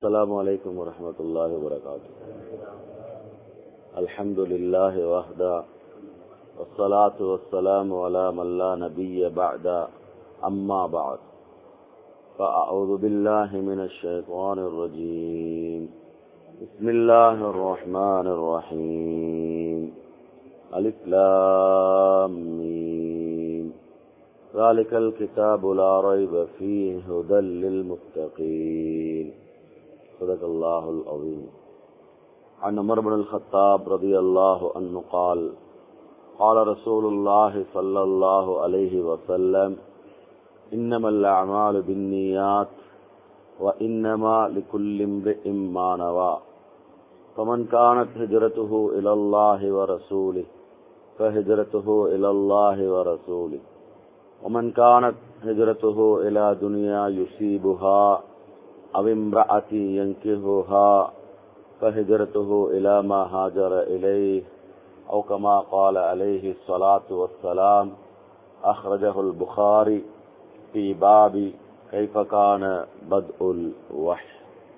السلام عليكم ورحمة الله وبركاته الحمد لله وحده والصلاة والسلام على من لا نبي بعد أما بعد فأعوذ بالله من الشيطان الرجيم بسم الله الرحمن الرحيم ألف لام ميم ذلك الكتاب لا ريب فيه هدى للمتقين صدق الله العظيم عن عمر بن الخطاب رضي الله عنه قال قال رسول الله صلى الله عليه وسلم إنما الأعمال بالنيات وإنما لكل امرئ ما نوى فمن كانت هجرته إلى الله ورسوله فهجرته إلى الله ورسوله ومن كانت هجرته إلى دنيا يصيبها أو امرأة ينكهها فهجرته إلى ما هاجر إليه أو كما قال عليه الصلاة والسلام أخرجه البخاري في باب كيف كان بدء الوحي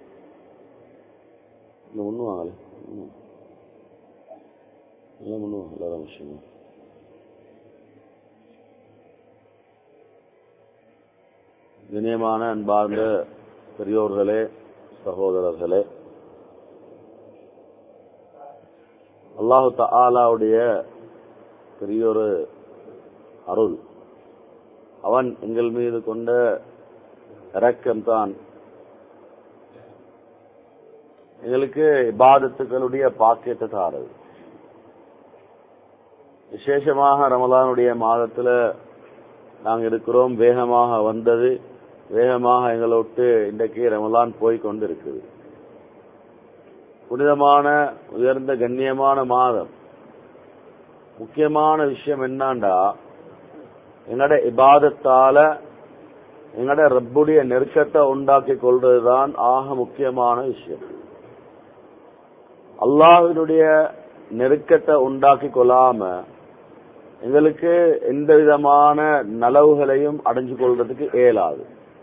ஒன்றும் ஆகலை எல்லாம் ஒன்றும் எல்லாரும் விஷயம் இனியமான அன்பார்ந்த பெரியோர்களே சகோதரர்களே அல்லாஹு தாலாவுடைய பெரியோரு அருள் அவன் எங்கள் மீது கொண்ட இரக்கம்தான் எங்களுக்கு இபாதத்துக்களுடைய பாக்கியத்தை தாரது விசேஷமாக ரமலானுடைய மாதத்துல நாங்க இருக்கிறோம் வேகமாக வந்தது வேகமாக எங்களை விட்டு இன்றைக்கு ரமலான் போய் கொண்டு இருக்குது புனிதமான உயர்ந்த கண்ணியமான மாதம் முக்கியமான விஷயம் என்னண்டா எங்கட இபாதத்தால எங்கட ரப்புடைய நெருக்கத்தை உண்டாக்கி கொள்றதுதான் ஆக முக்கியமான விஷயம் அல்லாஹினுடைய நெருக்கத்தை உண்டாக்கி கொள்ளாம எங்களுக்கு எந்த விதமான நலவுகளையும் அடைஞ்சு கொள்றதுக்கு இயலாது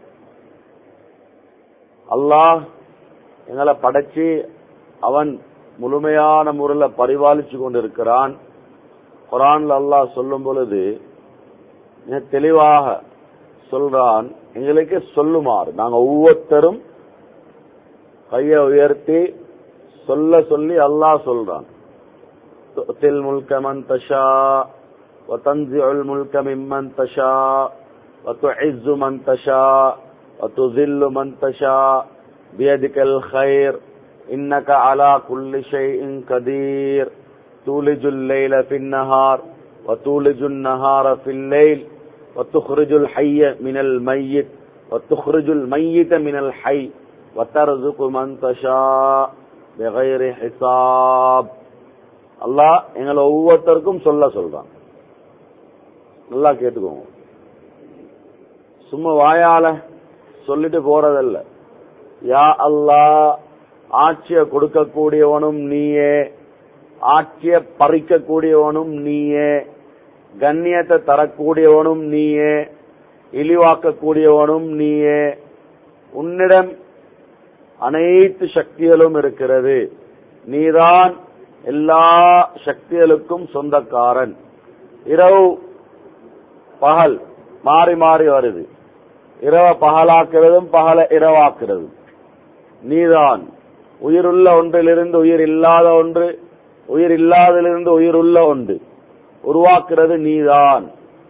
அல்லாஹ் எங்களை படைச்சு அவன் முழுமையான முறையில் பரிபாலிச்சு கொண்டிருக்கிறான் குரான்ல அல்லாஹ் சொல்லும் பொழுது மிக தெளிவாக சொல்றான் எங்களுக்கு சொல்லுமாறு நாங்க ஒவ்வொருத்தரும் கைய உயர்த்தி சொல்ல சொல்லி அல்லாஹ் சொல்றான் துத்தில் முல்க மன் தஷா وتنزع الملك ممن تشاء وتعز من تشاء وتذل من تشاء بيدك الخير إنك على كل شيء قدير تولج الليل في النهار وتولج النهار في الليل وتخرج الحي من الميت وتخرج الميت من الحي وترزق من تشاء بغير حساب அல்லாஹ் எங்களை ஒவ்வொருத்தருக்கும் சொல்ல சொல்றான் நல்லா கேட்டுக்கோங்க சும்மா வாயால சொல்லிட்டு போறதல்ல யா அல்லா ஆட்சிய கொடுக்கக்கூடியவனும் நீயே ஆட்சிய பறிக்கக்கூடியவனும் நீயே கண்ணியத்தை தரக்கூடியவனும் நீயே இழிவாக்கக்கூடியவனும் நீயே உன்னிடம் அனைத்து சக்திகளும் இருக்கிறது நீதான் எல்லா சக்திகளுக்கும் சொந்தக்காரன் இரவு பகல் மாறி மாறி வருது இரவ பகலாக்குறதும் பகல இரவாக்குறதும் நீதான் உயிருள்ள ஒன்றிலிருந்து உயிர் இல்லாத ஒன்று உயிர் இல்லாதிலிருந்து உயிர் உள்ள ஒன்று உருவாக்குறது நீதான்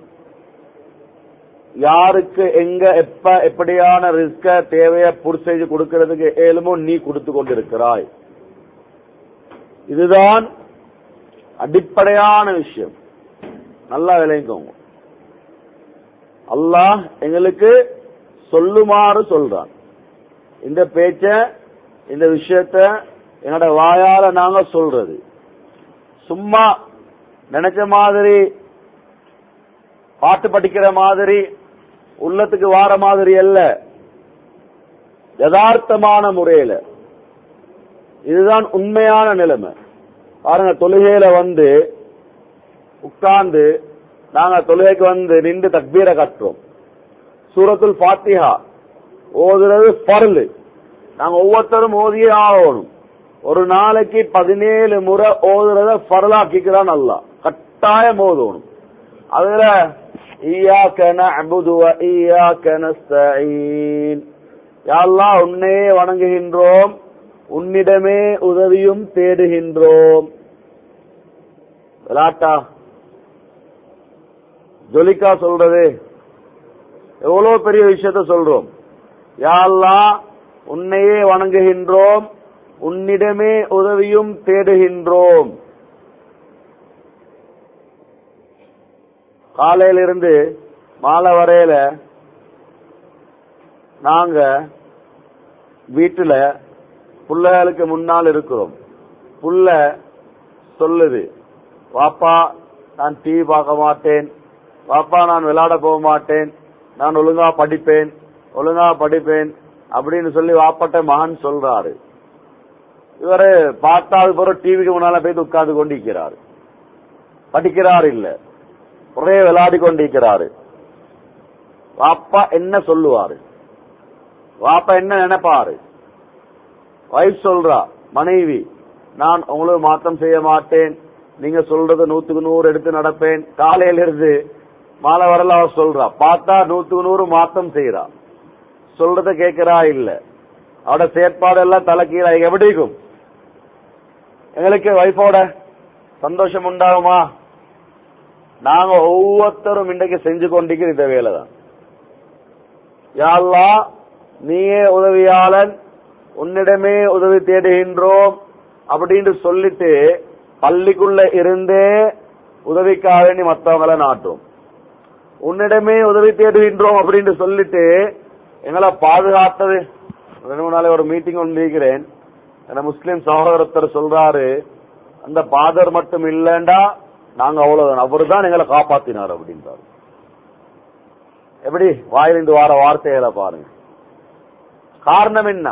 யாருக்கு எங்க எப்ப எப்படியான ரிஸ்க தேவைய பூர்த்தி செய்து கொடுக்கறதுக்கு ஏழுமோ நீ கொடுத்து கொண்டிருக்கிறாய் இதுதான் அடிப்படையான விஷயம் நல்லா விளைங்கோங்க அல்லாஹ் எங்களுக்கு சொல்லுமாறு சொல்றான் இந்த பேச்ச இந்த விஷயத்த என்னோட வாயால நாங்க சொல்றது சும்மா நினைச்ச மாதிரி பாட்டு படிக்கிற மாதிரி உள்ளத்துக்கு வார மாதிரி அல்ல யதார்த்தமான முறையில இதுதான் உண்மையான நிலைமை பாருங்க தொழுகையில வந்து உட்கார்ந்து நாங்க தொழுகைக்கு வந்து நின்று தக்பீரை கட்டுறோம் சூரத்துல் ஃபாத்திஹா ஓதுறது பரலு நாங்க ஒவ்வொருத்தரும் ஓதியே ஆகணும் ஒரு நாளைக்கு பதினேழு முறை ஓதுறத பரலாக்கிக்கிறான் அல்லா கட்டாயம் ஓதணும் அதுல ஈயாக்க நஅபுது வ ஈயாக்க நஸ்தஈன் யா அல்லாஹ் உன்னையே வணங்குகின்றோம் உன்னிடமே உதவியும் தேடுகின்றோம் விளாட்டா ஜொலிக்கா சொல்றது எவ்வளவு பெரிய விஷயத்த சொல்றோம் யா அல்லாஹ் உன்னையே வணங்குகின்றோம் உன்னிடமே உதவியும் தேடுகின்றோம் காலையிலிருந்து மாலை வரையில நாங்க வீட்டுல புள்ளைகளுக்கு முன்னால் இருக்கிறோம் புள்ள சொல்லுது வாப்பா நான் டிவி பார்க்க மாட்டேன் வாப்பா நான் விளையாட போக மாட்டேன் நான் ஒழுங்கா படிப்பேன் ஒழுங்கா படிப்பேன் அப்படின்னு சொல்லி வாப்பட்ட மகன் சொல்றாரு இவரு பார்த்தாது பிறகு டிவிக்கு முன்னால போய் உட்கார்ந்து கொண்டிருக்கிறாரு படிக்கிறார் இல்ல ஒரே விளையாடி கொண்டிருக்கிறாரு வாப்பா என்ன சொல்லுவாரு வாப்பா என்ன நினைப்பாரு வைஃப் சொல்றா மனைவி நான் உங்களுக்கு மாற்றம் செய்ய மாட்டேன் நீங்க சொல்றது நூத்துக்கு நூறு எடுத்து நடப்பேன் காலையில இருந்து மாலை வரல அவ சொல்றா பார்த்தா நூத்துக்கு நூறு மாத்தம் செய்யறா சொல்றத கேட்கிறா இல்ல அவட செயற்பாடு எல்லாம் தலைக்கீழ எப்படி இருக்கும் எங்களுக்கு வைஃபோட சந்தோஷம் உண்டாகுமா நாங்க ஒவ்வொருத்தரும் இன்றைக்கு செஞ்சு கொண்டிருக்கிற இந்த வேலை தான் யாழ்லா நீயே உதவியாளன் உன்னிடமே உதவி தேடுகின்றோம் அப்படின்னு சொல்லிட்டு பள்ளிக்குள்ள இருந்தே உதவிக்காக வேண்டி மற்றவங்களை நாட்டும் உன்னிடமே உதவி தேடுகின்றோம் அப்படின்னு சொல்லிட்டு எங்களை பாதுகாத்தது ரெண்டு மூணு நாளை ஒரு மீட்டிங் வந்திருக்கிறேன் என்ன முஸ்லிம் சகோதரத்தர் சொல்றாரு அந்த பாதர் மட்டும் இல்லண்டா நாங்க அவ்வளவுதான் அவரு தான் எங்களை காப்பாத்தினார் அப்படின்றாரு எப்படி வாயிலிருந்து வார வார்த்தைகளை பாருங்க காரணம் என்ன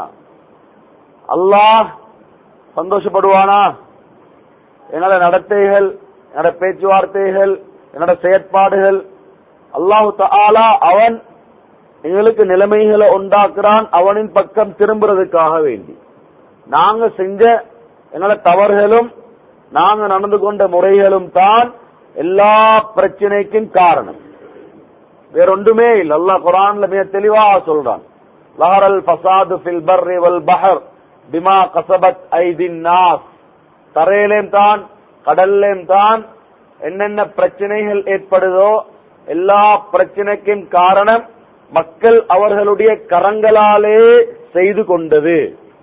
அல்லாஹ் சந்தோஷப்படுவானா என்னோட நடத்தைகள் என்னோட பேச்சுவார்த்தைகள் என்னோட செயற்பாடுகள் அல்லாஹு தாலா அவன் எங்களுக்கு நிலைமைகளை உண்டாக்குறான் அவனின் பக்கம் திரும்புறதுக்காக வேண்டி நாங்க செஞ்ச எங்களோட தவறுகளும் நாங்க நடந்து கொண்ட முறைகளும் தான் எல்லா பிரச்சனைக்கும் காரணம் வேற ஒன்றுமே இல்லை அல்லாஹ் குரான்ல மிக தெளிவாக சொல்றான் லஹரல் ஃபசாது ஃபில் பர்ரி வல் பஹர் பிமா கசபத் ஐதின் நாஸ் தரையிலேயும் தான் கடல்லையும் தான் என்னென்ன பிரச்சனைகள் ஏற்படுதோ எல்லா பிரச்சனைக்கும் காரணம் மக்கள் அவர்களுடைய கரங்களாலே செய்து கொண்டது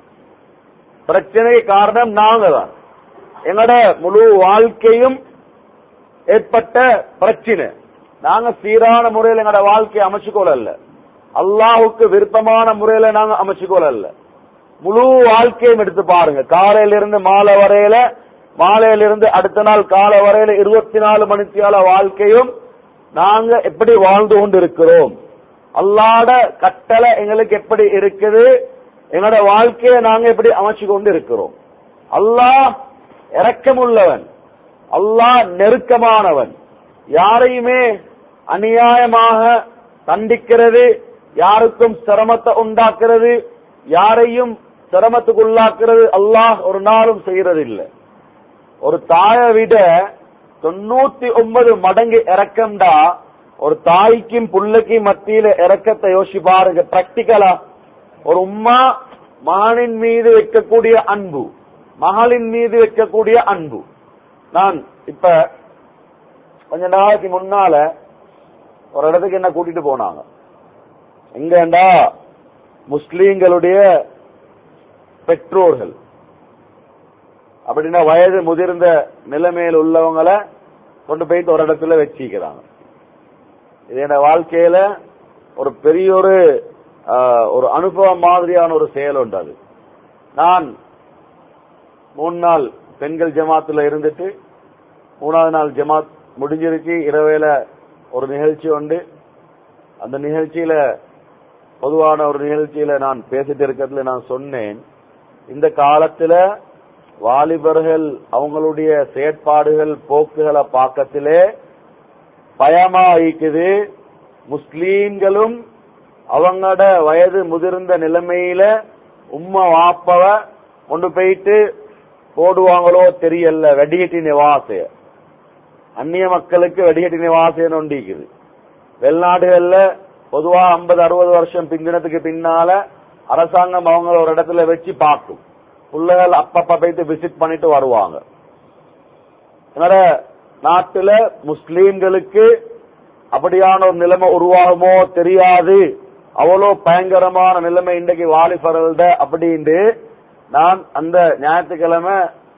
பிரச்சனை காரணம் நாங்க தான் எங்களோட முழு வாழ்க்கையும் ஏற்பட்ட பிரச்சனை நாங்க சீரான முறையில் எங்களோட வாழ்க்கையை அமைச்சுக்கொள்ளல அல்லாஹுக்கு விருப்பமான முறையில நாங்க அமைச்சுக்கொள்ளல முழு வாழ்க்கையும் எடுத்து பாருங்க காலையில இருந்து மாலை வரையில மாலையில இருந்து அடுத்த நாள் காலை வரையில இருபத்தி நாலு மணித்தியால வாழ்க்கையும் நாங்க எப்படி வாழ்ந்து கொண்டு இருக்கிறோம் அல்லாட கட்டளை எங்களுக்கு எப்படி இருக்குது எங்களோட வாழ்க்கையை நாங்க எப்படி அமைச்சு கொண்டு இருக்கிறோம் அல்லாஹ் இரக்கமுள்ளவன் அல்லாஹ் நெருக்கமானவன் யாரையுமே அநியாயமாக தண்டிக்கிறது யாருக்கும் சிரமத்தை உண்டாக்குறது யாரையும் சிரமத்துக்குள்ளாக்குறது அல்லாஹ் ஒரு நாளும் செய்யறது இல்லை ஒரு தாயை விட தொண்ணூத்தி ஒன்பது மடங்கு இறக்கம்டா ஒரு தாய்க்கும் புள்ளைக்கும் மத்தியில இறக்கத்தை யோசிச்சு பாருங்க பிராக்டிக்கலா ஒரு உம்மா மகனின் மீது வைக்கக்கூடிய அன்பு மகளின் மீது வைக்கக்கூடிய அன்பு நான் இப்ப கொஞ்ச நாளைக்கு முன்னால ஒரு இடத்துக்கு என்ன கூட்டிட்டு போனாங்க எங்கண்டா முஸ்லீம்களுடைய பெற்றோர்கள் அப்படின்னா வயது முதிர்ந்த நிலைமையில் உள்ளவங்களை கொண்டு போயிட்டு ஒரு இடத்துல வச்சிக்கிறாங்க இது என் வாழ்க்கையில ஒரு பெரிய ஒரு ஆஹ், ஒரு அனுபவம் மாதிரியான ஒரு செயல் உண்டு அது நான் மூணு நாள் பெண்கள் ஜமாத்துல இருந்துட்டு மூணாவது நாள் ஜமாத் முடிஞ்சிருச்சு இரவேல ஒரு நிகழ்ச்சி உண்டு அந்த நிகழ்ச்சியில பொதுவான ஒரு நிகழ்ச்சியில நான் பேசிட்டு இருக்கிறதுல நான் சொன்னேன் இந்த காலத்துல வாலிபர்கள் அவங்களுடைய செயற்பாடுகள் போக்குகளை பார்க்கத்திலே பயமா இருக்குது முஸ்லீம்களும் அவங்களோட வயது முதிர்ந்த நிலைமையில உம்மா வாப்பவ கொண்டு போயிட்டு போடுவாங்களோ தெரியல வெடிகட்டி நிவாசைய அந்நிய மக்களுக்கு வெடிகட்டி நிவாசம் ஒண்டிக்குது வெளிநாடுகள்ல பொதுவா ஐம்பது அறுபது வருஷம் பிந்தினத்துக்கு பின்னால அரசாங்கம் அவங்கள ஒரு இடத்துல வச்சு பார்க்கும் பிள்ளைகள் அப்பப்ப போயிட்டு விசிட் பண்ணிட்டு வருவாங்க எங்களோட நாட்டுல முஸ்லீம்களுக்கு அப்படியான ஒரு நிலைமை உருவாகுமோ தெரியாது அவ்வளோ பயங்கரமான நிலைமை இன்றைக்கு வாலிபர்கள்ட அப்படின்ட்டு நான் அந்த ஞாயிற்றுக்கிழமை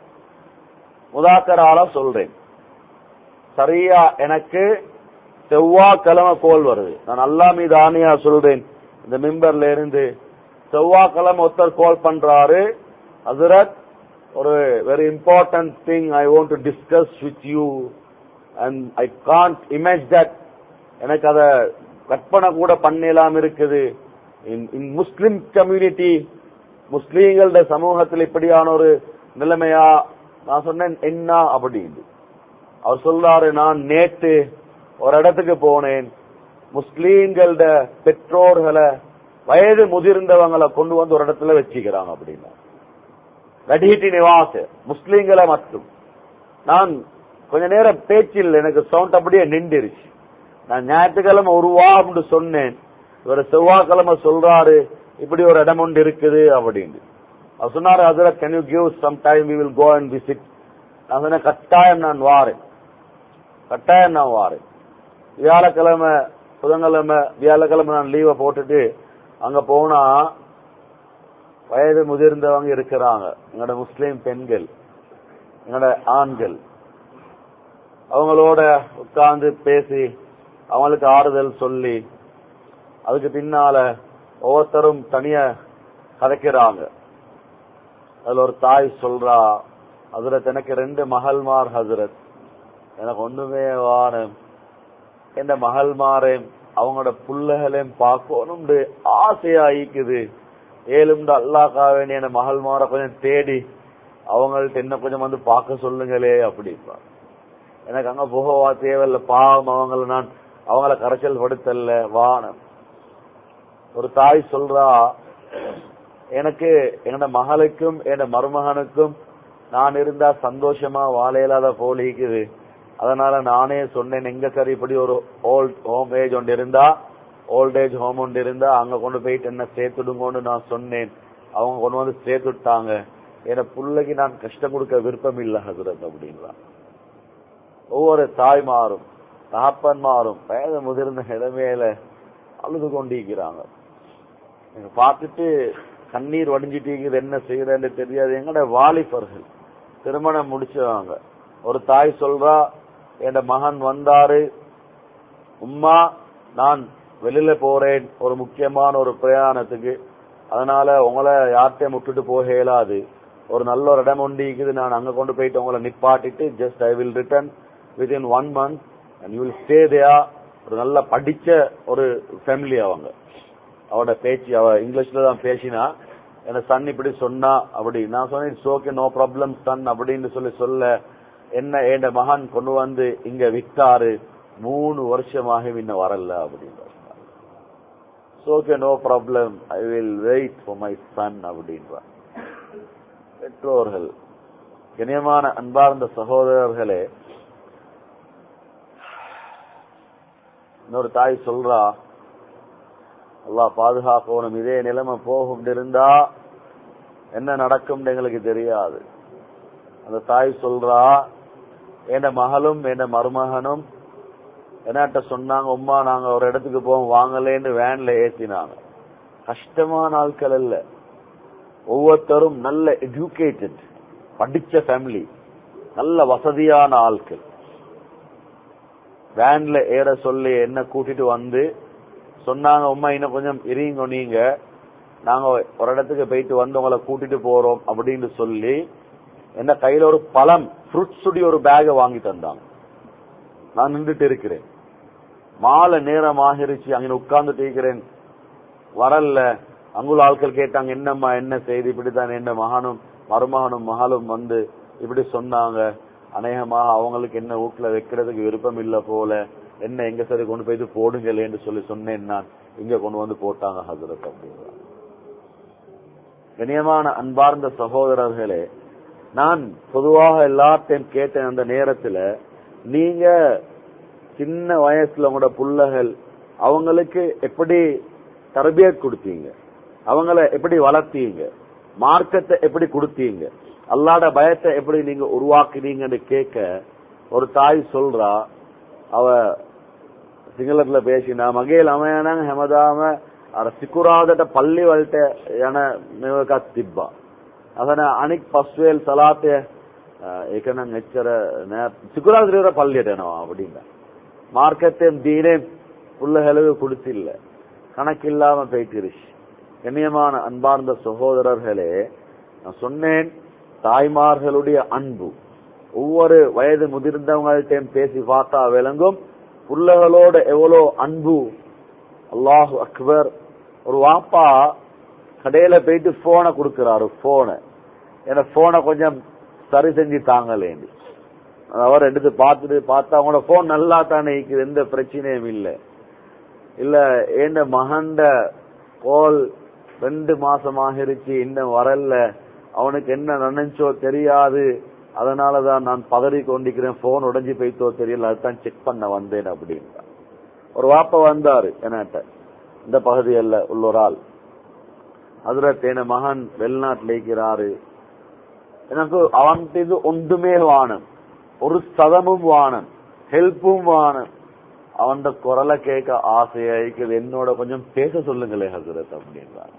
முதாக்கரால சொல்றேன் சரியா எனக்கு செவ்வாய்க்கிழமை கோல் வருது நான் அல்லா மீது ஆணையா சொல்றேன் இந்த மிம்பர்ல இருந்து செவ்வாய்க்கிழமை ஒருத்தர் கால் பண்றாரு ஹசரத் ஒரு very important thing I want to discuss with you and I can't image that எனக்கு அத கற்பனை கூட பண்ணலாம் இருக்குது இன் முஸ்லிம் கம்யூனிட்டி முஸ்லீம்களோட சமூகத்தில் இப்படியான ஒரு நிலைமையா நான் சொன்னேன் என்ன அப்படின்னு அவர் சொல்றாரு நான் நேத்து ஒரு இடத்துக்கு போனேன் முஸ்லீம்களோட பெற்றோர்களை வயது முதிர்ந்தவங்களை கொண்டு வந்து ஒரு இடத்துல வச்சுக்கிறாங்க அப்படின்னா கடிஹிட்டி நிவாச முஸ்லீம்களை மட்டும் நான் கொஞ்ச நேரம் பேச்சில் எனக்கு சவுண்ட் அப்படியே நின்றுருச்சு நான் ஞாயிற்றுக்கிழமை ஒரு வாரம்னு சொன்னேன் இவர் செவ்வாய்க்கிழமை சொல்றாரு இப்படி ஒரு இடம் ஒன்று இருக்குது அப்படின்னு அவர் சொன்னாரு அதுல can you give some time we will go and visit நான் சொன்னேன் கட்டாயம் நான் வாரேன் கட்டாயம் நான் வாரேன் வியாழக்கிழமை புதன்கிழமை வியாழக்கிழமை நான் லீவை போட்டுட்டு அங்க போனா வயது முதிர்ந்தவங்க இருக்கிறாங்க எங்களோட முஸ்லீம் பெண்கள் எங்களோட ஆண்கள் அவங்களோட உட்கார்ந்து பேசி அவங்களுக்கு ஆறுதல் சொல்லி அதுக்கு பின்னால ஒவ்வொருத்தரும் தனிய கதைக்கிறாங்க அதுல ஒரு தாய் சொல்றா ஹசரத் எனக்கு ரெண்டு மகள்மார் ஹசரத் எனக்கு ஒண்ணுமே வானம் என் மகள்மாரே அவங்களோட புள்ளைகளையும் பார்க்கணும் ஆசையாயிக்குது ஏழும்டு அல்லாக்காக வேண்டிய என் மகள்மார கொஞ்சம் தேடி அவங்கள்ட்ட என்ன கொஞ்சம் வந்து பார்க்க சொல்லுங்களே அப்படிப்பா எனக்கு அங்க போகவா தேவையில்ல பாவம் அவங்கள நான் அவங்கள கரைச்சல் படுத்தல்ல வானம் ஒரு தாய் சொல்றா எனக்கு என்னோட மகளுக்கும் என்னோட மருமகனுக்கும் நான் இருந்தா சந்தோஷமா வாழ இயலாத போல இருக்குது அதனால நானே சொன்னேன் எங்க சரி இப்படி ஒரு ஓல்ட் ஹோம் ஏஜ் ஒன்று இருந்தா ஓல்ட் ஏஜ் ஹோம் ஒன்று இருந்தா அங்க கொண்டு போயிட்டு என்ன சேர்த்துடுங்கன்னு நான் சொன்னேன் அவங்க கொண்டு வந்து சேர்த்துட்டாங்க என பிள்ளைக்கு நான் கஷ்டம் கொடுக்க விருப்பம் இல்ல ஹசரத் அப்படின்றான் ஒவ்வொரு தாய்மாரும் தகப்பன்மாரும் வயது முதிர்ந்த நிலைமையில அழுது கொண்டிருக்கிறாங்க பார்த்துட்டு கண்ணீர் வடிஞ்சிட்டு என்ன செய்யறேன்னு தெரியாது எங்கட வாலிபர்கள் திருமணம் முடிச்சவங்க ஒரு தாய் சொல்றா என் மகன் வந்தாரு உம்மா நான் வெளியில போறேன் ஒரு முக்கியமான ஒரு பிரயாணத்துக்கு அதனால உங்களை யார்கிட்டையும் விட்டுட்டு போக இயலாது ஒரு நல்ல ஒரு இடம் ஒண்டி இருக்குது நான் அங்க கொண்டு போயிட்டு உங்களை நிப்பாட்டிட்டு just I will return within one month and you will stay there ஒரு நல்ல படிச்ச ஒரு ஃபேமிலி அவங்க அவட பேச்சு அவ இங்கிலீஷ்ல தான் பேசினா என் சன் இப்படி சொன்னா அப்படி நான் சொன்னேன் it's okay no problem son அப்படின்னு சொல்லி சொல்ல என்ன என் மகன் கொண்டு வந்து இங்க விட்டாரு மூணு வருஷமாக இன்னும் வரல அப்படின்னு okay no problem I will wait for my son அப்படின்றார் பெற்றோர்கள் இனியமான அன்பார்ந்த சகோதரர்களே இன்னொரு தாய் சொல்றா அல்லா பாதுகாக்கணும் இதே நிலைமை போகும் இருந்தா என்ன நடக்கும் எங்களுக்கு தெரியாது அந்த தாய் சொல்றா என் மகளும் என் மருமகனும் என்னாட்ட சொன்னாங்க உமா நாங்க ஒரு இடத்துக்கு போவோம் வாங்கலேன்னு வேன்ல ஏத்தினாங்க கஷ்டமான ஆட்கள் அல்ல ஒவ்வொருத்தரும் நல்ல எஜுகேட்டட் படிச்ச ஃபேமிலி நல்ல வசதியான ஆட்கள் வேன்ல ஏற சொல்லி என்ன கூட்டிட்டு வந்து சொன்னாங்க உமா இன்னும் கொஞ்சம் இருங்க நீங்க நாங்க ஒரு இடத்துக்கு போயிட்டு வந்து உங்களை கூட்டிட்டு போறோம் அப்படின்னு சொல்லி என்ன கையில ஒரு பழம் ஃப்ரூட்ஸ் உடைய ஒரு பேக வாங்கி தந்தாங்க நான் நின்றுட்டு இருக்கிறேன் மாலை நேரம் ஆகிருச்சு அங்க உட்கார்ந்துட்டு இருக்கிறேன் வரல அங்குள்ள ஆட்கள் கேட்டாங்க என்னம்மா என்ன செய்தி இப்படித்தான் என்ன மகனும் மருமகனும் மகளும் வந்து இப்படி சொன்னாங்க அநேகமாக அவங்களுக்கு என்ன வீட்டுல வைக்கிறதுக்கு விருப்பம் இல்ல போல என்ன எங்க சரி கொண்டு போயிட்டு போடுங்களேன்னு சொல்லி சொன்னேன் நான் இங்க கொண்டு வந்து போட்டாங்க ஹசரத் அப்படின்னா கண்ணியமான அன்பார்ந்த சகோதரர்களே நான் பொதுவாக எல்லாத்தையும் கேட்ட அந்த நேரத்துல நீங்க சின்ன வயசுல உங்களோட புள்ளகள் அவங்களுக்கு எப்படி தரபியத் கொடுத்தீங்க அவங்கள எப்படி வளர்த்தீங்க மார்க்கத்தை எப்படி கொடுத்தீங்க அல்லாட பயத்தை எப்படி நீங்க உருவாக்குனீங்கன்னு கேட்க ஒரு தாய் சொல்றா அவ සිංහලටල පේශිනා මගේ ළමයා නම් හැමදාම අර සිකුරාදට පල්ලි වලට යන මේවකක් තිබ්බා. අසන අනික් පස්වේල් සලාතය ඒක නම් එච්චර නෑ සිකුරාදට විතර පල්ලියට යනවා அப்படிங்க மார்க்கத்தையும் தீனேம் உள்ள செலவு கொடுத்தில்ல கணக்கில்லாம போயிட்டிருச்சு கண்ணியமான அன்பார்ந்த சகோதரர்களே நான் சொன்னேன் தாய்மார்களுடைய அன்பு ஒவ்வொரு வயது முதிர்ந்தவங்கள்ட்டையும் பேசி பார்த்தா விளங்கும் புள்ளகளோட எவ்வளோ அன்பு அல்லாஹு அக்பர் ஒரு வாப்பா கடையில போயிட்டு போனை கொடுக்கிறாரு போனை ஏன்னா போனை கொஞ்சம் சரி செஞ்சு தாங்கலேண்டி அவர் எடுத்து பார்த்துட்டு பார்த்தா அவங்களோட போன் நல்லா தானே இருக்குது எந்த பிரச்சனையும் இல்லை இல்ல ஏண்ட மகண்ட கோல் ரெண்டு மாசம் ஆகிருச்சு இன்னும் வரல அவனுக்கு என்ன நினைச்சோ தெரியாது அதனாலதான் நான் பதறி கொண்டிருக்கிறேன் போன் உடைஞ்சு போய்த்தோ தெரியல அதுதான் செக் பண்ண வந்தேன் அப்படின்னா ஒரு வாப்ப வந்தாரு என்கிட்ட இந்த பகுதியில் உள்ள ஒரு ஆள் அதுல தேன மகன் வெளிநாட்டில் இருக்கிறாரு எனக்கு அவன்கிட்ட இது ஒன்றுமே வானம் ஒரு சதமும் வானம் ஹெல்ப்பும் வானம் அவன் குரலை கேட்க ஆசையா இருக்குது என்னோட கொஞ்சம் பேச சொல்லுங்களே ஹசரத் அப்படின்றார்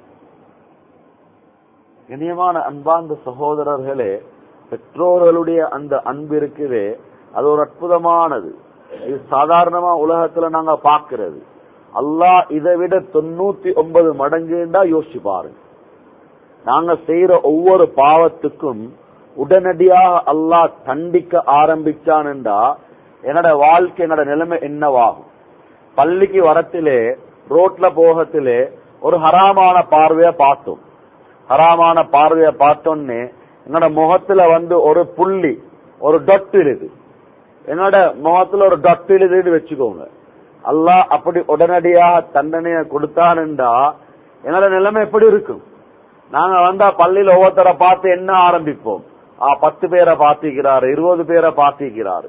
இனியமான அன்பார்ந்த சகோதரர்களே பெற்றோர்களுடைய அந்த அன்பு இருக்குதே அது ஒரு அற்புதமானது இது சாதாரணமா உலகத்துல நாங்க பாக்குறது அல்லாஹ் இதை விட தொண்ணூத்தி ஒன்பது மடங்குண்டா யோசிச்சு பாருங்க நாங்க செய்யற ஒவ்வொரு பாவத்துக்கும் உடனடியாக அல்லாஹ் தண்டிக்க ஆரம்பிச்சான்டா என்னோட வாழ்க்கை என்னோட நிலைமை என்னவாகும் பள்ளிக்கு வரத்திலே ரோட்ல போகத்திலே ஒரு ஹராமான பார்வைய பார்த்தோம் ஹராமான பார்வைய பார்த்தோன்னே என்னோட முகத்துல வந்து ஒரு புள்ளி ஒரு டொட் இருக்கு என்னோட முகத்துல ஒரு டொட் இழுதுன்னு வச்சுக்கோங்க அல்லாஹ் அப்படி உடனடியாக தண்டனைய கொடுத்தானுண்டா என்னோட நிலைமை எப்படி இருக்கும் நாங்க வந்தா பள்ளியில ஒவ்வொருத்தரை பார்த்து என்ன ஆரம்பிப்போம் ஆ பத்து பேரை பார்த்திக்கிறாரு இருபது பேரை பார்த்திக்கிறாரு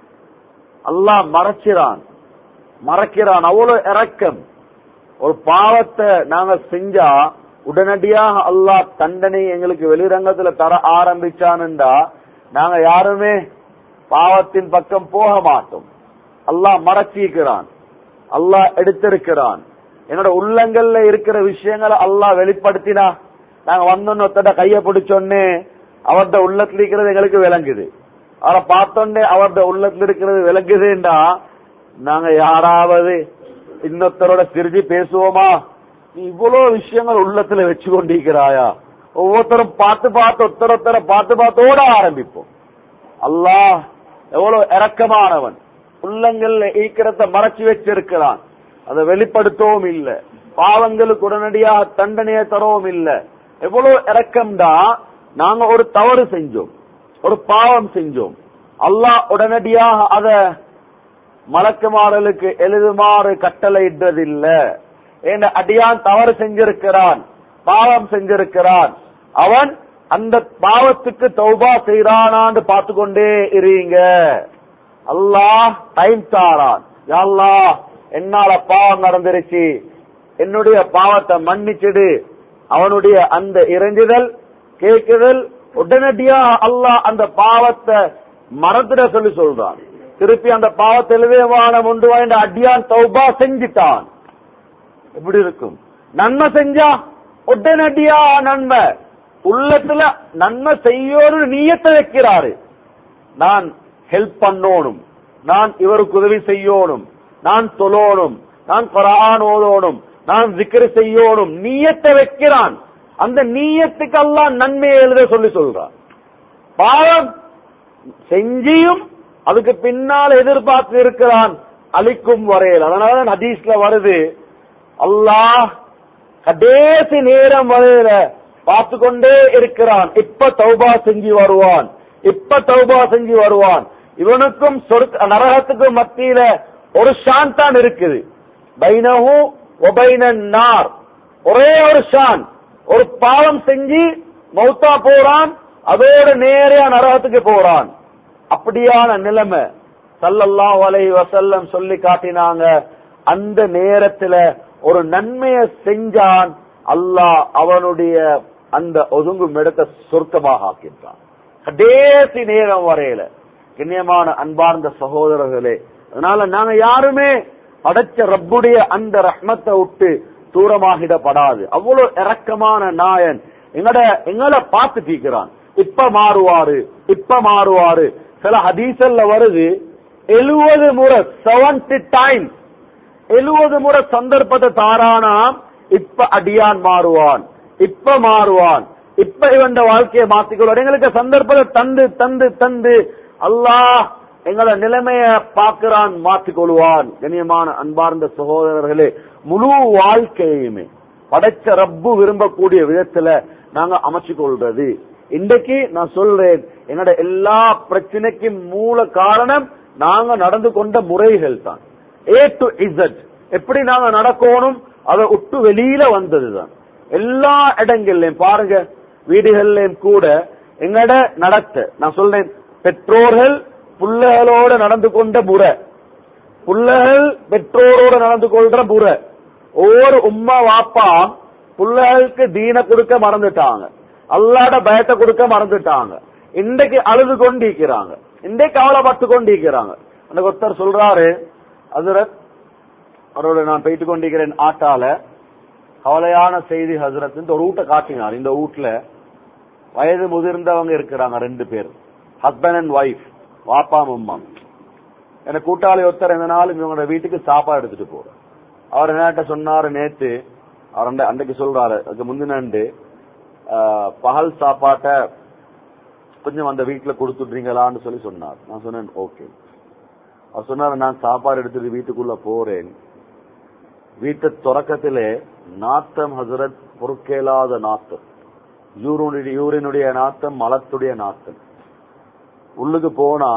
அல்லாஹ் மறைச்சிறான் மறைக்கிறான் அவ்வளவு இறக்கம் ஒரு பாவத்தை நாங்க செஞ்சா உடனடியாக அல்லாஹ் தண்டனை எங்களுக்கு வெளிரங்கத்துல தர ஆரம்பிச்சானுண்டா நாங்க யாருமே பாவத்தின் பக்கம் போக மாட்டோம் அல்லாஹ் மறைச்சிக்கிறான் அல்லாஹ் எடுத்திருக்கிறான் என்னோட உள்ளங்கள்ல இருக்கிற விஷயங்களை அல்லாஹ் வெளிப்படுத்தினா நாங்க வந்தோன்னு ஒருத்தட கைய பிடிச்சோன்னே அவர்த உள்ளத்துல இருக்கிறது எங்களுக்கு விளங்குது அவரை பார்த்தோன்னே அவர்த உள்ளத்துல இருக்கிறது விளங்குதுண்டா நாங்க யாராவது இன்னொருத்தரோட திருச்சி பேசுவோமா நீ இவ்வளவு விஷயங்கள் உள்ளத்துல வச்சு கொண்டிருக்கிறாயா ஒவ்வொருத்தரும் பார்த்து பார்த்து ஒருத்தர் ஒருத்தரை பார்த்து பார்த்து ஓட ஆரம்பிப்போம் அல்லாஹ் எவ்வளவு இரக்கமானவன் உள்ளங்கள்ல ஈக்கிறத மறைச்சு வச்சிருக்கிறான் அதை வெளிப்படுத்தவும் இல்ல பாவங்களுக்கு உடனடியாக தண்டனையை தரவும் இல்ல எவ்வளவு இரக்கம்டா நாங்க ஒரு தவறு செஞ்சோம் ஒரு பாவம் செஞ்சோம் அல்லாஹ் உடனடியாக அத மலக்குமாறலுக்கு எழுதுமாறு கட்டளையிட்டதில்ல ஏன் அடியான் தவறு செஞ்சிருக்கிறான் பாவம் செஞ்சிருக்கிறான் அவன் அந்த பாவத்துக்கு தௌபா செய்யறானான்னு பார்த்து கொண்டே இருங்க அல்லாஹ் டைம் தாரான் அல்லாஹ் என்னால பாவம் நடந்துருச்சு என்னுடைய பாவத்தை மன்னிச்சிடு அவனுடைய அந்த இறைஞ்சுதல் கேட்குதல் உடனடியா அல்லாஹ் அந்த பாவத்தை மறந்துட சொல்லி சொல்றான் திருப்பி அந்த பாவத்தை எழுதவான உண்டு வாய்ந்த அடியான் தௌபா செஞ்சிட்டான் எப்படி இருக்கும் நன்மை செஞ்சா உடனடியா நன்மை உள்ளத்துல நன்மை செய்யோன்னு நீயத்தை வைக்கிறாரு நான் ஹெல்ப் பண்ணோனும் நான் இவருக்கு உதவி செய்யோனும் நான் தொழோனும் நான் குரான் ஓதோனும் நான் ஜிக்ரு செய்யோனும் நீயத்தை வைக்கிறான் அந்த நீயத்துக்கு எல்லாம் நன்மையை எழுத சொல்லி சொல்றான் பாவம் செஞ்சியும் அதுக்கு பின்னால் எதிர்பார்த்து இருக்கிறான் அழிக்கும் வரையில் அதனால ஹதீஸ்ல வருது அல்லாஹ் கடைசி நேரம் வரையில பார்த்து கொண்டே இருக்கிறான் இப்ப தௌபா செஞ்சு வருவான் இப்ப தௌபா செஞ்சு வருவான் இவனுக்கும் சொர்க்க நரகத்துக்கும் மத்தியில ஒரு ஷான் தான் இருக்குது பைனஹு ஒபைனன் நார் ஒரே ஒரு ஷான் ஒரு பாவம் செஞ்சு மௌத்தா போறான் அதோட நேரா நரகத்துக்கு போறான் அப்படியான நிலைமை சல்லல்லாஹு அலைஹி வஸல்லம் சொல்லி காட்டினாங்க அந்த நேரத்துல ஒரு நன்மையை செஞ்சான் அல்லாஹ் அவனுடைய அந்த ஒதுங்கும் இடத்தை சொர்க்கமாக ஆக்கின்றான் கடைசி நேரம் வரையில கண்ணியமான அன்பார்ந்த சகோதரர்களே அதனால நாங்க யாருமே படைச்ச ரப்புடைய அந்த ரஹ்மத்தை விட்டு தூரமாகிடப்படாது அவ்வளவு இரக்கமான நாயன் எங்கட எங்களை பார்த்து தீக்கிறான் இப்ப மாறுவாரு இப்ப மாறுவாரு சில ஹதீசல்ல வருது எழுபது முறை செவன்டி டைம் எழுபது முறை சந்தர்ப்பத்தை தாரானாம் இப்ப அடியான் மாறுவான் இப்ப மாறுவான் இப்ப இவன் வாழ்க்கையை மாத்திக்கொள்வார் எங்களுக்கு சந்தர்ப்பத்தை தந்து தந்து தந்து அல்லாஹ் எங்களோட நிலைமைய பார்க்கிறான் மாற்றிக்கொள்வான் கண்ணியமான அன்பார்ந்த சகோதரர்களே முழு வாழ்க்கையுமே படைச்ச ரப்பு விரும்பக்கூடிய விதத்துல நாங்க அமைச்சு கொள்றது இன்றைக்கு நான் சொல்றேன் என்னோட எல்லா பிரச்சனைக்கும் மூல காரணம் நாங்க நடந்து கொண்ட முறைகள் தான் ஏ டு இசட் எப்படி நாங்க நடக்கணும் அதை விட்டு வெளியில வந்ததுதான் எல்லா இடங்கள்லயும் பாருங்க வீடுகள்லயும் கூட எங்கட நடத்த நான் சொல்றேன் பெற்றோர்கள் புள்ளைகளோட நடந்து கொண்ட முறை புள்ளைகள் பெற்றோரோட நடந்து கொள்ற முறை ஒவ்வொரு உம்மா வாப்பா புள்ளைகளுக்கு தீன கொடுக்க மறந்துட்டாங்க அல்லாட பயத்தை கொடுக்க மறந்துட்டாங்க இன்றைக்கு அழுது கொண்டிருக்கிறாங்க இன்றைக்கு கவலைப்பட்டு கொண்டிருக்கிறாங்க எனக்கு ஒருத்தர் சொல்றாரு ஹசரத் அவரோட நான் போயிட்டு கொண்டிருக்கிறேன் ஆட்டால கவலையான செய்தி ஹசரத் ஒரு வீட்டை காட்டினார் இந்த வீட்டுல வயது முதிர்ந்தவங்க இருக்கிறாங்க ரெண்டு பேர் ஹஸ்பண்ட் அண்ட் ஒய்ஃப் வாப்பா அம்மா எனக்கு கூட்டாளி ஒருத்தர் எந்த நாளும் இவங்களோட வீட்டுக்கு சாப்பாடு எடுத்துட்டு போறேன் அவர் என்ன சொன்னாரு நேத்து அவர் அந்த அன்றைக்கு சொல்றாரு அதுக்கு முந்தினண்டு பகல் சாப்பாட்டை கொஞ்சம் அந்த வீட்டுல கொடுத்துடுறீங்களான்னு சொல்லி சொன்னார் நான் சொன்னேன் ஓகே அவர் சொன்னார் நான் சாப்பாடு எடுத்துட்டு வீட்டுக்குள்ள போறேன் வீட்டு தொடக்கத்திலே நாத்தம் ஹசரத் பொறுக்கேலாத நாத்தம் யூரினுடைய யூரினுடைய நாத்தம் மலத்துடைய நாத்தம் உள்ளுக்கு போனா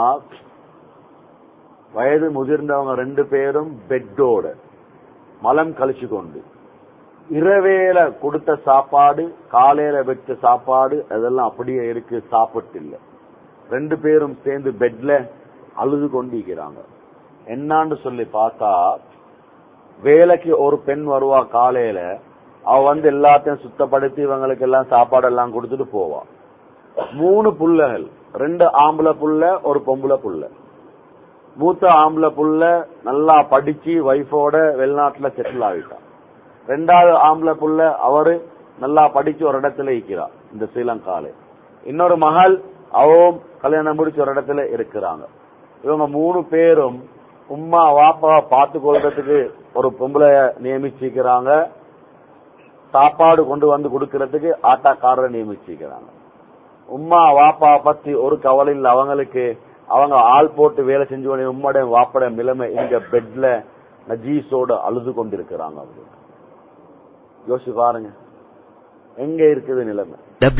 வயது முதிர்ந்தவங்க ரெண்டு பேரும் பெட்டோட மலம் கழிச்சு கொண்டு இரவேல கொடுத்த சாப்பாடு காலையில வச்ச சாப்பாடு அதெல்லாம் அப்படியே இருக்கு சாப்பிட்டு இல்ல ரெண்டு பேரும் சேர்ந்து பெட்ல அழுது கொண்டிருக்கிறாங்க என்னான்னு சொல்லி பார்த்தா வேலைக்கு ஒரு பெண் வருவா காலையில அவ வந்து எல்லாத்தையும் சுத்தப்படுத்தி இவங்களுக்கு எல்லாம் சாப்பாடு எல்லாம் கொடுத்துட்டு போவா மூணு புள்ளைகள் ரெண்டு ஆம்பளை புள்ள ஒரு பொம்பளை புள்ள மூத்த ஆம்பளை புள்ள நல்லா படிச்சு வைஃபோட வெளிநாட்டுல செட்டில் ஆகிட்டான் ரெண்டாவது ஆம்பளை புள்ள அவரு நல்லா படிச்சு ஒரு இடத்துல இருக்கிறா இந்த ஸ்ரீலங்கால இன்னொரு மகள் அவவும் கல்யாணம் முடிச்சு ஒரு இடத்துல இருக்கிறாங்க இவங்க மூணு பேரும் உம்மா வாப்பாவை பார்த்து கொள்றதுக்கு ஒரு பொம்பளைய நியமிச்சிக்கிறாங்க சாப்பாடு கொண்டு வந்து கொடுக்கறதுக்கு ஆட்டாக்காரரை நியமிச்சிக்கிறாங்க உம்மா வாப்பா பத்தி ஒரு கவலை இல்ல அவங்களுக்கு அவங்க ஆள் போட்டு வேலை செஞ்சு கொண்டு உம்மோட வாப்பட நிலைமை இங்க பெட்ல நஜீஸோட அழுது கொண்டிருக்கிறாங்க அவங்க யோசிச்சு பாருங்க எங்க இருக்குது நிலைமை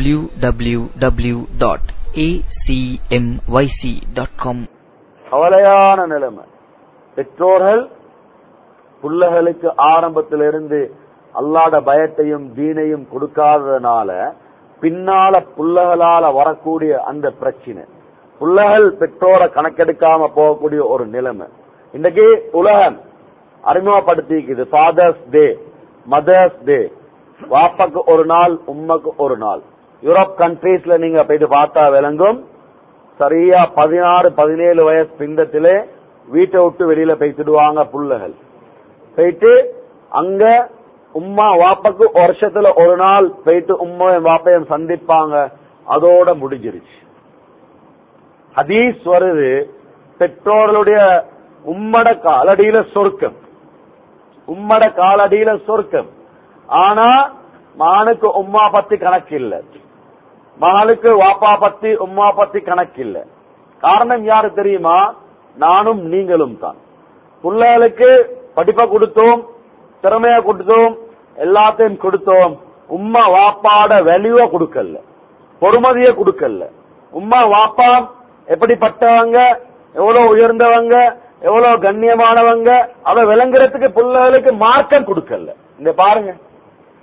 www.acmyc.com கவலையான நிலைமை பெற்றோர்கள் பிள்ளைகளுக்கு ஆரம்பத்திலிருந்து அல்லாட பயத்தையும் தீனையும் கொடுக்காததுனால பின்னால புள்ளகளால வரக்கூடிய அந்த பிரச்சனை புள்ளகள் பெற்றோரை கணக்கெடுக்காம போகக்கூடிய ஒரு நிலைமை இன்னைக்கு உலகம் அறிமுகப்படுத்திக்குது ஃபாதர்ஸ் டே மதர்ஸ் டே வாப்பாக்கு ஒரு நாள் உம்மக்கு ஒரு நாள் யூரோப் கண்ட்ரீஸ்ல நீங்க போயிட்டு பார்த்தா விளங்கும் சரியா பதினாறு பதினேழு வயசு பிந்தத்திலே வீட்டை விட்டு வெளியில போய்த்துடுவாங்க புள்ளைகள் போயிட்டு அங்க உம்மா வாப்பாக்கு வருஷத்துல ஒரு நாள் போயிட்டு உம்மையும் வாப்பையும் சந்திப்பாங்க அதோட முடிஞ்சிருச்சு ஹதீஸ் வருது பெற்றோர்களுடைய உம்மட காலடியில சொர்க்கம் உம்மட காலடியில சொர்க்கம் ஆனா மகனுக்கு உம்மா பத்தி கணக்கு இல்ல மகளுக்கு வாப்பா பத்தி உம்மா பத்தி கணக்கு இல்ல காரணம் யாரு தெரியுமா நானும் நீங்களும் தான் பிள்ளைகளுக்கு படிப்பை கொடுத்தோம் திறமைய கொடுத்தோம் எல்லாத்தையும் கொடுத்தோம் உம்மா வாப்பாட வேல்யூவ கொடுக்கல பொறுமதிய கொடுக்கல உம்மா வாப்பா எப்படிப்பட்டவங்க எவ்வளவு உயர்ந்தவங்க எவ்வளவு கண்ணியமானவங்க அதை விளங்குறதுக்கு பிள்ளைகளுக்கு மார்க்கம் கொடுக்கல இந்த பாருங்க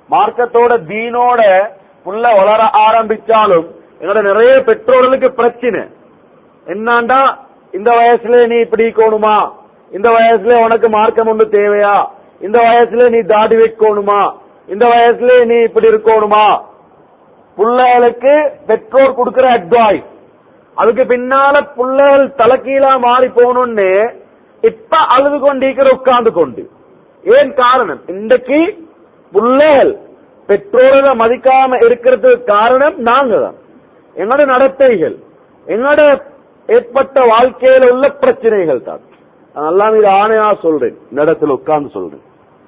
மார்க்கத்தோட தீனோட புள்ள வளர ஆரம்பிச்சாலும் எங்களோட நிறைய பெற்றோர்களுக்கு பிரச்சனை என்னாண்டா இந்த வயசுல நீ இப்படி இருக்கணுமா இந்த வயசுல உனக்கு மார்க்கம் ஒன்று தேவையா இந்த வயசுல நீ தாடி வைக்கணுமா இந்த வயசுல நீ இப்படி இருக்கணுமா பிள்ளைகளுக்கு பெற்றோர் கொடுக்கிற அட்வைஸ் அதுக்கு பின்னால பிள்ளைகள் தலைக்கீழா மாறி போகணும்னு இப்ப அழுது கொண்டிருக்கிற உட்கார்ந்து கொண்டு ஏன் காரணம் இன்றைக்கு பிள்ளைகள் பெற்றோர்களை மதிக்காம இருக்கிறதுக்கு காரணம் நாங்க தான் எங்களோட நடத்தைகள் எங்களோட ஏற்பட்ட வாழ்க்கையில உள்ள பிரச்சனைகள் தான் நான் எல்லாம் இது ஆணையா சொல்றேன் இந்த இடத்துல உட்கார்ந்து சொல்றேன்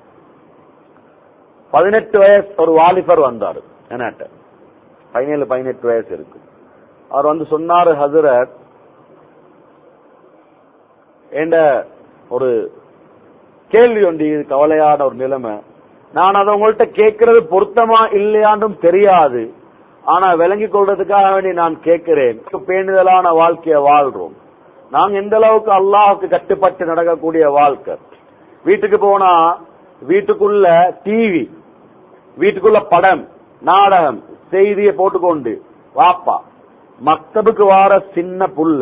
பதினெட்டு வயசு ஒரு வாலிபர் வந்தாரு என்னாட்ட பதினேழு பதினெட்டு வயசு இருக்கு அவர் வந்து சொன்னாரு ஹசரத் என்ற ஒரு கேள்வி ஒன்று இது கவலையான ஒரு நிலைமை நான் அதை உங்கள்கிட்ட கேட்கறது பொருத்தமா இல்லையாண்டும் தெரியாது ஆனா விளங்கிக் கொள்றதுக்காக வேண்டி நான் கேட்கிறேன் பேணுதலான வாழ்க்கைய வாழ்றோம் நாங்க எந்த அளவுக்கு அல்லாஹுக்கு கட்டுப்பட்டு நடக்கக்கூடிய வாழ்க்கை வீட்டுக்கு போனா வீட்டுக்குள்ள டிவி வீட்டுக்குள்ள படம் நாடகம் செய்தியை போட்டுக்கொண்டு வாப்பா மக்தபுக்கு வார சின்ன புள்ள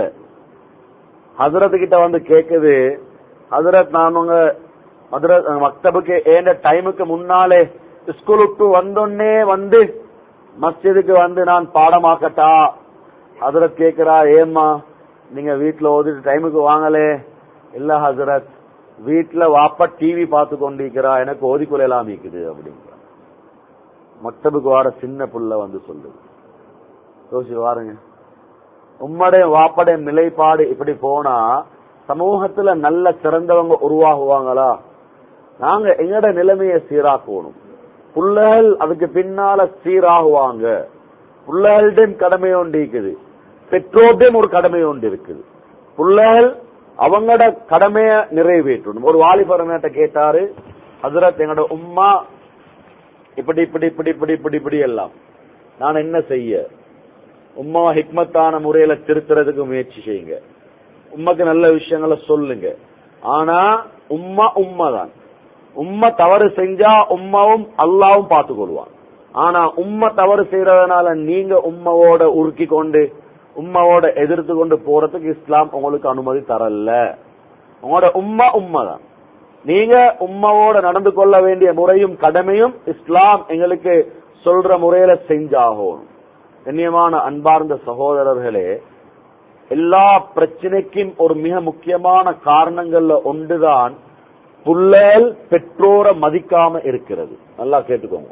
ஹசரத் கிட்ட வந்து கேக்குது ஹசரத் நான் உங்க மதுரை மக்தபுக்கு ஏண்ட டைமுக்கு முன்னாலே ஸ்கூல் விட்டு வந்தோடனே வந்து மஸ்ஜிதுக்கு வந்து நான் பாடமாக்கட்டா ஹசரத் கேக்குறா ஏம்மா நீங்க வீட்டுல ஓதிட்டு டைமுக்கு வாங்கலே இல்ல ஹசரத் வீட்டுல வாப்பா டிவி பார்த்து கொண்டிருக்கிறா எனக்கு ஓதி கொள்ளலாம் இருக்குது அப்படிங்கிற மக்தபுக்கு வார சின்ன புள்ள வந்து சொல்லுது யோசிச்சு பாருங்க உம்மடைய வாப்படைய நிலைப்பாடு இப்படி போனா சமூகத்துல நல்ல சிறந்தவங்க உருவாகுவாங்களா நாங்க எங்கட நிலைமையை சீராக்கணும் புள்ளைகள் அதுக்கு பின்னால சீராகுவாங்க புள்ளைகள்டையும் கடமை ஒன்று இருக்குது பெற்றோர்டையும் ஒரு கடமை ஒன்று இருக்குது புள்ளைகள் அவங்களோட கடமைய நிறைவேற்றணும் ஒரு வாலிபர் என்கிட்ட கேட்டாரு ஹசரத் எங்களோட உம்மா இப்படி இப்படி இப்படி இப்படி இப்படி இப்படி எல்லாம் நான் என்ன செய்ய உம்மா ஹிக்மத்தான முறையில திருத்துறதுக்கு முயற்சி செய்யுங்க உம்மக்கு நல்ல விஷயங்களை சொல்லுங்க ஆனா உம்மா உம்மா தான் உம்மா தவறு செஞ்சா உம்மாவும் அல்லாவும் பார்த்து கொள்வான் ஆனா உம்மா தவறு செய்யறதுனால நீங்க உம்மாவோட உருக்கி கொண்டு உம்மாவோட எதிர்த்து கொண்டு போறதுக்கு இஸ்லாம் உங்களுக்கு அனுமதி தரல உங்களோட உம்மா உம்மா தான் நீங்க உம்மாவோட நடந்து கொள்ள வேண்டிய முறையும் கடமையும் இஸ்லாம் எங்களுக்கு சொல்ற முறையில செஞ்சாகணும் கண்ணியமான அன்பார்ந்த சகோதரர்களே எல்லா பிரச்சனைக்கும் ஒரு மிக முக்கியமான காரணங்கள்ல ஒன்றுதான் புள்ளல் பெற்றோரை மதிக்காம இருக்கிறது நல்லா கேட்டுக்கோங்க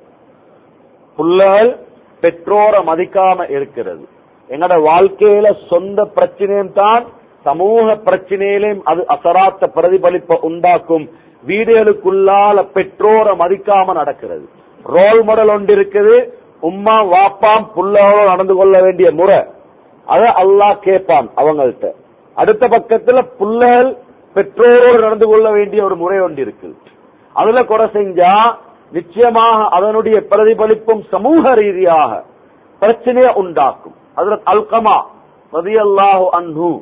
புள்ளல் பெற்றோரை மதிக்காம இருக்கிறது எங்கட வாழ்க்கையில சொந்த பிரச்சனையும் தான் சமூக பிரச்சனையிலும் அது அசராத்த பிரதிபலிப்ப உண்டாக்கும் வீடுகளுக்குள்ளால பெற்றோரை மதிக்காம நடக்கிறது ரோல் மாடல் ஒன்று இருக்குது உம்மா வாப்பாம் புள்ளகளோட நடந்து கொள்ள வேண்டிய முறை அத அல்லாஹ் கேட்பான் அவங்கள்ட்ட அடுத்த பக்கத்துல புள்ளகள் பெற்றோரோடு நடந்து கொள்ள வேண்டிய ஒரு முறை ஒன்று இருக்கு அதுல குறை செஞ்சா நிச்சயமாக அதனுடைய பிரதிபலிப்பும் சமூக ரீதியாக பிரச்சனையை உண்டாக்கும் அதுல அல்கமா ரதியல்லாஹு அன்ஹு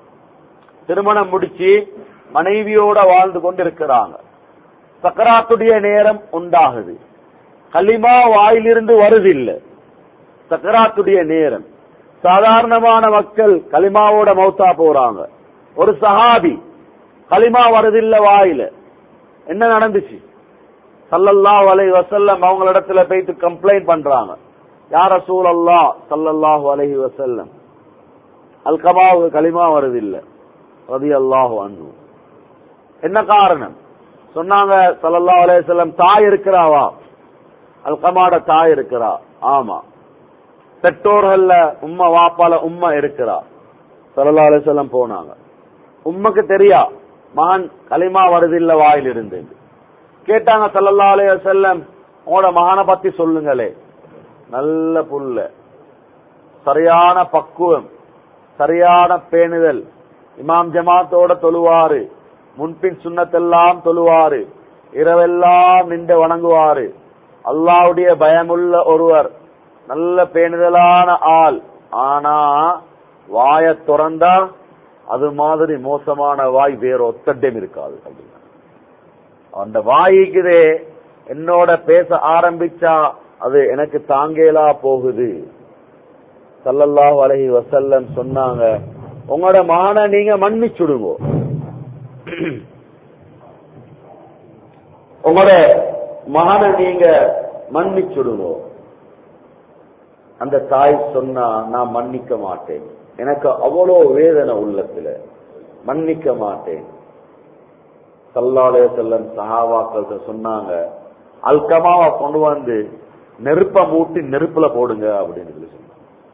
திருமணம் முடிச்சு மனைவியோட வாழ்ந்து கொண்டிருக்கிறாங்க சக்கராத்துடைய நேரம் உண்டாகுது கலிமா வாயிலிருந்து வருதில்லை சக்கராத்துடைய நேரம் சாதாரணமான மக்கள் கலிமாவோட மௌத்தா போறாங்க ஒரு சஹாபி கலிமா வருதில்ல வாயில என்ன நடந்துச்சு சல்லல்லாஹு அலைஹி வஸல்லம் அவங்களிடத்துல போயிட்டு கம்ப்ளைண்ட் பண்றாங்க யார சூழல்லா சல்லல்லாஹு அலைஹி வஸல்லம் அல்கமாவுக்கு களிமா வருதில்ல ரதி அல்லாஹு அன்பு என்ன காரணம் சொன்னாங்க சல்லல்லாஹு அலைஹி வஸல்லம் தாய் இருக்கிறாவா அல்கமாட தாய் இருக்கிறா ஆமா பெற்றோர்கள்ல உம்மா வாப்பால உம்மா இருக்கிறா சல்லல்லாஹு அலைஹி வஸல்லம் போனாங்க உம்மக்கு தெரியா மகன் களிமா வருதில்ல வாயில் இருந்து கேட்டாங்க சல்லல்லாஹு அலைஹி வஸல்லம் உங்களோட மகனை பத்தி சொல்லுங்களே நல்ல புல்ல சரியான பக்குவம் சரியான பேணுதல் இமாம் ஜமாத்தோட தொழுவாரு முன்பின் சுண்ணத்தெல்லாம் தொழுவாரு இரவெல்லாம் நின்று வணங்குவாரு அல்லாவுடைய பயமுள்ள ஒருவர் நல்ல பேணுதலான ஆள் ஆனா வாய திறந்தா அது மாதிரி மோசமான வாய் வேற ஒத்தட்டம் இருக்காது அப்படின்னா அந்த வாய்க்குதே என்னோட பேச ஆரம்பிச்சா அது எனக்கு தாங்கேலா போகுது சல்லல்லாஹு அலைஹி வசல்லம் சொன்னாங்க உங்களோட மகனை நீங்க மன்னிச்சுடுங்க உங்களோட மகனை நீங்க மன்னிச்சுடுங்க அந்த தாய் சொன்னா நான் மன்னிக்க மாட்டேன் எனக்கு அவ்வளோ வேதனை உள்ளத்துல மன்னிக்க மாட்டேன் சல்லாலே செல்லம் சஹாவாக்கள் சொன்னாங்க அல்கமாவை கொண்டு வந்து நெருப்ப மூட்டி நெருப்புல போடுங்க அப்படின்னு சொல்லி சொன்னாங்க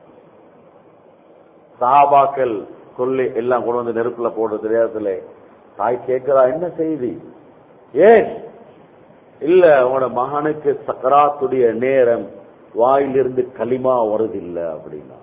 சஹாபாக்கள் கொல்லி எல்லாம் கொண்டு வந்து நெருப்புல போடுற தெரியாதுல தாய் கேட்கிறா என்ன செய்தி ஏன் இல்ல உங்களோட மகனுக்கு சக்கராத்துடைய நேரம் வாயிலிருந்து களிமா வருதில்லை அப்படின்னா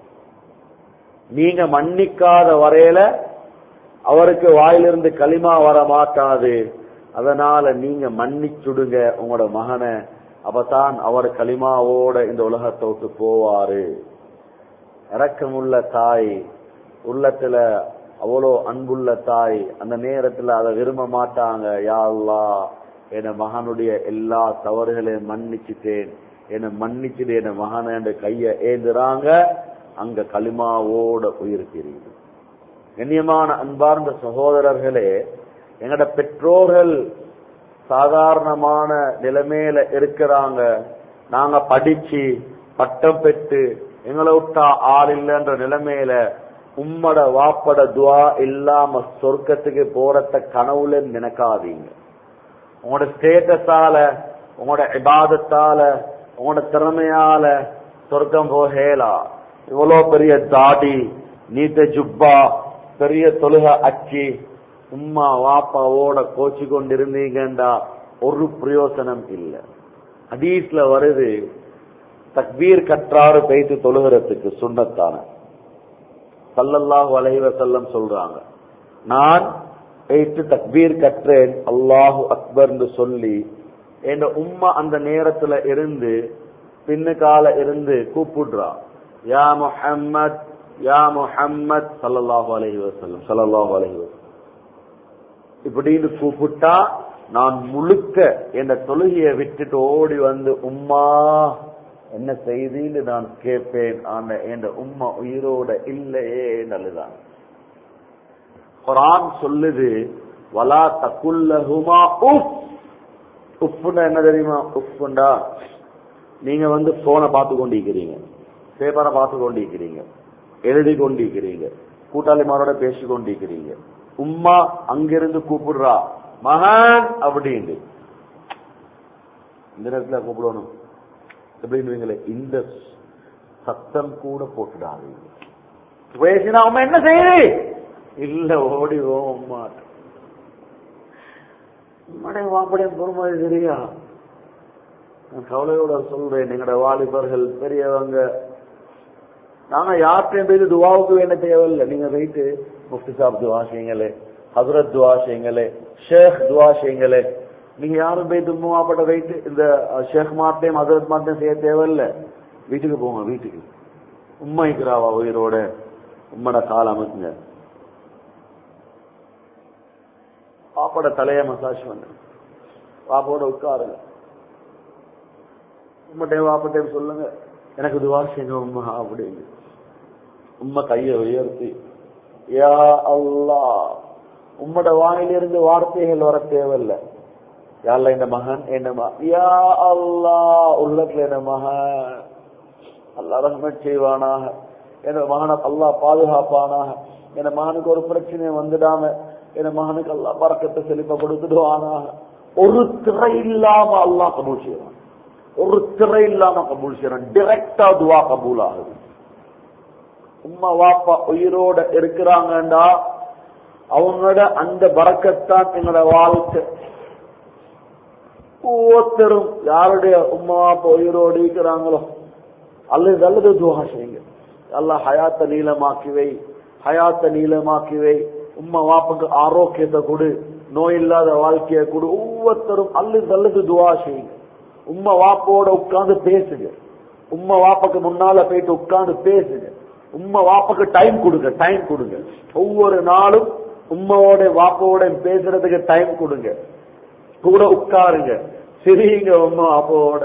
நீங்க மன்னிக்காத வரையில அவருக்கு வாயிலிருந்து களிமா வர மாட்டாது அதனால நீங்க மன்னிச்சுடுங்க உங்களோட மகனை அப்பதான் அவர் களிமாவோட இந்த உலகத்தை விட்டு போவாரு இறக்கமுள்ள தாய் உள்ளத்துல அவ்வளோ அன்புள்ள தாய் அந்த நேரத்துல அதை விரும்ப மாட்டாங்க யா அல்லாஹ் என் மகனுடைய எல்லா தவறுகளையும் மன்னிச்சுட்டேன் என்னை மன்னிச்சுட்டு என் மகனை என்ற கைய ஏந்துறாங்க அங்க களிமாவோட உயிர் தெரியுது கண்ணியமான அன்பார்ந்த சகோதரர்களே எங்கட பெற்றோர்கள் சாதாரணமான நிலைமையில இருக்கிறாங்க நாங்க படிச்சு பட்டம் பெற்று எங்களை விட்டா ஆள் இல்லைன்ற நிலைமையில உம்மட வாப்பட துவா இல்லாம சொர்க்கத்துக்கு போறத கனவுல நினைக்காதீங்க உங்களோட ஸ்டேட்டஸால உங்களோட இபாதத்தால உங்களோட திறமையால சொர்க்கம் போகலா இவ்வளவு பெரிய தாடி நீத்த ஜுப்பா பெரிய தொழுக அச்சி உம்மா வாப்பாவோட கோச்சு கொண்டிருந்தீங்கண்டா ஒரு பிரயோசனம் இல்ல ஹதீஸ்ல வருது தக்பீர் கற்றாறு பேய்த்து தொழுகிறதுக்கு சுண்ணத்தான சல்லல்லாஹு அலைஹி வஸல்லம் சொல்றாங்க நான் பேய்த்து தக்பீர் கற்றேன் அல்லாஹு அக்பர்னு சொல்லி என் உம்மா அந்த நேரத்துல இருந்து பின்னுக்கால இருந்து கூப்பிடுறா யா முஹம்மத் யா முஹம்மத் சல்லல்லாஹு அலைஹி வஸல்லம் ஸல்லல்லாஹு அலைஹி வஸல்லம் இப்படின்னு கூப்பிட்டா நான் முழுக்க என் தொழுகையை விட்டுட்டு ஓடி வந்து உம்மா என்ன செய்தின்னு நான் கேட்பேன் ஆனா என் உம்மா உயிரோட இல்லையே நல்லுதான் குரான் சொல்லுது வலா தக்குல்லஹுமா உஃப் உப்புண்டா என்ன தெரியுமா உப்புண்டா நீங்க வந்து போனை பார்த்து கொண்டிருக்கிறீங்க பேப்பரை பார்த்து கொண்டிருக்கிறீங்க எழுதி கொண்டிருக்கிறீங்க கூட்டாளிமாரோட பேசி கொண்டிருக்கிறீங்க உம்மா அங்கிருந்து கூப்பிடுறா மகான் அப்படின்னு இந்த நேரத்துல கூப்பிடணும் எப்படின்னு இந்த சத்தம் கூட போட்டுடாதீங்க பேசினா அம்மா என்ன செய்யுது இல்ல ஓடிவோம் அம்மா உம்மாடைய வாப்படைய பொறுமை சரியா நான் கவலையோட சொல்றேன் எங்கட வாலிபர்கள் பெரியவங்க நாங்க யார்கிட்டையும் போய் துவாவுக்கு வேண்ட தேவையில்லை நீங்க போயிட்டு முஃப்தி சாப் துவா செய்யுங்களே ஹசரத் துவா செய்யுங்களே ஷேக் துவா செய்யுங்களே நீங்க யாரும் போய் தும்மாப்பட்ட போயிட்டு இந்த ஷேக் மாட்டையும் ஹசரத் மாட்டையும் செய்ய தேவையில்லை வீட்டுக்கு போங்க வீட்டுக்கு உண்மைக்கிறாவா உயிரோட உம்மட கால் அமைக்குங்க பாப்போட தலைய மசாஜ் பண்ணு பாப்போட உட்காருங்க உம்மட்டையும் வாப்பட்டையும் சொல்லுங்க எனக்கு துவா செய்யுங்க உம்மா அப்படின்னு உம்ம கையை உயர்த்தி யா அல்லா உம்மோட வாயிலிருந்து வார்த்தைகள் வர தேவையில்ல யாழ்ல இந்த மகன் என்ன யா அல்லா உள்ளத்துல என்ன மகன் அல்லா ரஹ்மத் செய்வானாக என் மகனை அல்லா பாதுகாப்பானாக என் மகனுக்கு ஒரு பிரச்சனை வந்துடாம என் மகனுக்கு அல்லா பறக்கத்தை செழிப்ப கொடுத்துடுவானாக ஒரு திரை இல்லாம அல்லா கபூல் செய்வான் ஒரு திரை இல்லாம கபூல் செய்யறான் டிரெக்டா துவா கபூல் ஆகுது உம்மா வாப்பா உயிரோட இருக்கிறாங்கண்டா அவங்களோட அந்த பறக்கத்தான் எங்களோட வாழ்க்கை ஒவ்வொருத்தரும் யாருடைய உம்மா வாப்பா உயிரோடு இருக்கிறாங்களோ அல்லது அல்லது துவா செய்யுங்க அல்ல ஹயாத்த நீளமாக்கி வை ஹயாத்த நீளமாக்கி வை உம்மா வாப்புக்கு ஆரோக்கியத்தை கொடு நோய் இல்லாத வாழ்க்கையை கொடு ஒவ்வொருத்தரும் அல்லது அல்லது துவா செய்யுங்க உம்மா வாப்போட உட்கார்ந்து பேசுங்க உம்மா வாப்பாக்கு முன்னால போயிட்டு உட்கார்ந்து பேசுங்க உம்மா வாப்பாக்கு டைம் கொடுங்க டைம் கொடுங்க ஒவ்வொரு நாளும் உம்மாவோட வாப்பாவோட பேசுறதுக்கு டைம் கொடுங்க கூட உட்காருங்க சிரிங்க உம்மா அப்போட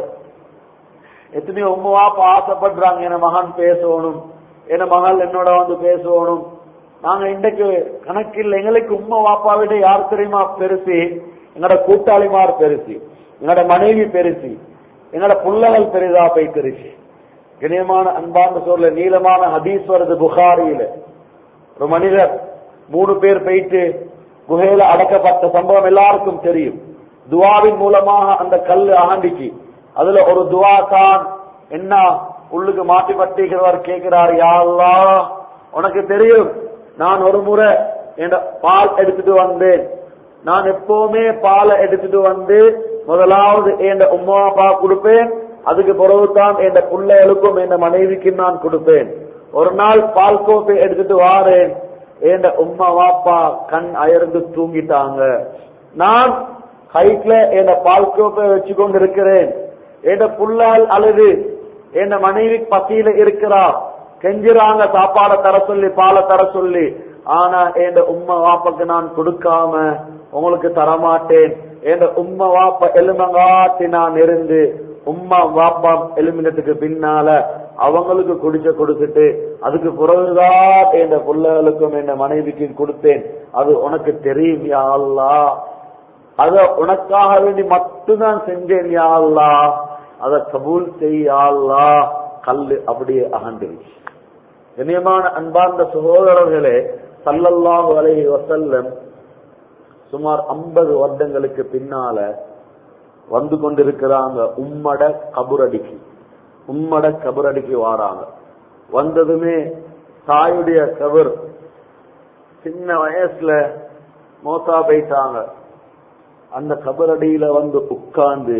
எத்தனையோ உம்மா அப்பா ஆசைப்படுறாங்க என் மகன் பேசணும் என் மகள் என்னோட வந்து பேசணும் நாங்க இன்றைக்கு கணக்கில் எங்களுக்கு உம்மா வாப்பா விட யார் தெரியுமா பெருசு எங்களோட கூட்டாளிமார் பெருசு எங்களோட மனைவி பெருசு எங்களோட புள்ளகள் பெரிதா போய் பெருசு கணியமான அன்பான சொல்ல நீளமான ஹதீஸ் வருது புகாரியில ஒரு மனிதர் மூணு பேர் போயிட்டு குகையில அடக்கப்பட்ட சம்பவம் எல்லாருக்கும் தெரியும் துவாவின் மூலமாக அந்த கல்லு அகண்டிச்சு அதுல ஒரு துவா தான் என்ன உள்ளுக்கு மாட்டி பட்டிக்கிறவர் கேட்கிறார் யா அல்லாஹ் உனக்கு தெரியும் நான் ஒரு முறை என் பால் எடுத்துட்டு வந்தேன் நான் எப்பவுமே பாலை எடுத்துட்டு வந்து முதலாவது என் உம்மா அப்பா கொடுப்பேன் அதுக்கு பிறகுதான் என் பிள்ளைகளுக்கும் என் மனைவிக்கு நான் கொடுப்பேன் ஒரு நாள் பால் கோப்பை எடுத்துட்டு வாரேன் என் உம்மா வாப்பா கண் அயர்ந்து தூங்கிட்டாங்க நான் கைட்ல என் பால் கோப்பை வச்சு கொண்டு இருக்கிறேன் என் புள்ளால் அழுது என் மனைவி பசியில இருக்கிறா கெஞ்சுறாங்க சாப்பாட தர சொல்லி பாலை தர சொல்லி ஆனா என் உம்மா வாப்பாக்கு நான் கொடுக்காம உங்களுக்கு தரமாட்டேன் என் உம்மா வாப்பா எலுமங்காட்டி நான் இருந்து உம்மா வாப்பா எலுமினத்துக்கு பின்னால அவங்களுக்கு குடிச்ச கொடுத்துட்டு அதுக்கு பிறகுதான் என் பிள்ளைகளுக்கும் என் மனைவிக்கும் கொடுத்தேன் அது உனக்கு தெரியும் யா அல்லாஹ் அத உனக்காக வேண்டி மட்டும்தான் செஞ்சேன் யா அல்லாஹ் அத கபூல் செய்யா அல்லாஹ் கல்லு அப்படியே அகண்டுருச்சு கண்ணியமான அன்பார்ந்த சகோதரர்களே சல்லல்லாஹு அலைஹி வசல்லம் சுமார் ஐம்பது வருடங்களுக்கு பின்னால வந்து கொண்டிருக்கிறாங்க உம்மட கபுரடிக்கு உம்மட கபுரடிக்கு வாராங்க வந்ததுமே தாயுடைய கபர் சின்ன வயசுல மோசா போயிட்டாங்க அந்த கபரடியில வந்து உட்கார்ந்து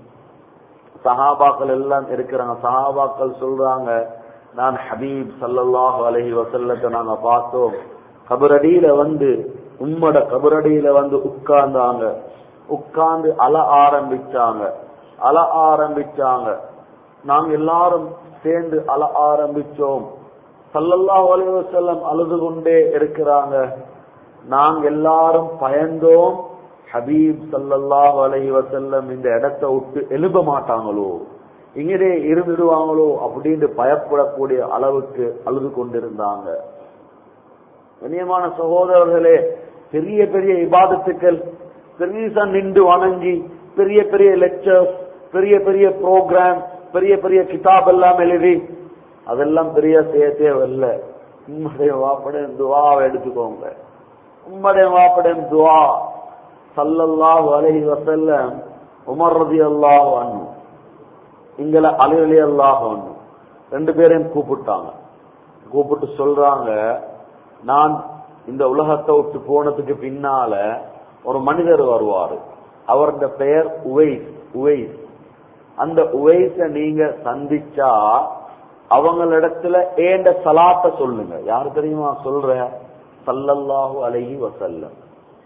சஹாபாக்கள் எல்லாம் இருக்கிறாங்க சஹாபாக்கள் சொல்றாங்க நான் ஹபீப் சல்லல்லாஹு அலைஹி வசல்லத்தை நாங்க பார்த்தோம் கபரடியில வந்து உம்மட கபரடியில வந்து உட்கார்ந்தாங்க உட்கார்ந்து அழ ஆரம்பிச்சாங்க அழ ஆரம்பிச்சாங்க நாங்க எல்லாரும் சேர்ந்து அழ ஆரம்பிச்சோம் சல்லல்லாஹு அலைஹி வஸல்லம் அழுது கொண்டே இருக்கிறாங்க நாங்க எல்லாரும் பயந்தோம் ஹபீப் சல்லல்லாஹு அலைஹி வஸல்லம் இந்த இடத்தை விட்டு எழும்ப மாட்டாங்களோ இங்கே இருந்துடுவாங்களோ அப்படின்னு பயப்படக்கூடிய அளவுக்கு அழுது கொண்டிருந்தாங்க கண்ணியமான சகோதரர்களே பெரிய பெரிய இபாதத்துக்கள் பெரிய நின்று வணங்கி பெரிய பெரிய லெக்சர்ஸ் பெரிய பெரிய ப்ரோக்ராம் பெரிய பெரிய கிதாப் எல்லாம் எழுதி அதெல்லாம் பெரிய செய்ய தேவையில்லை உம்முடைய வாப்படையும் துவாவை எடுத்துக்கோங்க உம்முடைய வாப்படையும் துவா சல்லல்லாஹு அலைஹி வஸல்லம் உமர் ரலியல்லாஹு அன்ஹு இங்கல அலி ரலியல்லாஹு அன்ஹு ரெண்டு பேரையும் கூப்பிட்டாங்க கூப்பிட்டு சொல்றாங்க நான் இந்த உலகத்தை விட்டு போனதுக்கு பின்னால ஒரு மனிதர் வருவாரு அவருடைய பெயர் உவைஸ் உவைஸ் அந்த உவைஸ நீங்க சந்திச்சா அவங்களிடத்துல ஏண்ட சலாத்த சொல்லுங்க யாரு தெரியுமா சொல்ற சல்லல்லாஹு அலைஹி வசல்லம்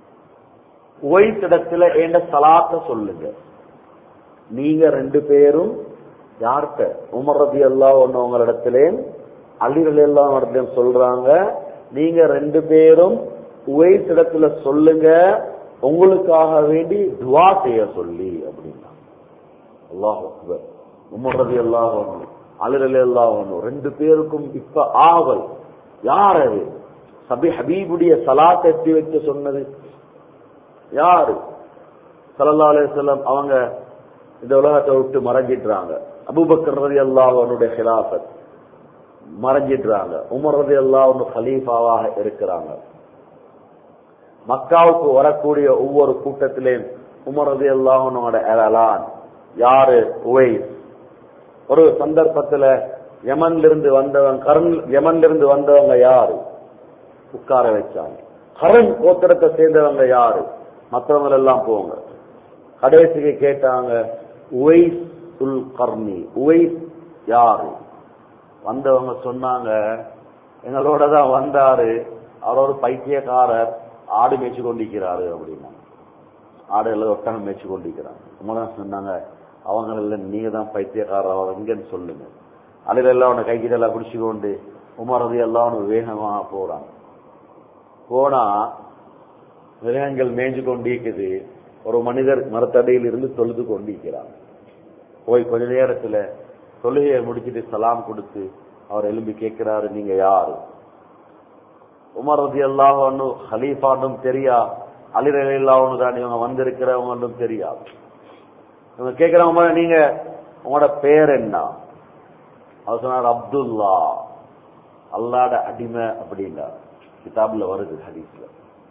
உவைஸ் இடத்துல ஏண்ட சலாத்த சொல்லுங்க நீங்க ரெண்டு பேரும் யார்கிட்ட உமர் ரதி அல்லா ஒன்னவங்களிடத்திலே அலிரலி எல்லாம் இடத்துலயும் சொல்றாங்க நீங்க ரெண்டு பேரும் உவைஸ் இடத்துல சொல்லுங்க உங்களுக்காக வேண்டி துவா செய்ய சொல்லி அப்படின்னா அல்லாஹ் அக்பர் உமர் ரதி அல்லாஹ் அலிரலி அல்லாஹ் ரெண்டு பேருக்கும் இப்ப ஆவல் யார் அது சபி ஹபீபுடைய சலாத்தை எத்தி வைக்க சொன்னது யாரு சல்லா அலிஸ்லாம் அவங்க இந்த உலகத்தை விட்டு மறைஞ்சிடுறாங்க அபுபக்கர் ரதி அல்லாஹனுடைய ஹிலாஃபத் மறைஞ்சிடுறாங்க உமர் ரதி அல்லாஹ் ஹலீஃபாவாக இருக்கிறாங்க மக்காவுக்கு வரக்கூடிய ஒவ்வொரு கூட்டத்திலேயும் உமர் ரதி அல்லாஹனோட எழலான் யாரு உவைஸ் ஒரு சந்தர்ப்பத்துல யமன்ல இருந்து வந்தவங்க கரண் யமன்ல இருந்து வந்தவங்க யாரு உட்கார வச்சாங்க கரண் கோத்திரத்தை சேர்ந்தவங்க யாரு மற்றவங்க எல்லாம் போங்க கடைசிக்கு கேட்டாங்க உவைஸ் உல் கர்ணி உவைஸ் யாரு வந்தவங்க சொன்னாங்க எங்களோட தான் வந்தாரு அவர் ஒரு பைத்தியக்காரர் ஆடு மேய்ச்சி கொண்டிருக்கிறாரு அப்படின்னா ஆடு எல்லாம் ஒட்டகம் மேய்ச்சி கொண்டிருக்கிறாங்க உங்களதான் சொன்னாங்க அவங்க இல்ல நீங்க தான் பைத்தியக்காரர் அவர் எங்கன்னு சொல்லுங்க அலையில எல்லாம் அவனை கைக்கிட்டெல்லாம் பிடிச்சு கொண்டு உமரது எல்லாம் அவனு வேகமாக போறான் போனா மிருகங்கள் மேய்ஞ்சு கொண்டிருக்குது ஒரு மனிதர் மரத்தடியில் இருந்து தொழுது கொண்டிருக்கிறார் போய் கொஞ்ச நேரத்துல தொழுகையை முடிச்சிட்டு சலாம் கொடுத்து அவர் எழும்பி கேட்கிறாரு நீங்க யாரு உமர் ரதி அல்லாஹ் ஹலீஃபாண்டும் தெரியா அலிரலி அல்லாஹ் தான் இவங்க வந்திருக்கிறவங்களும் தெரியாது இவங்க கேட்கிறவங்க நீங்க உங்களோட பேர் என்ன அவர் சொன்னார் அப்துல்லா அல்லாட அடிமை அப்படின்னா கிதாப்ல வருது ஹதீஸ்ல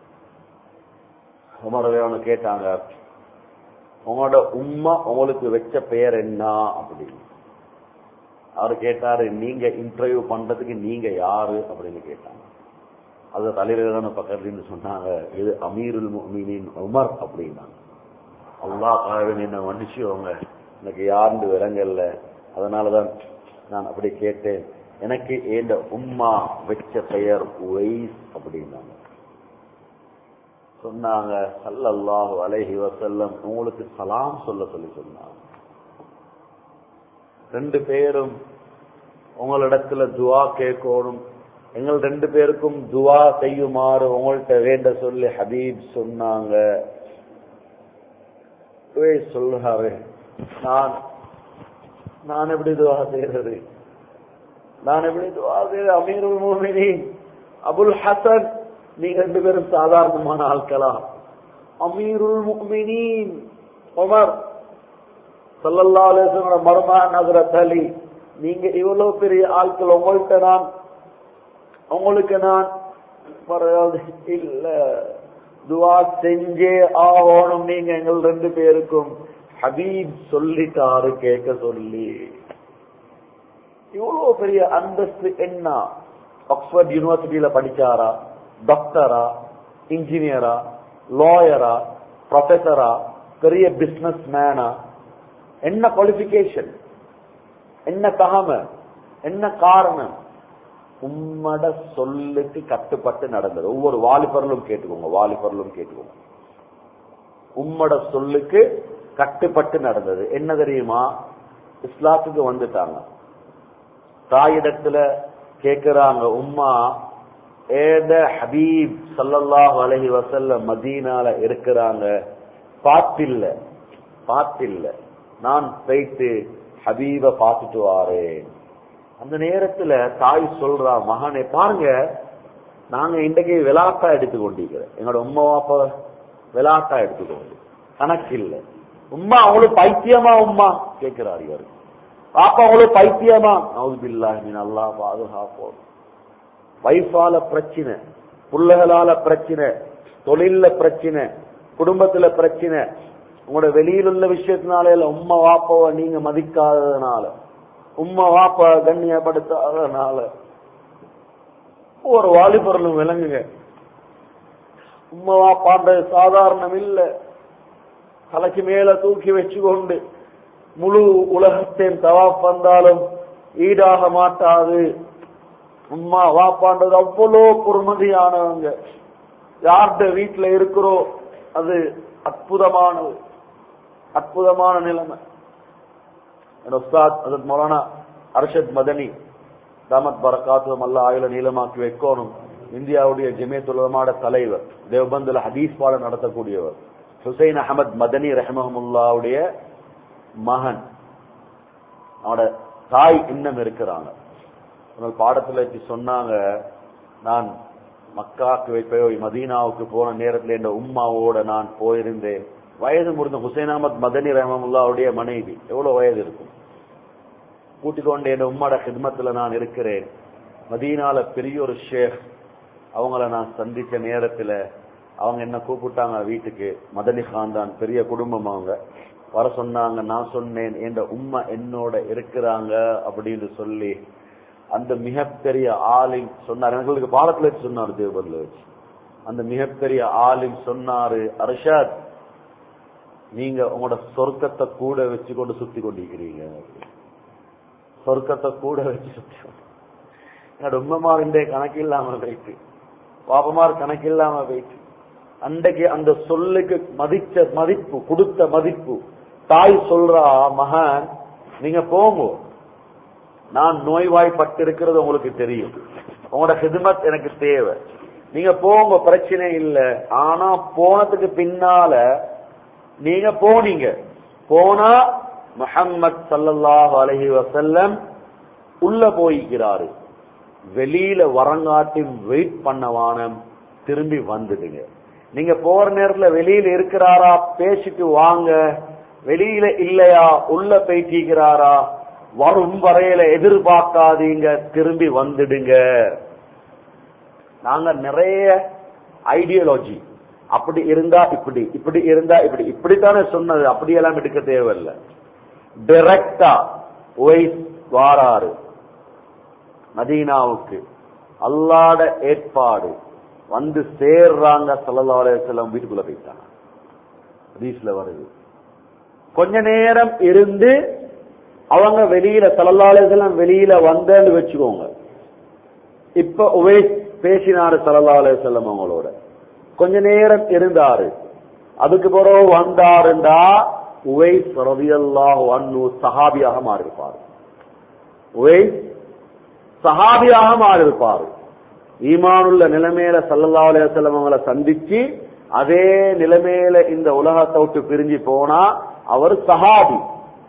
உமரவே கேட்டாங்க உங்களோட உம்மா உங்களுக்கு வச்ச பெயர் என்ன அப்படின்னு அவர் கேட்டாரு நீங்க இன்டர்வியூ பண்றதுக்கு நீங்க யாரு அப்படின்னு கேட்டாங்க அது தலைவரான பக்கத்துல சொன்னாங்க இது அமீருல் முஃமினீன் உமர் அப்படின்னாங்க அல்லாஹ் என்ன மன்னிச்சுவங்க எனக்கு யாருன்னு விளங்கல்ல அதனாலதான் நான் அப்படி கேட்டேன் எனக்கு ஏண்ட உம்மா வச்ச பெயர் உவைஸ் அப்படின்னாங்க சொன்னாங்க சல்லல்லாஹு அலைஹி வசல்லம் உங்களுக்கு சலாம் சொல்ல சொல்லி சொன்னாங்க ரெண்டு பேரும் உங்களிடத்துல துவா கேட்கணும் எங்கள் ரெண்டு பேருக்கும் துவா செய்யுமாறு உங்கள்கிட்ட வேண்ட சொல்லி ஹபீப் சொன்னாங்க சொல்றாரு நான் நான் எப்படி துவா செய்யறது நான் எப்படி துவா செய்யறது அமீருல் மோமினின் அபுல் ஹசன் நீங்க ரெண்டு பேரும் சாதாரணமான ஆட்களா அமீருல் முக்மினீன் உமர் சல்லல்லா அலேசனோட மர்மா நகர தலி நீங்க இவ்வளவு பெரிய ஆட்கள் உங்கள்கிட்ட நான் உங்களுக்கு நான் இல்ல துவா செஞ்சே ஆகணும் நீங்க எங்கள் ரெண்டு பேருக்கும் ஹபீப் சொல்லிட்டாரு கேட்க சொல்லி இவ்வளவு பெரிய அந்தஸ்து என்ன ஆக்ஸ்போர்ட் யூனிவர்சிட்டியில படிச்சாரா டாக்டரா இன்ஜினியரா லாயரா ப்ரொஃபஸரா பெரிய பிசினஸ் மேனா என்ன குவாலிபிகேஷன் என்ன தகம என்ன காரணம் உம்மட சொல்லுக்கு கட்டுப்பட்டு நடந்தது ஒவ்வொரு வாலிபர்களும் கேட்டுக்கோங்க வாலிபர்களும் கேட்டுக்கோங்க உம்மட சொல்லுக்கு கட்டுப்பட்டு நடந்தது என்ன தெரியுமா இஸ்லாத்துக்கு வந்துட்டாங்க தாயிடத்துல கேக்குறாங்க உம்மா ஏத ஹபீப் சல்லல்லாஹு அலஹி வசல்ல மதீனால இருக்கிறாங்க பாத்தில்ல பாத்தில்ல நான் போயிட்டு ஹபீப பார்த்துட்டு வாரேன் அந்த நேரத்துல தாய் சொல்றா மகானே பாருங்க நாங்க இன்றைக்கு விளாட்டா எடுத்து கொண்டிருக்கிறோம் எங்களோட உம்மா அப்பா விளாட்டா எடுத்துக்கொண்டு கணக்கு இல்ல உம்மா அவங்களுக்கு பைத்தியமா உம்மா கேட்கிறார் இவர் பாப்பா அவங்களுக்கு பைத்தியமா நவுதுபில்லா நல்லா பாதுகாப்போம் வைஃபால பிரச்சனை புள்ளகளால பிரச்சனை தொழில பிரச்சனை குடும்பத்துல பிரச்சனை உங்களோட வெளியில் உள்ள விஷயத்தினால இல்ல உம்மா வாப்பாவை நீங்க மதிக்காததுனால உம்மா வாப்பா கண்ணியப்படுத்தாதனால ஒரு வாலிபர்களும் விளங்குங்க உம்மா வாப்பான்றது சாதாரணம் இல்ல தலைக்கு மேல தூக்கி வச்சுக்கொண்டு முழு உலகத்தையும் தவாப் வந்தாலும் ஈடாக மாட்டாது உம்மா வாப்பான்றது அவ்வளோ பொறுமதியானவங்க யார்கிட்ட வீட்டுல இருக்கிறோம் அது அற்புதமானது அற்புதமான நிலைமை உஸ்தாத் அதற்கு மௌலானா அர்ஷத் மதனி தாமத் பரகாத்துவம் அல்ல ஆயுள நீளமாக்கி வைக்கணும் இந்தியாவுடைய ஜெமியத் உலகமாட தலைவர் தேவபந்துல ஹதீஸ் பாடம் நடத்தக்கூடியவர் ஹுசைன் அகமது மதனி ரஹமஹமுல்லாவுடைய மகன் அவனோட தாய் இன்னும் இருக்கிறாங்க பாடத்துல சொன்னாங்க நான் மக்காக்கு போய் மதீனாவுக்கு போன நேரத்தில் என்ற உம்மாவோட நான் போயிருந்தேன் வயது முடிந்த ஹுசைன் அகமது மதனி ரஹமுல்லாவுடைய மனைவி எவ்வளவு வயது இருக்கும் கூட்டிக் கொண்டு என் உம்மாட ஹிதமத்துல நான் இருக்கிறேன் மதீனால பெரிய ஒரு ஷேக் அவங்கள நான் சந்திச்ச நேரத்துல அவங்க என்ன கூப்பிட்டாங்க வீட்டுக்கு மதனி கான் தான் பெரிய குடும்பம் அவங்க வர சொன்னாங்க நான் சொன்னேன் என் உம்மா என்னோட இருக்கிறாங்க அப்படின்னு சொல்லி அந்த மிகப்பெரிய ஆலிம் சொன்னார் எங்களுக்கு பாடத்துல வச்சு சொன்னார் தேவபதில வச்சு அந்த மிகப்பெரிய ஆலிம் சொன்னாரு அர்ஷாத் நீங்க உங்களோட சொர்க்கத்தை கூட வச்சு கொண்டு சுத்தி கொண்டிருக்கிறீங்க சொர்க்கத்தை கூட வச்சு சுத்தி என்னோட உண்மைமாரின்றே கணக்கு இல்லாம போயிட்டு பாபமார் கணக்கு இல்லாம போயிட்டு அன்றைக்கு அந்த சொல்லுக்கு மதிச்ச மதிப்பு கொடுத்த மதிப்பு தாய் சொல்றா மகன் நீங்க போங்க நான் நோய்வாய்ப்பட்டு இருக்கிறது உங்களுக்கு தெரியும் உங்களோட ஹிதமத் எனக்கு தேவை நீங்க போங்க பிரச்சனை இல்லை ஆனா போனதுக்கு பின்னால நீங்க போனீங்க போனா முஹம்மத் ஸல்லல்லாஹு அலைஹி வஸல்லம் உள்ள போய்க்கிறாரு வெளியில வரங்காட்டி வெயிட் பண்ணவானம் திரும்பி வந்துடுங்க நீங்க போற நேரத்துல வெளியில இருக்கிறாரா பேசிட்டு வாங்க வெளியில இல்லையா உள்ள போயிட்டிருக்கிறாரா வரும் வரையில எதிர்பார்க்காதீங்க திரும்பி வந்துடுங்க நாங்க நிறைய ஐடியாலஜி அப்படி இருந்தா இப்படி இப்படி இருந்தா இப்படி இப்படித்தானே சொன்னது அப்படியெல்லாம் எடுக்க தேவையில்லை டைரக்டா ஒய்ஸ் வாராரு மதீனாவுக்கு அல்லாட ஏற்பாடு வந்து சேர்றாங்க சல்லல்லாஹு அலைஹி வஸல்லம் வீட்டுக்குள்ள போயிட்டாங்க ஹதீஸ்ல வருது கொஞ்ச நேரம் இருந்து அவங்க வெளியில சல்லல்லாஹு அலைஹி வஸல்லம் வெளியில வந்தேன்னு வச்சுக்கோங்க இப்ப உவைஸ் பேசினாரு சல்லல்லாஹு அலைஹி வஸல்லம் அவங்களோட கொஞ்ச நேரம் இருந்தாரு அதுக்கு பிறகு வந்தாருண்டா உவைஸ் ரலியல்லாஹு அன்ஹு சஹாபியாக மாறிருப்பார் உவைஸ் சஹாபியாக மாறிருப்பார் ஈமானுள்ள நிலைமையில சல்லல்லாஹு அலைஹி வஸல்லம் அவங்களை சந்திச்சு அதே நிலைமையில இந்த உலகத்தை விட்டு பிரிஞ்சு போனா அவர் சஹாபி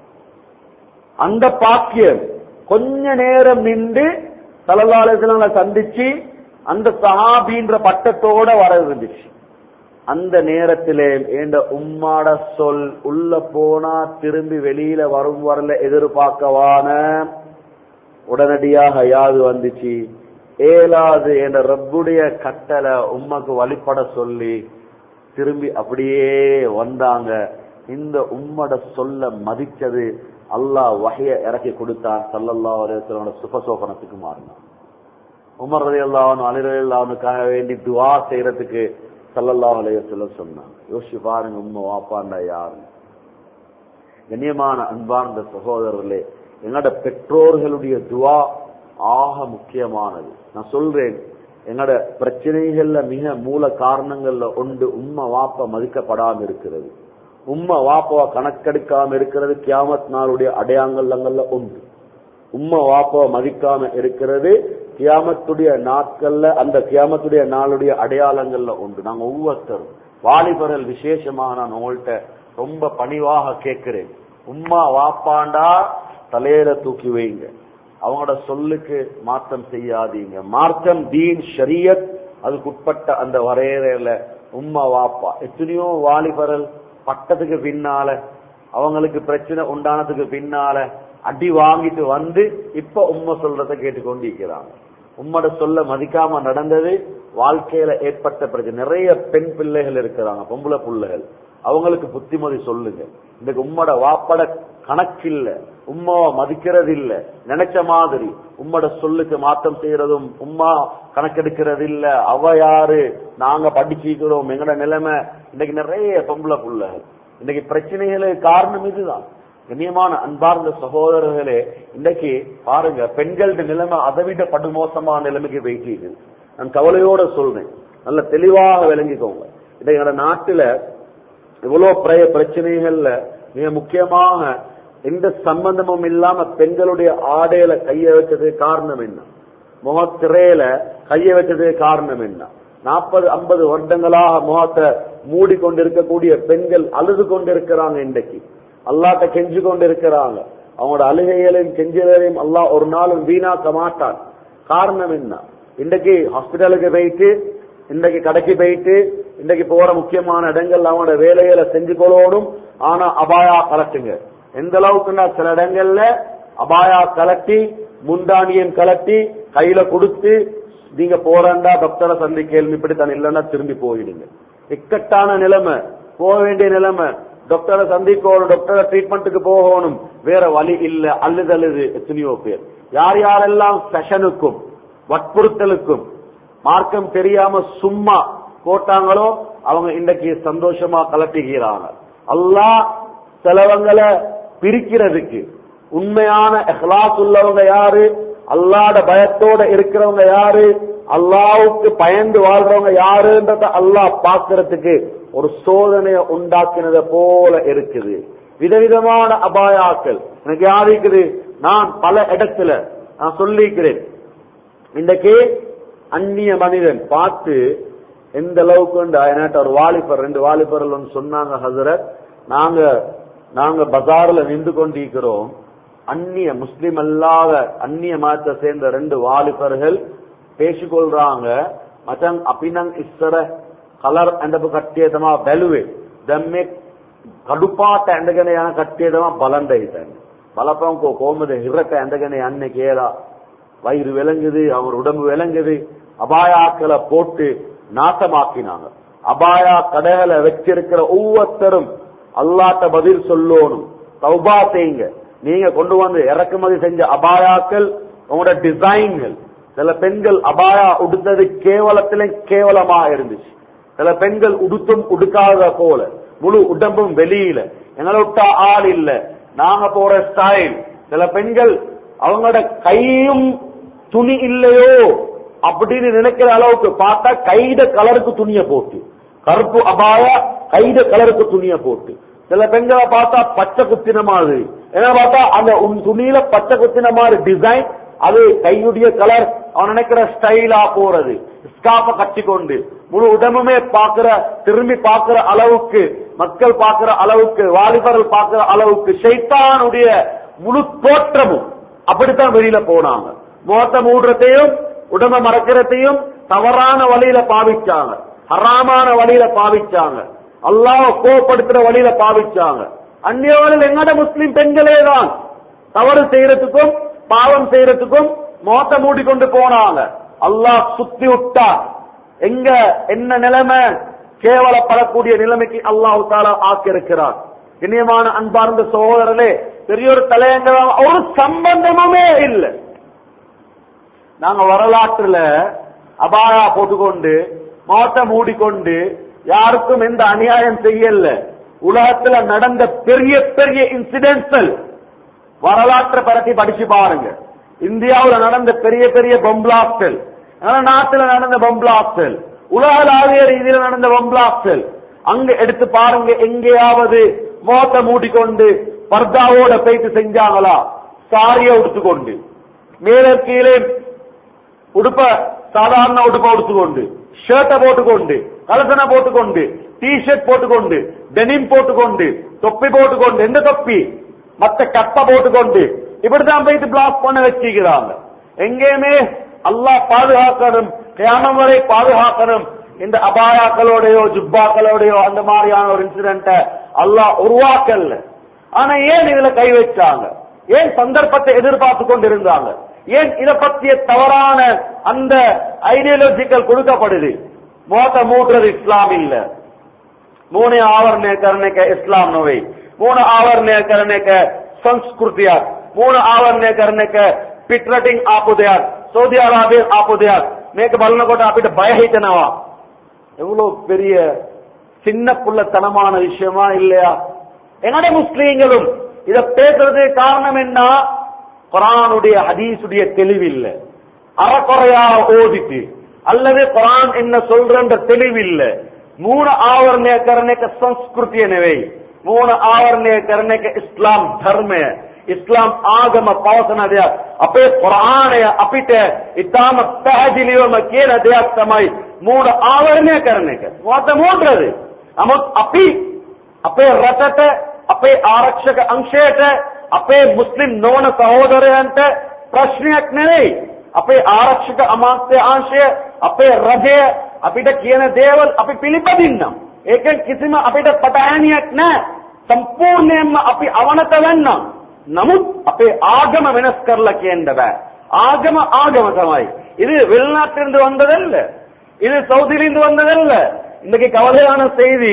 அந்த பாக்கியம் கொஞ்ச நேரம் நின்று சல்லல்லாஹு அலைஹி வஸல்லம் சந்திச்சு அந்த சஹாபின்ற பட்டத்தோட வர இருந்துச்சு அந்த நேரத்திலே என்ற உம்மாட சொல் உள்ள போனா திரும்பி வெளியில வரும் வரல எதிர்பார்க்கவான உடனடியாக யாது வந்துச்சு ஏலாது என்ற ரப்புடைய கட்டளை உம்மக்கு வழிபட சொல்லி திரும்பி அப்படியே வந்தாங்க இந்த உம்மட சொல்ல மதிச்சது அல்லாஹ் வகைய இறக்கி கொடுத்தான் சல்லல்லாஹு அலைஹி வஸல்லம் சுபசோபனத்துக்கு மாறினான் உமர் ரதி அல்லாஹன் அலி ரதி அல்லாஹனுக்காக வேண்டி துவா செய்யறதுக்கு சல்லல்லாஹு அலைஹி வஸல்லம் சொன்னாங்க யோசிச்சு பாருங்க உம்மை வாப்பாண்டா யாரு கண்ணியமான அன்பார்ந்த சகோதரர்களே எங்களோட பெற்றோர்களுடைய துவா ஆக முக்கியமானது நான் சொல்றேன் எங்களோட பிரச்சனைகள்ல மிக மூல காரணங்கள்ல ஒன்று உம்மை வாப்ப மதிக்கப்படாம இருக்கிறது உம்மை வாப்பவ கணக்கெடுக்காம இருக்கிறது கியாமத் நாளுடைய அடையாளங்கள்ல ஒன்று உம்மை வாப்பவ மதிக்காம இருக்கிறது கியாமத்துடைய நாட்கள்ல அந்த கியாமத்துடைய நாளுடைய அடையாளங்கள்ல உண்டு நாங்க ஒவ்வொருத்தரும் வாலிபர்கள் விசேஷமாக நான் உங்கள்கிட்ட ரொம்ப பணிவாக கேட்கிறேன் உம்மா வாப்பாண்டா தலையில தூக்கி வைங்க அவங்களோட சொல்லுக்கு மாற்றம் செய்யாதீங்க மார்க்கம் தீன் ஷரியத் அதுக்கு உட்பட்ட அந்த வரையறையில உம்மா வாப்பா எத்தனையோ வாலிபர்கள் பட்டத்துக்கு பின்னால அவங்களுக்கு பிரச்சனை உண்டானதுக்கு பின்னால அடி வாங்கிட்டு வந்து இப்ப உண்மை சொல்றத கேட்டுக்கொண்டிருக்கிறாங்க உம்மோட சொல்ல மதிக்காம நடந்தது வாழ்க்கையில ஏற்பட்ட பிரச்சனை நிறைய பெண் பிள்ளைகள் இருக்கிறாங்க பொம்பளை பிள்ளைகள் அவங்களுக்கு புத்திமதி சொல்லுங்க இன்னைக்கு உம்மோட வாப்பட கணக்கில்ல உம்மாவை மதிக்கிறது இல்ல நினைச்ச மாதிரி உம்மோட சொல்லுக்கு மாற்றம் செய்யறதும் உம்மா கணக்கெடுக்கிறது இல்ல அவ யாரு நாங்க படிச்சிக்கிறோம் எங்கட நிலைமை இன்னைக்கு நிறைய பொம்பளை பிள்ளைகள் இன்னைக்கு பிரச்சனைகளுக்கு காரணம் இதுதான் கண்ணியமான அன்பார்ந்த சகோதரர்களே இன்னைக்கு பாருங்க பெண்களோட நிலைமை அதை விட படுமோசமான நிலைமைக்கு போயிட்டு நான் கவலையோட சொல்றேன் நல்ல தெளிவாக விளங்கிக்கோங்க இன்னைக்கு எங்களோட நாட்டுல இவ்வளவு பிர பிரச்சனைகள்ல மிக முக்கியமாக எந்த சம்பந்தமும் இல்லாம பெண்களுடைய ஆடையில கைய வச்சது காரணம் என்ன முகத்திரையில கைய வச்சது காரணம் என்ன நாற்பது ஐம்பது வருடங்களாக முகத்தை மூடிக்கொண்டிருக்கக்கூடிய பெண்கள் அழுது கொண்டிருக்கிறாங்க இன்றைக்கு அல்லாட்ட கெஞ்சு கொண்டிருக்கிறாங்க அவங்களோட அழுகைகளையும் கெஞ்சுகளையும் அல்லாஹ் ஒரு நாளும் வீணாக்க மாட்டான் காரணம் என்ன இன்றைக்கு ஹாஸ்பிட்டலுக்கு போயிட்டு இன்றைக்கு கடைக்கு போயிட்டு இன்றைக்கு போற முக்கியமான இடங்கள் அவங்களோட வேலைகளை செஞ்சு கொள்ளணும் ஆனா அபாயா கலட்டுங்க எந்த அளவுக்குன்னா சில இடங்கள்ல அபாயா கலட்டி முந்தானியன் கலட்டி கையில கொடுத்து நீங்க போறண்டா டாக்டரை சந்தி கேள்வி இப்படித்தான் இல்லைன்னா திரும்பி போயிடுங்க இக்கட்டான நிலைமை போக வேண்டிய நிலைமை டாக்டரை சந்திக்கணும் டாக்டரை ட்ரீட்மெண்ட்டுக்கு போகணும் வேற வழி இல்ல அழுது அழுது எத்தனையோ பேர் யார் யாரெல்லாம் செஷனுக்கும் வற்புறுத்தலுக்கும் மார்க்கம் தெரியாம சும்மா போட்டாங்களோ அவங்க இன்னைக்கு சந்தோஷமா கலட்டுகிறாங்க அல்லாஹ் சிலவங்களை பிரிக்கிறதுக்கு உண்மையான எஹ்லாஸ் உள்ளவங்க யாரு அல்லாட பயத்தோட இருக்கிறவங்க யாரு அல்லாவுக்கு பயந்து வாழ்றவங்க யாருன்றத அல்லாஹ் பாக்குறதுக்கு ஒரு சோதனையை உண்டாக்கினத போல இருக்குது விதவிதமான அபாயாக்கள் எனக்கு யார் இருக்குது நான் பல இடத்துல நான் சொல்லிக்கிறேன் இன்றைக்கு அந்நிய மனிதன் பார்த்து எந்த அளவுக்கு என்னாட்ட ஒரு வாலிபர் ரெண்டு வாலிபர்கள் வந்து சொன்னாங்க ஹசரத் நாங்க நாங்க பஜார்ல நின்று கொண்டிருக்கிறோம் அந்நிய முஸ்லிம் அல்லாத அந்நிய மதத்தை சேர்ந்த ரெண்டு வாலிபர்கள் பேசிக்கொள்றாங்க மச்சான் අපිනම් ඉස්සර කලර් ඇඳපු කට්ටිය තමයි බැලුවේ දැන් මේ කඩු පාට ඇඳගෙන යන කට්ටිය තමයි බලන්න හිතන්නේ බලපංකෝ කොහොමද හිරට ඇඳගෙන යන්නේ කියලා வயிறு விளங்குது அவர் உடம்பு விளங்குது அபாயாக்களை போட்டு நாசமாக்கினாங்க அபாயா கடைகளை வச்சிருக்கிற ஒவ்வொருத்தரும் அல்லாட்ட பதில் சொல்லணும் தௌபா செய்யுங்க நீங்க கொண்டு வந்து இறக்குமதி செஞ்ச அபாயாக்கள் உங்களோட டிசைன்கள் சில பெண்கள் அபாயா உடுத்தது கேவலத்திலே கேவலமா இருந்துச்சு சில பெண்கள் உடுத்தும் உடுக்காத போல முழு உடம்பும் வெளியில எங்களை விட்டா ஆள் இல்ல நாங்க போற ஸ்டைல் சில பெண்கள் அவங்களோட கையும் துணி இல்லையோ அப்படின்னு நினைக்கிற அளவுக்கு பார்த்தா கைத கலருக்கு துணிய போட்டு கருப்பு அபாயா கைத கலருக்கு துணிய போட்டு சில பெண்களை பார்த்தா பச்சை குத்தின மாதிரி என்ன பார்த்தா அந்த உன் துணியில பச்சை குத்தின மாதிரி டிசைன் அது கையுடைய கலர் அவன் நினைக்கிற ஸ்டைலா போறது ஸ்காப்ப கட்டி கொண்டு முழு உடம்புமே பாக்குற திரும்பி பாக்குற அளவுக்கு மக்கள் பாக்குற அளவுக்கு வாலிபர்கள் பாக்குற அளவுக்கு ஷைத்தானுடைய முழு தோற்றமும் அப்படித்தான் வெளியில போனாங்க முகத்தை மூடுறதையும் உடம்ப மறக்கிறதையும் தவறான வழியில பாவிச்சாங்க ஹராமான வழியில பாவிச்சாங்க அல்லாஹ் கோபப்படுத்துற வழியில பாவிச்சாங்க அந்நியவர்கள் எங்கட முஸ்லிம் பெண்களே தான் தவறு செய்யறதுக்கும் பாவம் செய்யறதுக்கும் முகத்தை மூடிக்கொண்டு போனாங்க அல்லாஹ் சுத்தி விட்டார் எங்க என்ன நிலைமை கேவலப்படக்கூடிய நிலைமைக்கு அல்லாஹு தாலா ஆக்கியிருக்கிறார் இனியமான அன்பார்ந்த சகோதரர்களே பெரிய ஒரு தலையங்கம் ஒரு சம்பந்தமுமே இல்லை நாங்க வரலாற்றுல அபாயா போட்டுக்கொண்டு மாட்ட மூடிக்கொண்டு யாருக்கும் எந்த அநியாயம் செய்யல உலகத்துல நடந்த பெரிய பெரிய இன்சிடென்ட்கள் வரலாற்றை பரத்தி படிச்சு பாருங்க இந்தியாவுல நடந்த பெரிய பெரிய பம்பிளாஸ்கள் நாட்டுல நடந்த பம்பிளாஸ்கள் உலகளாவிய ரீதியில நடந்த பம்பிளாஸ்கள் அங்க எடுத்து பாருங்க எங்கேயாவது மோத்த மூடிக்கொண்டு பர்தாவோட போயிட்டு செஞ்சாங்களா சாரிய உடுத்துக்கொண்டு மேலே கீழே உடுப்ப சாதாரண உடுப்ப உடுத்துக்கொண்டு ஷர்ட்டை போட்டுக்கொண்டு கலசனை போட்டுக்கொண்டு டி ஷர்ட் போட்டுக்கொண்டு டெனிம் போட்டுக்கொண்டு தொப்பி போட்டுக்கொண்டு எந்த தொப்பி மத்த கப்ப போட்டுக்கொண்டு இப்படிதான் போயிட்டு பிளாக் பண்ண வச்சுக்கிறாங்க எங்கேயுமே அல்லாஹ் பாதுகாக்கணும் கியாமம் வரை பாதுகாக்கணும் இந்த அபாயாக்களோடையோ ஜுப்பாக்களோடையோ அந்த மாதிரியான ஒரு இன்சிடென்ட அல்லாஹ் உருவாக்கல ஆனா ஏன் இதுல கை வச்சாங்க ஏன் சந்தர்ப்பத்தை எதிர்பார்த்து கொண்டிருந்தாங்க ஏன் இத பற்றிய தவறான அந்த ஐடியாலஜிக்கல் கொடுக்கப்படுது மோத மூடுறது இஸ்லாம் இல்ல மூணு ஆவரண करने का इस्लाम नवे मूण आवरण करने का संस्कृतियात मूण आवरण करने का පිටරටින් ආපු දෙයක් සෞදි අරාබියෙන් ආපු දෙයක් මේක බලනකොට අපිට බය හිතෙනවා எவ்வளவு பெரிய சின்ன புள்ளத்தனமான விஷயமா இல்லையா எங்கட முஸ்லீம்களும் இத பேசுறதுக்கு காரணம் என்ன குரானுடைய ஹதீஸுடைய தெளிவில்லை அறக்குறையா ஓதிட்டு அல்லது குரான் என்ன சொல்றன்ற தெளிவில்லை ಮೂಲ ಆವರಣೆ करने का संस्कृति नेवे ಮೂಲ ಆವರಣೆ करने का इस्लाम धर्म है इस्लाम आगम पवसन दिया अपे कुरान है अपिट इताम तहजिलियो में केन दिया समय ಮೂಲ ಆವರಣೆ करने का वो तो ಮೂಡ್ರದು ನಮಕ್ ಅಪಿ අපේ රටට අපේ ආරක්ෂක අංශයට අපේ මුස්ලිම් නොවන සහෝදරයන්ට ප්‍රශ්නයක් නෙවෙයි අපේ ආරක්ෂක අමාත්‍ය අංශය අපේ රජය අපිට කියන දේවල් අපි පිළිපදින්නම් ඒකෙන් කිසිම අපිට පටහැනියක් නැහැ සම්පූර්ණයෙන්ම අපි අවනත වෙන්නම් නමුත් අපේ ආගම වෙනස් කරලා කියන්න බෑ ஆகம ஆகம තමයි இது வெளிநாட்டிலிருந்து வந்ததல்ல இது சவுதியிலிருந்து வந்ததல்ல இன்னைக்கு கவலையான செய்தி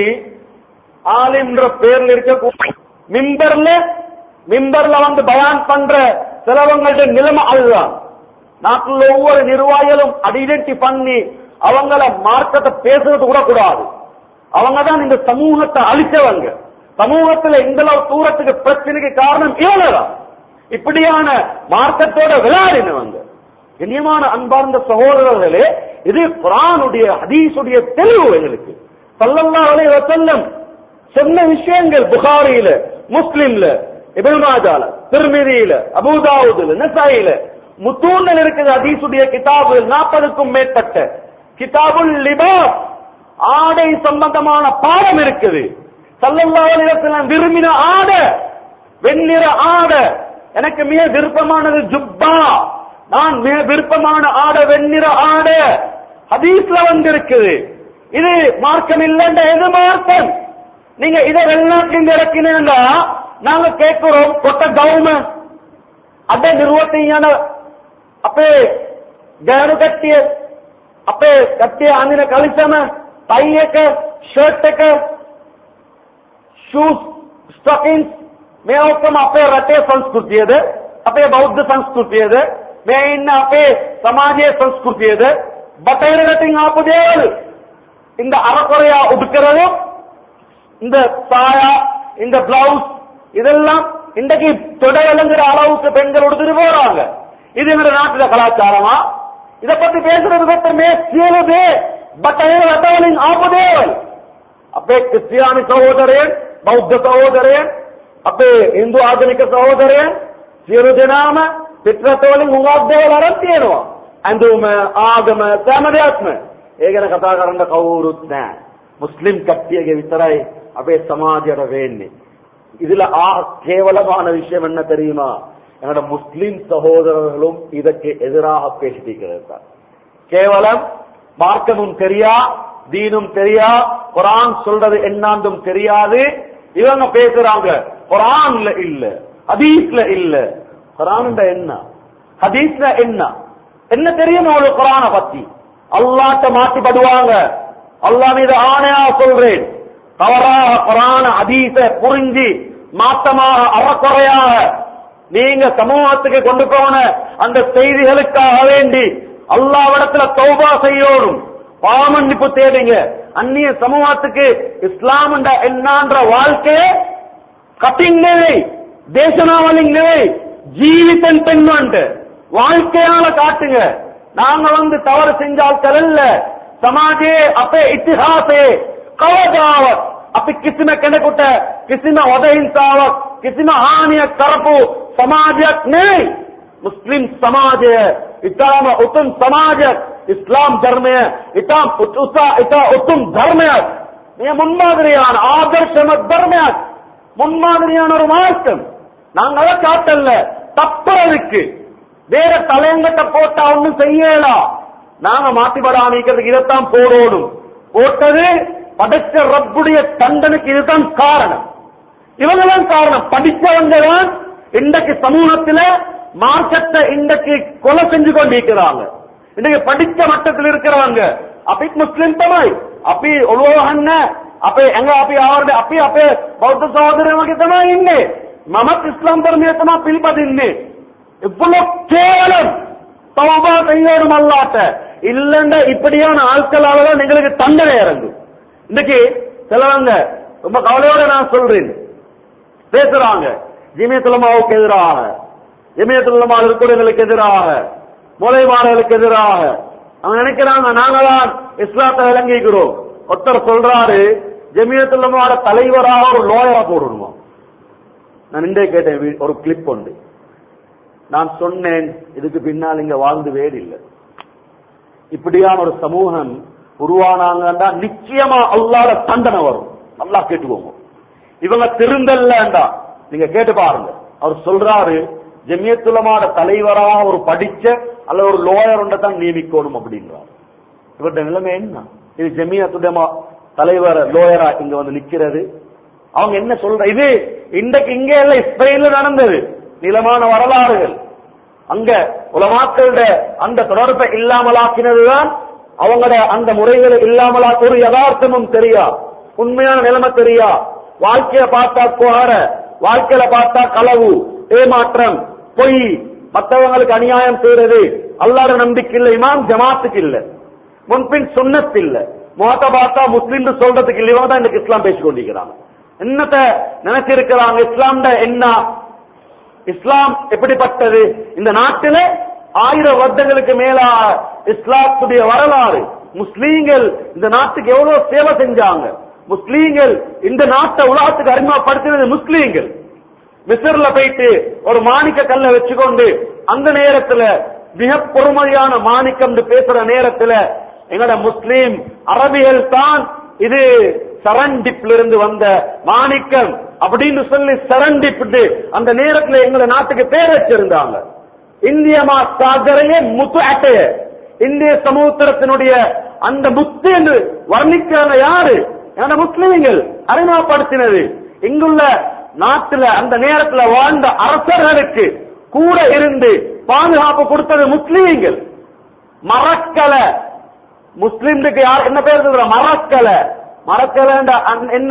ஆலிம்ன்ற பேர்ல இருக்க மிம்பர்ல மிம்பர்ல வந்து பயான் பண்ற சிலவங்கள்ட்ட நிலைமை அதுதான் நாட்டில் ஒவ்வொரு நிர்வாகிகளும் ஐடென்டி பண்ணி அவங்கள மார்க்கத்தை பேசுறது கூட கூடாது அவங்க தான் இந்த சமூகத்தை அழிச்சவங்க சமூகத்துல இந்த அளவு தூரத்துக்கு பிரச்சனைக்கு காரணம் இவங்கதான் இப்படியான மார்க்கத்தோட விளையாடினவங்க கண்ணியமான அன்பார்ந்த சகோதரர்களே இது குரானுடைய ஹதீஸுடைய தெளிவு எங்களுக்கு சல்லல்லாஹு அலைஹி வஸல்லம் சொன்ன விஷயங்கள் புகாரியில முஸ்லிம்ல இப்னு மாஜால திருமிதியில அபூதாவுதுல நசாயில முத்தூன்ல இருக்குது ஹதீஸுடைய கிதாபு நாற்பதுக்கும் மேற்பட்ட கிதாபுல் லிபாஸ் ஆடை சம்பந்தமான பாடம் இருக்குது சல்லல்லாஹு அலைஹி வஸல்லம் விரும்பின ஆடை வெண்ணிற ஆடை எனக்கு மிக விருப்பமானது ஜுப்பா நான் மிக விருப்பமான ஆடை வெண்ணிற ஆடை ஹதீஸ்ல வந்திருக்குது இது மார்க்கம் இல்லைன்ற எது மார்க்கம் நீங்க இதை வெளிநாட்டில் இறக்கினா நாங்க கேட்கிறோம் கொட்ட கவும ಅದೇ ನಿರ್ವಹಣೆಯನ್ನ ಅಪ್ಪೆ ಗೇರು ಕಟ್ಟಿಯ ಅಪ್ಪೆ ಕಟ್ಟಿಯ ಅಂದಿನ ಕಲಿಸಮ ಟೈಯಕ ಶರ್ಟಕ ಶೂಸ್ ಸ್ಟಾಕಿಂಗ್ಸ್ මේ ඔක්කොම අපේ රටේ සංස්කෘතියද අපේ බෞද්ධ සංස්කෘතියද මේ ඉන්න අපේ සමාජයේ සංස්කෘතියද බටහිර රටින් ආපු දේවල් இந்த அறக்குறையா உடுக்கிறது இந்த சாயா இந்த பிளவுஸ் இதெல்லாம் இன்றைக்கு தொடை விளங்குற அளவுக்கு பெண்கள் உடுத்துட்டு போறாங்க இது எங்க நாட்டுல கலாச்சாரமா இத பத்தி பேசுறது மட்டுமே சியலுது பட்டහිර රටවලින් ආපු දේවල් අපේ ක්‍රිස්තියානි සහෝදරයන් බෞද්ධ සහෝදරයන් අපේ හින්දු ආගමික සහෝදරයන් සියලු දෙනාම පිටරටවලින් හුඟක් දේවල් අරන් තියෙනවා ඇඳුම ආගම සෑම දෙයක්ම ඒ ගැන කතා කරන්න කවුරුත් නැහැ මුස්ලිම් කට්ටියගේ විතරයි අපේ සමාජයට වෙන්නේ இதுல ஆ கேவலமான விஷயம் என்ன தெரியுமா என்னோட முஸ்லிம் சகோதரர்களும் இதற்கு எதிராக பேசிட்டிருக்கிறார் கேவலம் மார்க்கமும் தெரியா தீனும் தெரியா குரான் சொல்றது என்னாந்தும் தெரியாது இவங்க பேசுறாங்க குரான்ல இல்ல ஹதீஸ்ல இல்ல குரான் என்ன ஹதீஸ்ல என்ன என்ன தெரியும் உங்களுக்கு குரான பத்தி அல்லாட்ட மாட்டிப்படுவாங்க அல்லாஹ் மீது ஆணையா சொல்றேன் தவறாக குரான ஹதீஸ புரிஞ்சு மாத்தமாக அறக்குறையாக நீங்க சமூகத்துக்கு கொண்டு போன அந்த செய்திகளுக்காக வேண்டி அல்லாவிடத்துல தௌபா செய்யோடும் பாவமன்னிப்பு தேடுங்க அந்நிய சமூகத்துக்கு இஸ்லாம் என்னான்ற வாழ்க்கையை கட்டிங் නෙවෙයි දේශනාවලින් නෙවෙයි ජීවිතෙන් පෙන්වන්න வாழ்க்கையால காட்டுங்க நாங்க வந்து தவறு செஞ்சால் அல்ல සමාජයේ අපේ ඉතිහාසයේ කවදාවත් අපි කිසිම කෙනෙකුට කිසිම වදහිංසාවක් කිසිම හානියක් කරපු සමාජයක් නෙවෙයි මුස්ලිම් සමාජය ඉතාම උතුම් සමාජයක් ඉස්ලාම් ධර්මය ඉතාම උත්සා ඉතා උතුම් ධර්මයක් මේ முன்மாதிரியான ஆதர்ஷம தர்மයක් முன்மாதிரியான ஒரு மார்க்கம் நாங்க அதை காட்டல தப்புறதுக்கு வேற தலையங்கட்ட போட்டா ஒண்ணும் செய்யலாம் நாங்க மாத்திபடாமிக்கிறதுக்கு இதைத்தான் போடணும் போட்டது படைச்ச ரப்புடைய தண்டனுக்கு இதுதான் காரணம் இவங்கதான் காரணம் படிச்சவங்க தான் இன்றைக்கு சமூகத்துல மார்க்கத்தை இன்றைக்கு கொலை செஞ்சு கொண்டிருக்கிறாங்க இன்றைக்கு படிச்ச மட்டத்தில் இருக்கிறவங்க අපි මුස්ලිම් තමයි අපි ඔළුව වහන්න අපේ ඇඟ අපි ආවරද අපි අපේ බෞද්ධ සහෝදරයන්ගේ තමයි ඉන්නේ මමත් ඉස්ලාම් ධර්මයේ තමයි පිළිපදින්නේ இவ்வளவு கேவலம் தௌபா செய்யணும் அல்லாட்ட இல்லன்னா இப்படியான ஆட்களால தான் எங்களுக்கு தண்டனை இறங்கும் இன்னைக்கு சிலவங்க ரொம்ப கவலையோட நான் சொல்றேன் பேசுறாங்க ஜிமியத்துலமாவுக்கு எதிராக ஜிமியத்துலமா இருக்கக்கூடியவர்களுக்கு எதிராக மூலைமார்களுக்கு எதிராக அவங்க நினைக்கிறாங்க நாங்க தான் இஸ்லாத்தை விளங்கிக்கிறோம் ஒருத்தர் சொல்றாரு ஜமியத்துலமாவோட தலைவராக ஒரு லோயரா போடணுமா நான் இன்றே கேட்டேன் வீ- ஒரு கிளிப் உண்டு நான் சொன்னேன் இதுக்கு பின்னால் இங்க வாழ்ந்து வேடு இல்லை இப்படியான ஒரு சமூகம் உருவானாங்கன்னா நிச்சயமா அல்லாத தண்டனை வரும் நல்லா கேட்டுக்கோங்க இவங்க திருந்தல்லண்டா நீங்க கேட்டு பாருங்க அவர் சொல்றாரு ஜமியத்துலமாட தலைவராக ஒரு படிச்ச அல்ல ஒரு லோயர் ஒன்றை தான் நியமிக்கணும் அப்படின்றார் இவருடைய நிலைமை என்ன இது ஜமியத்துடமா தலைவர் லோயரா இங்க வந்து நிக்கிறது அவங்க என்ன சொல்ற இது இன்றைக்கு இங்க இல்ல ஸ்பெயின்ல நடந்தது நிலமான வரலாறுகள் அங்க உலமாக்களோட அந்த தொடர்பை இல்லாமலாக்கினதுதான் அவங்களோட அந்த முறைகளை இல்லாமலா ஒரு யதார்த்தமும் தெரியா உண்மையான நிலைமை தெரியா வாழ்க்கைய பார்த்தா குவார வாழ்க்கையில பார்த்தா களவு ஏமாற்றம் பொய் மற்றவங்களுக்கு அநியாயம் செய்யறது அல்லாத நம்பிக்கை இல்ல இமாம் ஜமாத்துக்கு இல்ல முன்பின் சுன்னத் இல்ல முகத்தை பார்த்தா முஸ்லிம் சொல்றதுக்கு இல்லையோ தான் இன்னைக்கு இஸ்லாம் பேசிக் கொண்டிருக்கிறாங்க என்னத்த நினைச்சிருக்கிறாங்க இஸ்லாம்ட என்ன இஸ்லாம் எப்படிப்பட்டது இந்த நாட்டில ஆயிரம் வருடங்களுக்கு மேலா இஸ்லாத்துடைய வரலாறு முஸ்லீம்கள் இந்த நாட்டுக்கு எவ்வளவு சேவை செஞ்சாங்க முஸ்லீம்கள் இந்த நாட்டை உலகத்துக்கு அறிமுகப்படுத்தினது முஸ்லீம்கள் மிஸ்ர்ல போயிட்டு ஒரு மாணிக்க கல்லை வச்சுக்கொண்டு அந்த நேரத்துல மிக பொறுமையான மாணிக்கம் பேசுற நேரத்துல எங்கட முஸ்லீம் அரபிகள் தான் இது சரண்டிப்ல இருந்து வந்த மாணிக்கம் அப்படின்னு சொல்லி சரண்டிப்டு அந்த நேரத்துல எங்களை நாட்டுக்கு பேர் வச்சிருந்தாங்க இந்திய சாகரையே முத்து அட்டைய இந்திய சமுத்திரத்தினுடைய அந்த முத்து என்று வர்ணிக்கிறாங்க யாரு அந்த முஸ்லிம்கள் அறிமுகப்படுத்தினது இங்குள்ள நாட்டுல அந்த நேரத்துல வாழ்ந்த அரசர்களுக்கு கூட இருந்து பாதுகாப்பு கொடுத்தது முஸ்லிம்கள் மறக்கல முஸ்லிம்களுக்கு யார் என்ன பேர் சொல்ற மறக்கல மறக்கல என்ன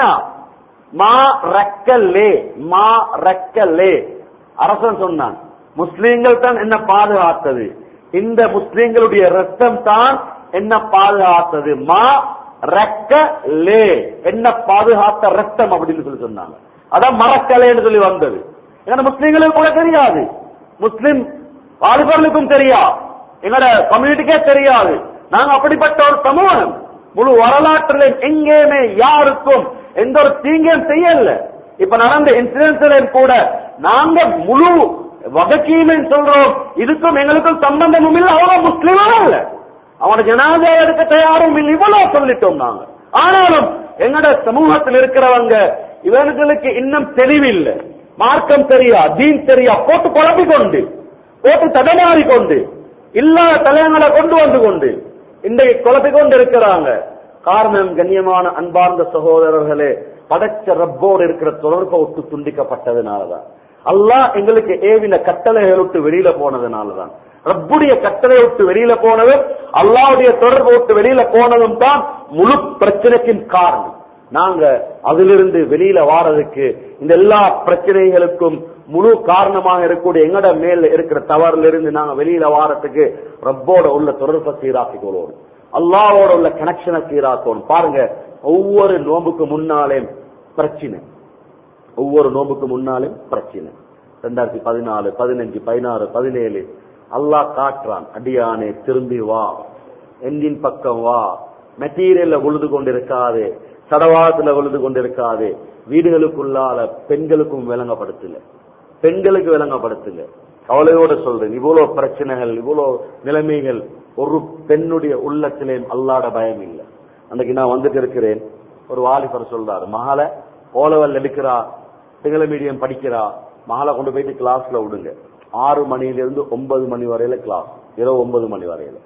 மா ரக்கல்லே மா ரக்கல்லே அரசன் சொன்னான் முஸ்லிம்கள் தான் என்ன பாதுகாத்தது இந்த முஸ்லிம்களுடைய ரத்தம் தான் என்ன பாதுகாத்தது மா ரக்க லே என்ன பாதுகாத்த ரத்தம் அப்படின்னு சொல்லி சொன்னாங்க அதான் மறக்கலேன்னு சொல்லி வந்தது ஏன்னா முஸ்லிம்களுக்கு கூட தெரியாது முஸ்லிம் வாலிபர்களுக்கும் தெரியா எங்களோட கம்யூனிட்டிக்கே தெரியாது நாங்க அப்படிப்பட்ட ஒரு சமூகம் முழு வரலாற்றில் எங்கேயுமே யாருக்கும் எந்த ஒரு தீங்கையும் செய்யல இப்ப நடந்த இன்சிடென்ட்ல கூட நாங்க முழு வகக்கீமை சொல்றோம் இதுக்கும் எங்களுக்கும் சம்பந்தமும் இல்லை அவங்க முஸ்லிமும் இல்ல அவனோட ஜனாதா எடுக்க தயாரும் இல்லை இவ்வளவு சொல்லிட்டோம் நாங்க ஆனாலும் எங்கட சமூகத்தில் இருக்கிறவங்க இவர்களுக்கு இன்னும் தெளிவில்லை மார்க்கம் தெரியா தீன் தெரியா போட்டு குழப்பிக் கொண்டு போட்டு தடமாறி கொண்டு இல்லாத தலையங்களை கொண்டு வந்து கொண்டு இன்றைக்கு குழப்பிக் கொண்டு இருக்கிறாங்க காரணம் கண்ணியமான அன்பார்ந்த சகோதரர்களே படைச்ச ரப்போடு இருக்கிற தொடர்பை விட்டு துண்டிக்கப்பட்டதுனாலதான் அல்லாஹ் எங்களுக்கு ஏவின கட்டளைகளை விட்டு வெளியில போனதுனாலதான் ரப்புடைய கட்டளை விட்டு வெளியில போனதும் அல்லாவுடைய தொடர்பு விட்டு வெளியில போனதும் தான் முழு பிரச்சனைக்கும் காரணம் நாங்க அதிலிருந்து வெளியில வாரதுக்கு இந்த எல்லா பிரச்சனைகளுக்கும் முழு காரணமாக இருக்கக்கூடிய எங்கட மேல இருக்கிற தவறுல இருந்து நாங்க வெளியில வாரத்துக்கு ரப்போட உள்ள தொடர்பை சீராக்கிக் கொள்வோம் அல்லாவோட உள்ள கனெக்ஷனை சீராக்கணும் பாருங்க ஒவ்வொரு நோம்புக்கு முன்னாலே பிரச்சனை ஒவ்வொரு நோம்புக்கு முன்னாலும் பிரச்சனை ரெண்டாயிரத்தி பதினாலு பதினஞ்சு பதினாறு பதினேழு அல்லாஹ் காட்டுறான் அடியானே திரும்பி வா என்ஜின் பக்கம் வா மெட்டீரியல்ல உழுது கொண்டிருக்காது சடவாளத்துல உழுது கொண்டிருக்காது வீடுகளுக்குள்ளால பெண்களுக்கும் விளங்கப்படுத்தல பெண்களுக்கு விளங்கப்படுத்துங்க கவலையோட சொல்றேன் இவ்வளவு பிரச்சனைகள் இவ்வளவு நிலைமைகள் ஒரு பெண்ணுடைய உள்ளத்திலே அல்லாட பயம் இல்லை அன்னைக்கு நான் வந்துட்டு இருக்கிறேன் ஒரு வாலிபர் சொல்றாரு மகளை ஓலவல் எடுக்கிறா சிங்கள மீடியம் படிக்கிறா மகளை கொண்டு போயிட்டு கிளாஸ்ல விடுங்க ஆறு மணியிலிருந்து ஒன்பது மணி வரையில கிளாஸ் இரவு ஒன்பது மணி வரையில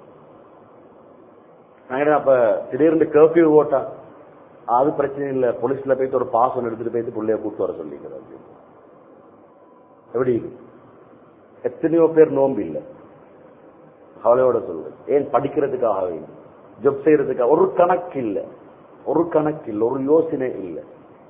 நான் அப்ப திடீர்னு கர்ஃபியூ போட்டா அது பிரச்சனை இல்ல போலீஸ்ல போயிட்டு ஒரு பாஸ் ஒன்று எடுத்துட்டு போயிட்டு பிள்ளைய கூட்டு வர சொல்லிக்கிறது எப்படி எத்தனையோ பேர் நோம்பு இல்லை கவலையோட சொல்றேன் ஏன் படிக்கிறதுக்காகவே ஜப் செய்யறதுக்காக ஒரு கணக்கு இல்லை ஒரு கணக்கு இல்லை ஒரு யோசனை இல்லை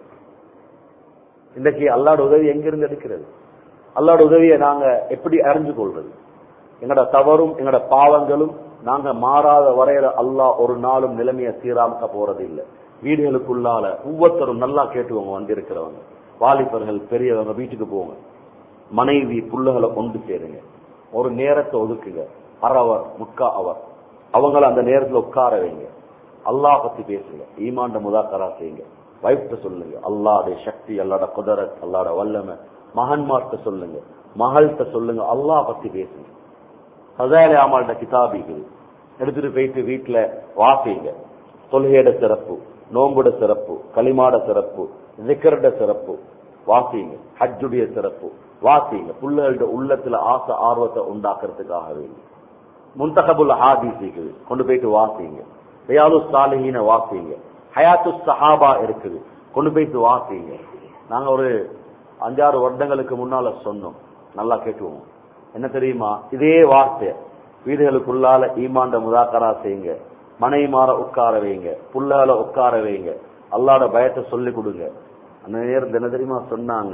இன்றைக்கு அல்லாட உதவி எங்கிருந்து எடுக்கிறது அல்லாட உதவியை நாங்க எப்படி அறிஞ்சு கொள்றது எங்கட தவறும் எங்கட பாவங்களும் நாங்க மாறாத வரையில அல்லாஹ் ஒரு நாளும் நிலைமையை சீராமக்க போறது இல்லை வீடுகளுக்குள்ளால ஒவ்வொருத்தரும் நல்லா கேட்டுவங்க வந்திருக்கிறவங்க வாலிபர்கள் பெரியவங்க வீட்டுக்கு போங்க மனைவி புள்ளைகளை கொண்டு சேருங்க ஒரு நேரத்தை ஒதுக்குங்க அறவர் முக்கா அவர் அவங்கள அந்த நேரத்துல உட்கார வைங்க அல்லாஹ் பத்தி பேசுங்க ஈமாண்ட முதாக்கரா செய்யுங்க வைஃப்ட சொல்லுங்க அல்லாடைய சக்தி அல்லாட குதிரத் அல்லாட வல்லமை மகன்மார்ட்ட சொல்லுங்க மகள்கிட்ட சொல்லுங்க அல்லாஹ் பத்தி பேசுங்க சதாலி ஆமாள்கிட்ட கிதாப் இருக்குது எடுத்துட்டு போயிட்டு வீட்டுல வாசிங்க தொழுகையோட சிறப்பு நோம்புட சிறப்பு களிமாட சிறப்பு ஜிக்கரட சிறப்பு வாசிங்க ஹஜ்ஜுடைய சிறப்பு வாசிங்க புள்ளகளோட உள்ளத்துல ஆசை ஆர்வத்தை உண்டாக்குறதுக்காகவே முன்தகபுல் ஹாதீஸ் இருக்குது கொண்டு போயிட்டு வாசிங்க ரியாது சாலிஹீன வாசிங்க ஹயாத்து சஹாபா இருக்குது கொண்டு போயிட்டு வாசிங்க நாங்க ஒரு அஞ்சாறு வருடங்களுக்கு முன்னால சொன்னோம் நல்லா கேட்டுவோம் என்ன தெரியுமா இதே வார்த்தை வீடுகளுக்குள்ளால ஈமாண்ட முதாக்கரா செய்யுங்க மனை மாற உட்கார வைங்க புள்ளால உட்கார வைங்க அல்லாட பயத்தை சொல்லி கொடுங்க அந்த நேரம் என்ன தெரியுமா சொன்னாங்க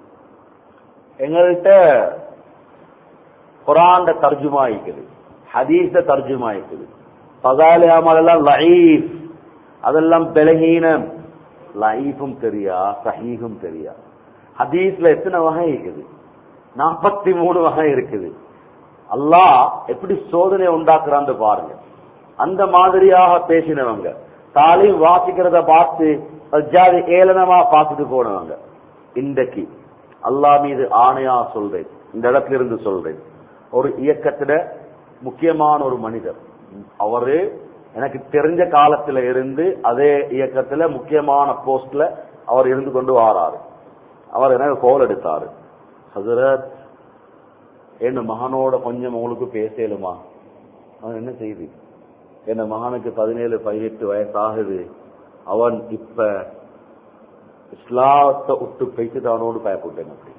எங்கள்கிட்ட குரான்ட தர்ஜுமா இருக்குது ஹதீஸ தர்ஜுமா இருக்குது பதாலியாமல் எல்லாம் லைஃப் அதெல்லாம் பலகீனம் லைஃபும் தெரியா சஹீகும் தெரியா ஹதீஸ்ல எத்தனை வகை இருக்குது நாற்பத்தி மூணு வகை இருக்குது அல்லாஹ் எப்படி சோதனை உண்டாக்குறான்னு பாருங்க அந்த மாதிரியாக பேசினவங்க தாலீம் வாசிக்கிறத பார்த்து ஜாதி ஏளனமா பார்த்துட்டு போனவங்க இன்றைக்கு அல்லாஹ் மீது ஆணையா சொல்றேன் இந்த இடத்துல இருந்து சொல்றேன் ஒரு இயக்கத்துல முக்கியமான ஒரு மனிதர் அவரு எனக்கு தெரிஞ்ச காலத்துல இருந்து அதே இயக்கத்துல முக்கியமான போஸ்ட்ல அவர் இருந்து கொண்டு வாராரு அவர் எனக்கு கோல் எடுத்தாரு ஹசரத் என் மகனோட கொஞ்சம் உங்களுக்கு பேசலுமா அவன் என்ன செய்து என் மகனுக்கு பதினேழு பதினெட்டு வயசாகுது அவன் இப்ப இஸ்லாத்தை விட்டு பேசிட்டானோடு பயப்பட்டேன் அப்படின்னா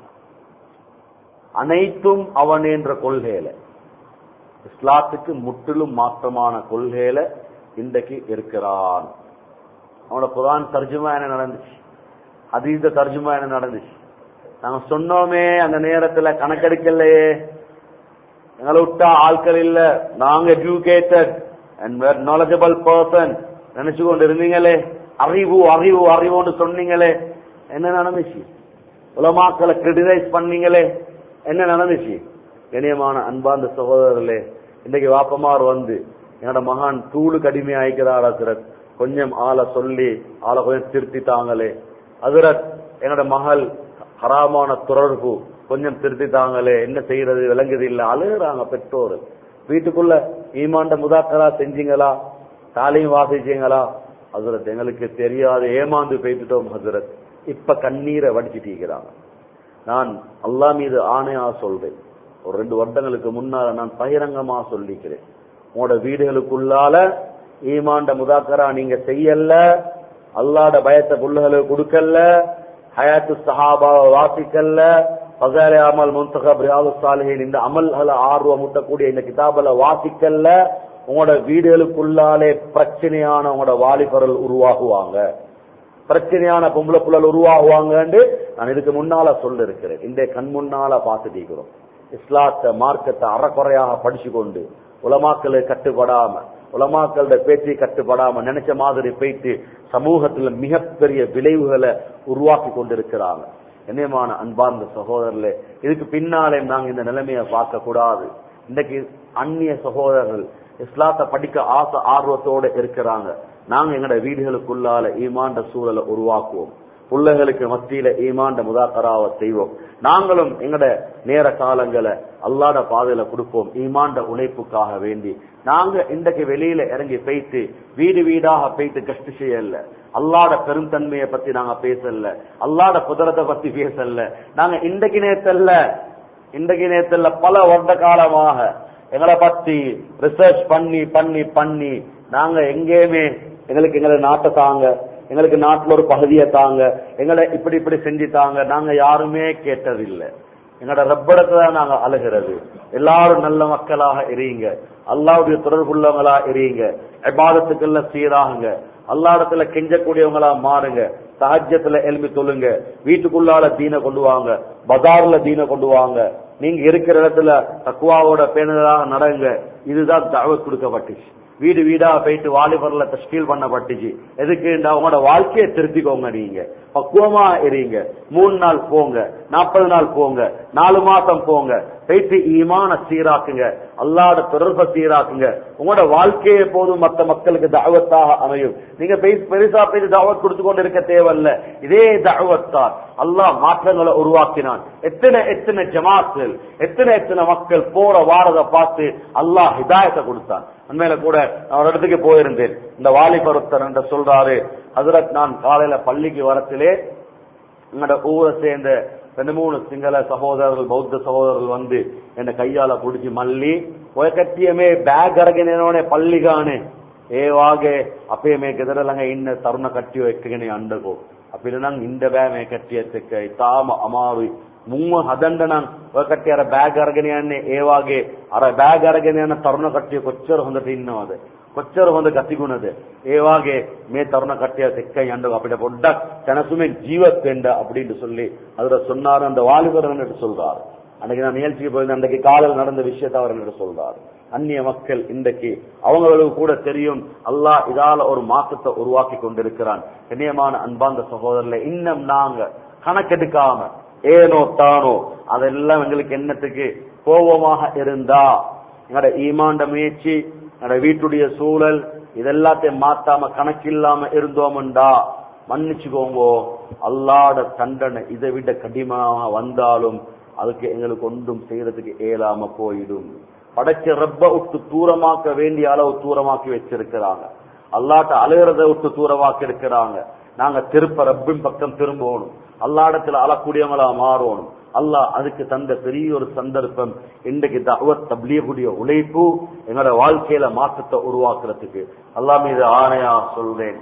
அனைத்தும் அவன் என்ற கொள்கையில இஸ்லாத்துக்கு முற்றிலும் மாற்றமான கொள்கையில இன்றைக்கு இருக்கிறான் அவனோட குரான் தர்ஜுமா என்ன நடந்துச்சு அதீத தர்ஜுமா என்ன நடந்துச்சு நாங்க சொன்னோமே அந்த நேரத்துல கணக்கெடுக்கலையே எங்களை விட்டா ஆட்கள் இல்ல நாங்க educated and were knowledgeable person நினைச்சு கொண்டு இருந்தீங்களே அறிவு அறிவு அறிவுன்னு சொன்னீங்களே என்ன நடந்துச்சு உலமாக்களை கிரிட்டிசைஸ் பண்ணீங்களே என்ன நடந்துச்சு இணையமான அன்பார்ந்த சகோதரர்களே இன்னைக்கு வாப்பமார் வந்து என்னோட மகான் தூளு கடுமை ஆயிக்கிறார் அசுரத் கொஞ்சம் ஆளை சொல்லி ஆளை கொஞ்சம் திருத்தித்தாங்களே அசுரத் என்னோட மகள் ஹராமான தொடர்பு கொஞ்சம் திருத்தித்தாங்களே என்ன செய்யறது விளங்குது இல்ல அழுகுறாங்க பெற்றோர் வீட்டுக்குள்ள ஈமாண்ட முதாக்கரா செஞ்சீங்களா தாலையும் வாசிச்சீங்களா ஹசரத் எங்களுக்கு தெரியாது ஏமாந்து போயிட்டுட்டோம் ஹசரத் இப்ப கண்ணீரை வடிச்சிட்டீங்கிறாங்க நான் அல்லா மீது ஆணையா சொல்றேன் ஒரு ரெண்டு வருடங்களுக்கு முன்னால நான் பகிரங்கமா சொல்லிக்கிறேன் உங்களோட வீடுகளுக்குள்ளால ஈமாண்ட முதாக்கரா நீங்க செய்யல அல்லாட பயத்தை புள்ளுகளுக்கு கொடுக்கல ஹயாத்து சஹாபாவை வாசிக்கல்ல பசாலே அமல் முன்தகப் ரியாது சாலிஹின் இந்த அமல்களை ஆர்வம் முட்டக்கூடிய இந்த கிதாபல வாசிக்கல்ல உங்களோட வீடுகளுக்குள்ளாலே பிரச்சனையான உங்களோட வாலிபர்கள் உருவாகுவாங்க பிரச்சனையான பொம்பளை புள்ளல் உருவாகுவாங்கன்னு நான் இதுக்கு முன்னால சொல்ல இருக்கிறேன் இந்த கண் முன்னால பார்த்துட்டீங்கிறோம் இஸ்லாத்த மார்க்கத்தை அறக்குறையாக படிச்சு கொண்டு உலமாக்களை கட்டுப்படாம உலமாக்களோட பேச்சை கட்டுப்படாம நினைச்ச மாதிரி போயிட்டு சமூகத்துல மிகப்பெரிய விளைவுகளை உருவாக்கி கொண்டிருக்கிறாங்க என்னமான அன்பார்ந்த சகோதரர்களே இதுக்கு பின்னாலே நாங்க இந்த நிலைமையை பார்க்க கூடாது இன்றைக்கு அந்நிய சகோதரர்கள் இஸ்லாத்தை படிக்க ஆசை ஆர்வத்தோட இருக்கிறாங்க நாங்க எங்கட வீடுகளுக்குள்ளால ஈமாண்ட சூழலை உருவாக்குவோம் பிள்ளைகளுக்கு மத்தியில ஈமாண்ட முதாக்கராவை செய்வோம் நாங்களும் எங்கட நேர காலங்களை அல்லாட பாதையில கொடுப்போம் ஈமாண்ட உழைப்புக்காக வேண்டி நாங்க இன்றைக்கு வெளியில இறங்கி போயிட்டு வீடு வீடாக போயிட்டு கஷ்ட செய்யல அல்லாட பெருந்தன்மையை பத்தி நாங்க பேசல அல்லாட குதிரத்தை பத்தி பேசல நாங்க இன்றைக்கு நேத்தல்ல இன்றைக்கு நேத்தல்ல பல வருட காலமாக எங்களை பத்தி ரிசர்ச் பண்ணி பண்ணி பண்ணி நாங்க எங்கேயுமே எங்களுக்கு எங்களை நாட்டை தாங்க எங்களுக்கு நாட்டுல ஒரு பகுதியை தாங்க எங்களை இப்படி இப்படி செஞ்சு தாங்க நாங்க யாருமே கேட்டதில்லை எங்களோட ரப்படத்தை தான் நாங்க அழுகிறது எல்லாரும் நல்ல மக்களாக எரியுங்க அல்லாவுடைய தொடர்புள்ளவங்களா எரியுங்க எபாதத்துக்குள்ள சீராகுங்க அல்லாடத்துல கெஞ்சக்கூடியவங்களா மாறுங்க சஹஜத்துல எழுப்பி தொழுங்க வீட்டுக்குள்ளால தீன கொண்டு வாங்க பஜார்ல தீன கொண்டு வாங்க நீங்க இருக்கிற இடத்துல தக்குவாவோட பேணுதலாக நடங்க இதுதான் தகவல் கொடுக்கப்பட்டுச்சு வீடு வீடா போயிட்டு வாலிபர்ல தஸ்கீல் பண்ணப்பட்டுச்சு எதுக்கு உங்களோட வாழ்க்கையை திருத்திக்கோங்க நீங்க பக்குவமா இருங்க மூணு நாள் போங்க நாற்பது நாள் போங்க நாலு மாசம் போங்க போயிட்டு ஈமான சீராக்குங்க அல்லாட தொடர்பை சீராக்குங்க உங்களோட வாழ்க்கையே போதும் மற்ற மக்களுக்கு தாவத்தாக அமையும் நீங்க பெருசா போயிட்டு தாவத் கொடுத்து கொண்டு இருக்க தேவையில்ல இதே தாவத்தான் அல்லாஹ் மாற்றங்களை உருவாக்கினான் எத்தனை எத்தனை ஜமாத்துகள் எத்தனை எத்தனை மக்கள் போற வாரத பார்த்து அல்லாஹ் ஹிதாயத்தை கொடுத்தான் உண்மையில கூட நான் ஒரு இடத்துக்கு போயிருந்தேன் இந்த வாலிபருத்தர் என்று சொல்றாரு ஹசரத் நான் காலையில பள்ளிக்கு வரத்திலே எங்களோட ஊரை சேர்ந்த ரெண்டு மூணு சிங்கள சகோதரர்கள் பௌத்த சகோதரர்கள் வந்து என்ன கையால புடிச்சு மல்லி ஒயக்கட்டியமே பேக் அரகினோட பள்ளிகானே ඒවාගේ අපේ මේ ගෙදර ළඟ ඉන්න තරුණ කට්ටිය එක්කගෙන යන්නකෝ. අපිට නම් ඉන්න බෑ මේ කට්ටියත් එක්ක. ඉතාලම අමාරුයි. මුන්ව හදන්න නම් ඔය කට්ටිය අර බෑග් අරගෙන යන්නේ ඒ වාගේ අර බෑග් අරගෙන යන තරුණ කට්ටිය කොච්චර හොඳට ඉන්නවද? කොච්චර හොඳ ගතිගුණද? ඒ වාගේ මේ තරුණ කට්ටියත් එක්ක යන්නකෝ අපිට පොඩ්ඩක් තනසුමෙන් ජීවත් වෙන්න அப்படின்னு சொல்லி அதுல சொன்னாரு அந்த வாலிபர் என்று சொல்றாரு அன்னைக்கு நான் நிகழ்ச்சிக்கு போயிருந்தேன் அன்றைக்கு காலையில் நடந்த விஷயத்தை அவர் என்று சொல்றாரு அந்நிய மக்கள் இன்றைக்கு அவங்களுக்கு கூட தெரியும் அல்லாஹ் இதால ஒரு மாற்றத்தை உருவாக்கி கொண்டிருக்கிறான் கண்ணியமான அன்பாந்த சகோதரர்ல இன்னும் நாங்க கணக்கெடுக்காம ஏனோ தானோ அதெல்லாம் எங்களுக்கு என்னத்துக்கு கோபமாக இருந்தா எங்களோட ஈமாண்ட முயற்சி எங்களோட வீட்டுடைய சூழல் இதெல்லாத்தையும் மாத்தாம கணக்கில்லாம இருந்தோம்டா மன்னிச்சுக்கோங்கோ அல்லாட தண்டனை இதை விட கடினமாக வந்தாலும் அதுக்கு எங்களுக்கு ஒன்றும் செய்யறதுக்கு இயலாம போயிடும் படைச்ச ரப்ப விட்டு தூரமாக்க வேண்டிய அளவு தூரமாக்கி வச்சிருக்கிறாங்க அல்லாட்ட அழுகிறத விட்டு தூரமாக்கி இருக்கிறாங்க நாங்க திருப்ப ரப்பின் பக்கம் திரும்பணும் அல்லாடத்துல அழக்கூடியவங்களா மாறணும் அல்லாஹ் அதுக்கு தந்த பெரிய ஒரு சந்தர்ப்பம் இன்றைக்கு தவத் தப்லீகுடைய உழைப்பு எங்களோட வாழ்க்கையில மாற்றத்தை உருவாக்குறதுக்கு அல்லாஹ் மீது ஆணையா சொல்றேன்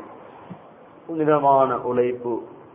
புனிதமான உழைப்பு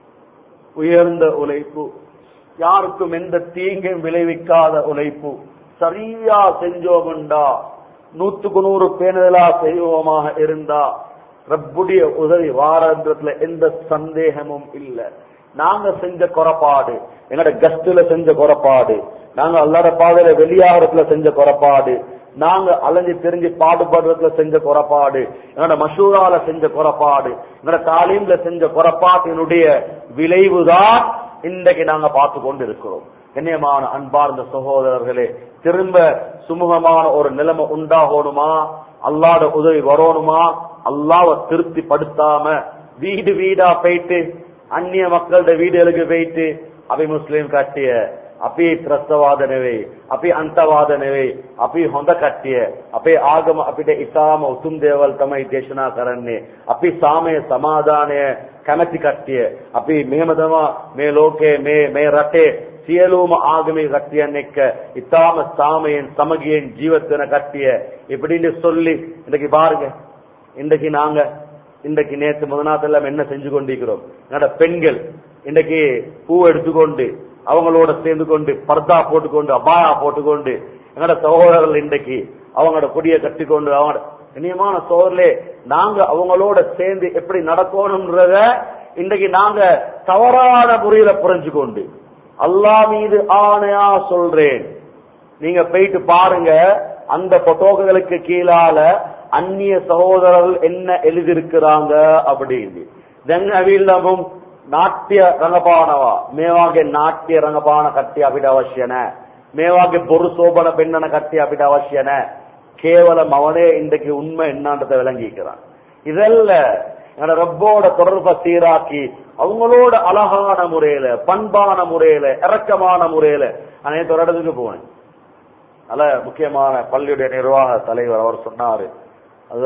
உயர்ந்த உழைப்பு யாருக்கும் எந்த தீங்கும் விளைவிக்காத உழைப்பு சரியா செஞ்சோம்டா நூத்துக்கு நூறு பேணுதலா செய்வோமாக இருந்தா ரப்புடைய உதவி வாரன்றதுல எந்த சந்தேகமும் இல்ல நாங்க செஞ்ச குறப்பாடு எங்கட கஸ்ட்ல செஞ்ச குறப்பாடு நாங்க அல்லாத பாதையில வெளியாகிறதுல செஞ்ச குறப்பாடு நாங்க அலைஞ்சு தெரிஞ்சு பாடுபடுறதுல செஞ்ச குறப்பாடு எங்களோட மசூரால செஞ்ச குறப்பாடு எங்களோட தாலீம்ல செஞ்ச குறப்பாட்டினுடைய விளைவுதான் இன்றைக்கு நாங்க பார்த்து கொண்டு இருக்கிறோம் கண்ணியமான அன்பார்ந்த சகோதரர்களே திரும்ப சுமூகமான ஒரு நிலைமை உண்டாகணுமா அல்லாத உதவி வரணுமா அல்லாவை திருப்தி படுத்தாம வீடு வீடா போயிட்டு அந்நிய மக்களோட வீடுகளுக்கு போயிட்டு அவை முஸ்லீம் கட்டிய අපි ත්‍රස්තවාද නෙවෙයි අපි අන්තවාද නෙවෙයි අපි හොඳ කට්ටිය අපේ ආගම අපිට ඉතාම උතුම් දේවල් තමයි දේශනා කරන්නේ අපි සාමය සමාදානය කැමැති කට්ටිය අපි මෙහෙම තමයි මේ ලෝකයේ මේ මේ රටේ සියලුම ආගමික கட்சியன் எக்க இத்தாம சாமையின் சமகியின் ஜீவத்தின கட்டிய இப்படின்னு சொல்லி இன்னைக்கு பாருங்க இன்றைக்கு நாங்க இன்றைக்கு நேற்று முதநாத்தெல்லாம் என்ன செஞ்சு கொண்டிருக்கிறோம் என்னோட பெண்கள் இன்றைக்கு பூ எடுத்துக்கொண்டு அவங்களோட சேர்ந்து கொண்டு பர்தா போட்டுக்கொண்டு அபாயா போட்டுக்கொண்டு எங்களோட சகோதரர்கள் இன்றைக்கு அவங்களோட கொடியை கட்டிக்கொண்டு அவங்க இனியமான சோதரிலே நாங்க அவங்களோட சேர்ந்து எப்படி நடக்கணும்ன்றத இன்றைக்கு நாங்க தவறான முறையில புரிஞ்சு கொண்டு அல்லா மீது ஆணையா சொல்றேன் நீங்க போயிட்டு பாருங்க அந்த போட்டோகளுக்கு கீழால அந்நிய சகோதரர்கள் என்ன எழுதியிருக்கிறாங்க அப்படின்னு தென்னவீழ்லமும் ನಾಟ್ಯ ರಂಗಪಾಣವ ಮೇವಾಗೆ ನಾಟ್ಯ ರಂಗಪಾಣ ಕಟ್ಟಿ ಅಪಿಟ ಅವಶ್ಯನ ಮೇವಾಗೆ பொரு சோபன பெண்ணன கட்டி அப்பிட்ட அவசியன கேவலம் அவனே இன்றைக்கு உண்மை என்னன்றதை விளங்கிக்கிறான் இதல்ல எங்களோட ரப்போட தொடர்பை சீராக்கி அவங்களோட அழகான முறையில பண்பான முறையில இறக்கமான முறையில நான் ஒரு இடத்துக்கு போனேன் நல்ல முக்கியமான பள்ளியுடைய நிர்வாக தலைவர் அவர் சொன்னாரு அது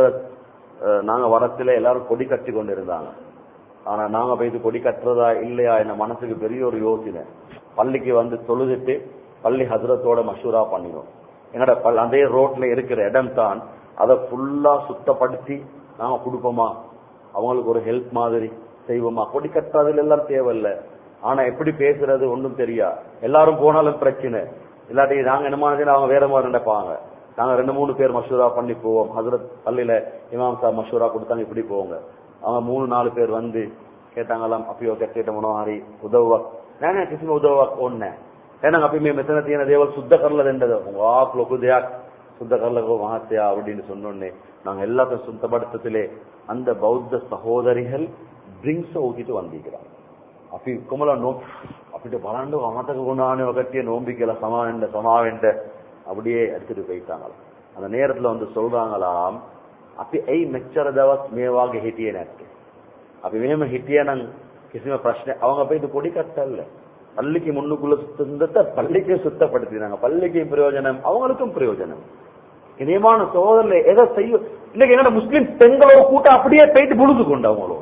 நாங்க வரத்துல எல்லாரும் கொடி கட்டி கொண்டு இருந்தாங்க ஆனா நாங்க போயிட்டு கொடி கட்டுறதா இல்லையா என்ன மனசுக்கு பெரிய ஒரு யோசனை பள்ளிக்கு வந்து தொழுதுட்டு பள்ளி ஹசரத்தோட மஷூரா பண்ணினோம் எங்கட அதே ரோட்ல இருக்கிற இடம் தான் அதை ஃபுல்லா சுத்தப்படுத்தி நாங்க கொடுப்போமா அவங்களுக்கு ஒரு ஹெல்ப் மாதிரி செய்வோமா கொடி கட்டுறதுல எல்லாம் தேவையில்ல ஆனா எப்படி பேசுறது ஒன்றும் தெரியா எல்லாரும் போனாலும் பிரச்சனை இல்லாட்டி நாங்க என்ன மாதிரி அவங்க வேற மாதிரி நினைப்பாங்க நாங்க ரெண்டு மூணு பேர் மஷூரா பண்ணி போவோம் ஹசரத் பள்ளியில இமாம் சார் மஷூரா கொடுத்தாங்க இப்படி போவோங்க அவங்க மூணு நாலு பேர் வந்து கேட்டாங்களாம் අපිව කැටේට මොනවා හරි උදව්වක් නෑ නෑ කිසිම උදව්වක් ඕනේ නෑ එහෙනම් අපි මේ මෙතන තියෙන දේවල් සුද්ධ කරලා දෙන්නද වාක් ලොකු දෙයක් සුද්ධ කරලා කෝ මහත්තයා அப்படின்னு சொன்னோன்னே நாங்க எல்லாத்தையும் சுத்தப்படுத்தத்திலே அந்த பௌத்த சகோதரிகள் ட்ரிங்க்ஸ் ஊத்திட்டு வந்திருக்கிறாங்க අපි කොමල නෝ අපිට බලන්න අමතක වුණානේ ඔකටිය நோம்பி කියලා සමාවෙන්න සමාවෙන්න அப்படியே எடுத்துட்டு போயிட்டாங்களாம் அந்த நேரத்துல வந்து சொல்றாங்களாம் අපි ඇයි මෙච්චර දවස් මේ වාගේ හිටියේ නැත්තේ අපි මෙහෙම හිටියනම් කිසිම ප්‍රශ්න அவங்க போயிட்டு கொடி கட்டல பள்ளிக்கு முன்னுக்குள்ள சுத்தத்தை பள்ளிக்கு சுத்தப்படுத்தினாங்க பள்ளிக்கும் பிரயோஜனம் அவங்களுக்கும் பிரயோஜனம் இனியமான சோதரில் எதை செய்யும் இன்னைக்கு என்னோட முஸ்லிம் பெண்களோட கூட்டம் அப்படியே போயிட்டு புழுது கொண்டு அவங்களோட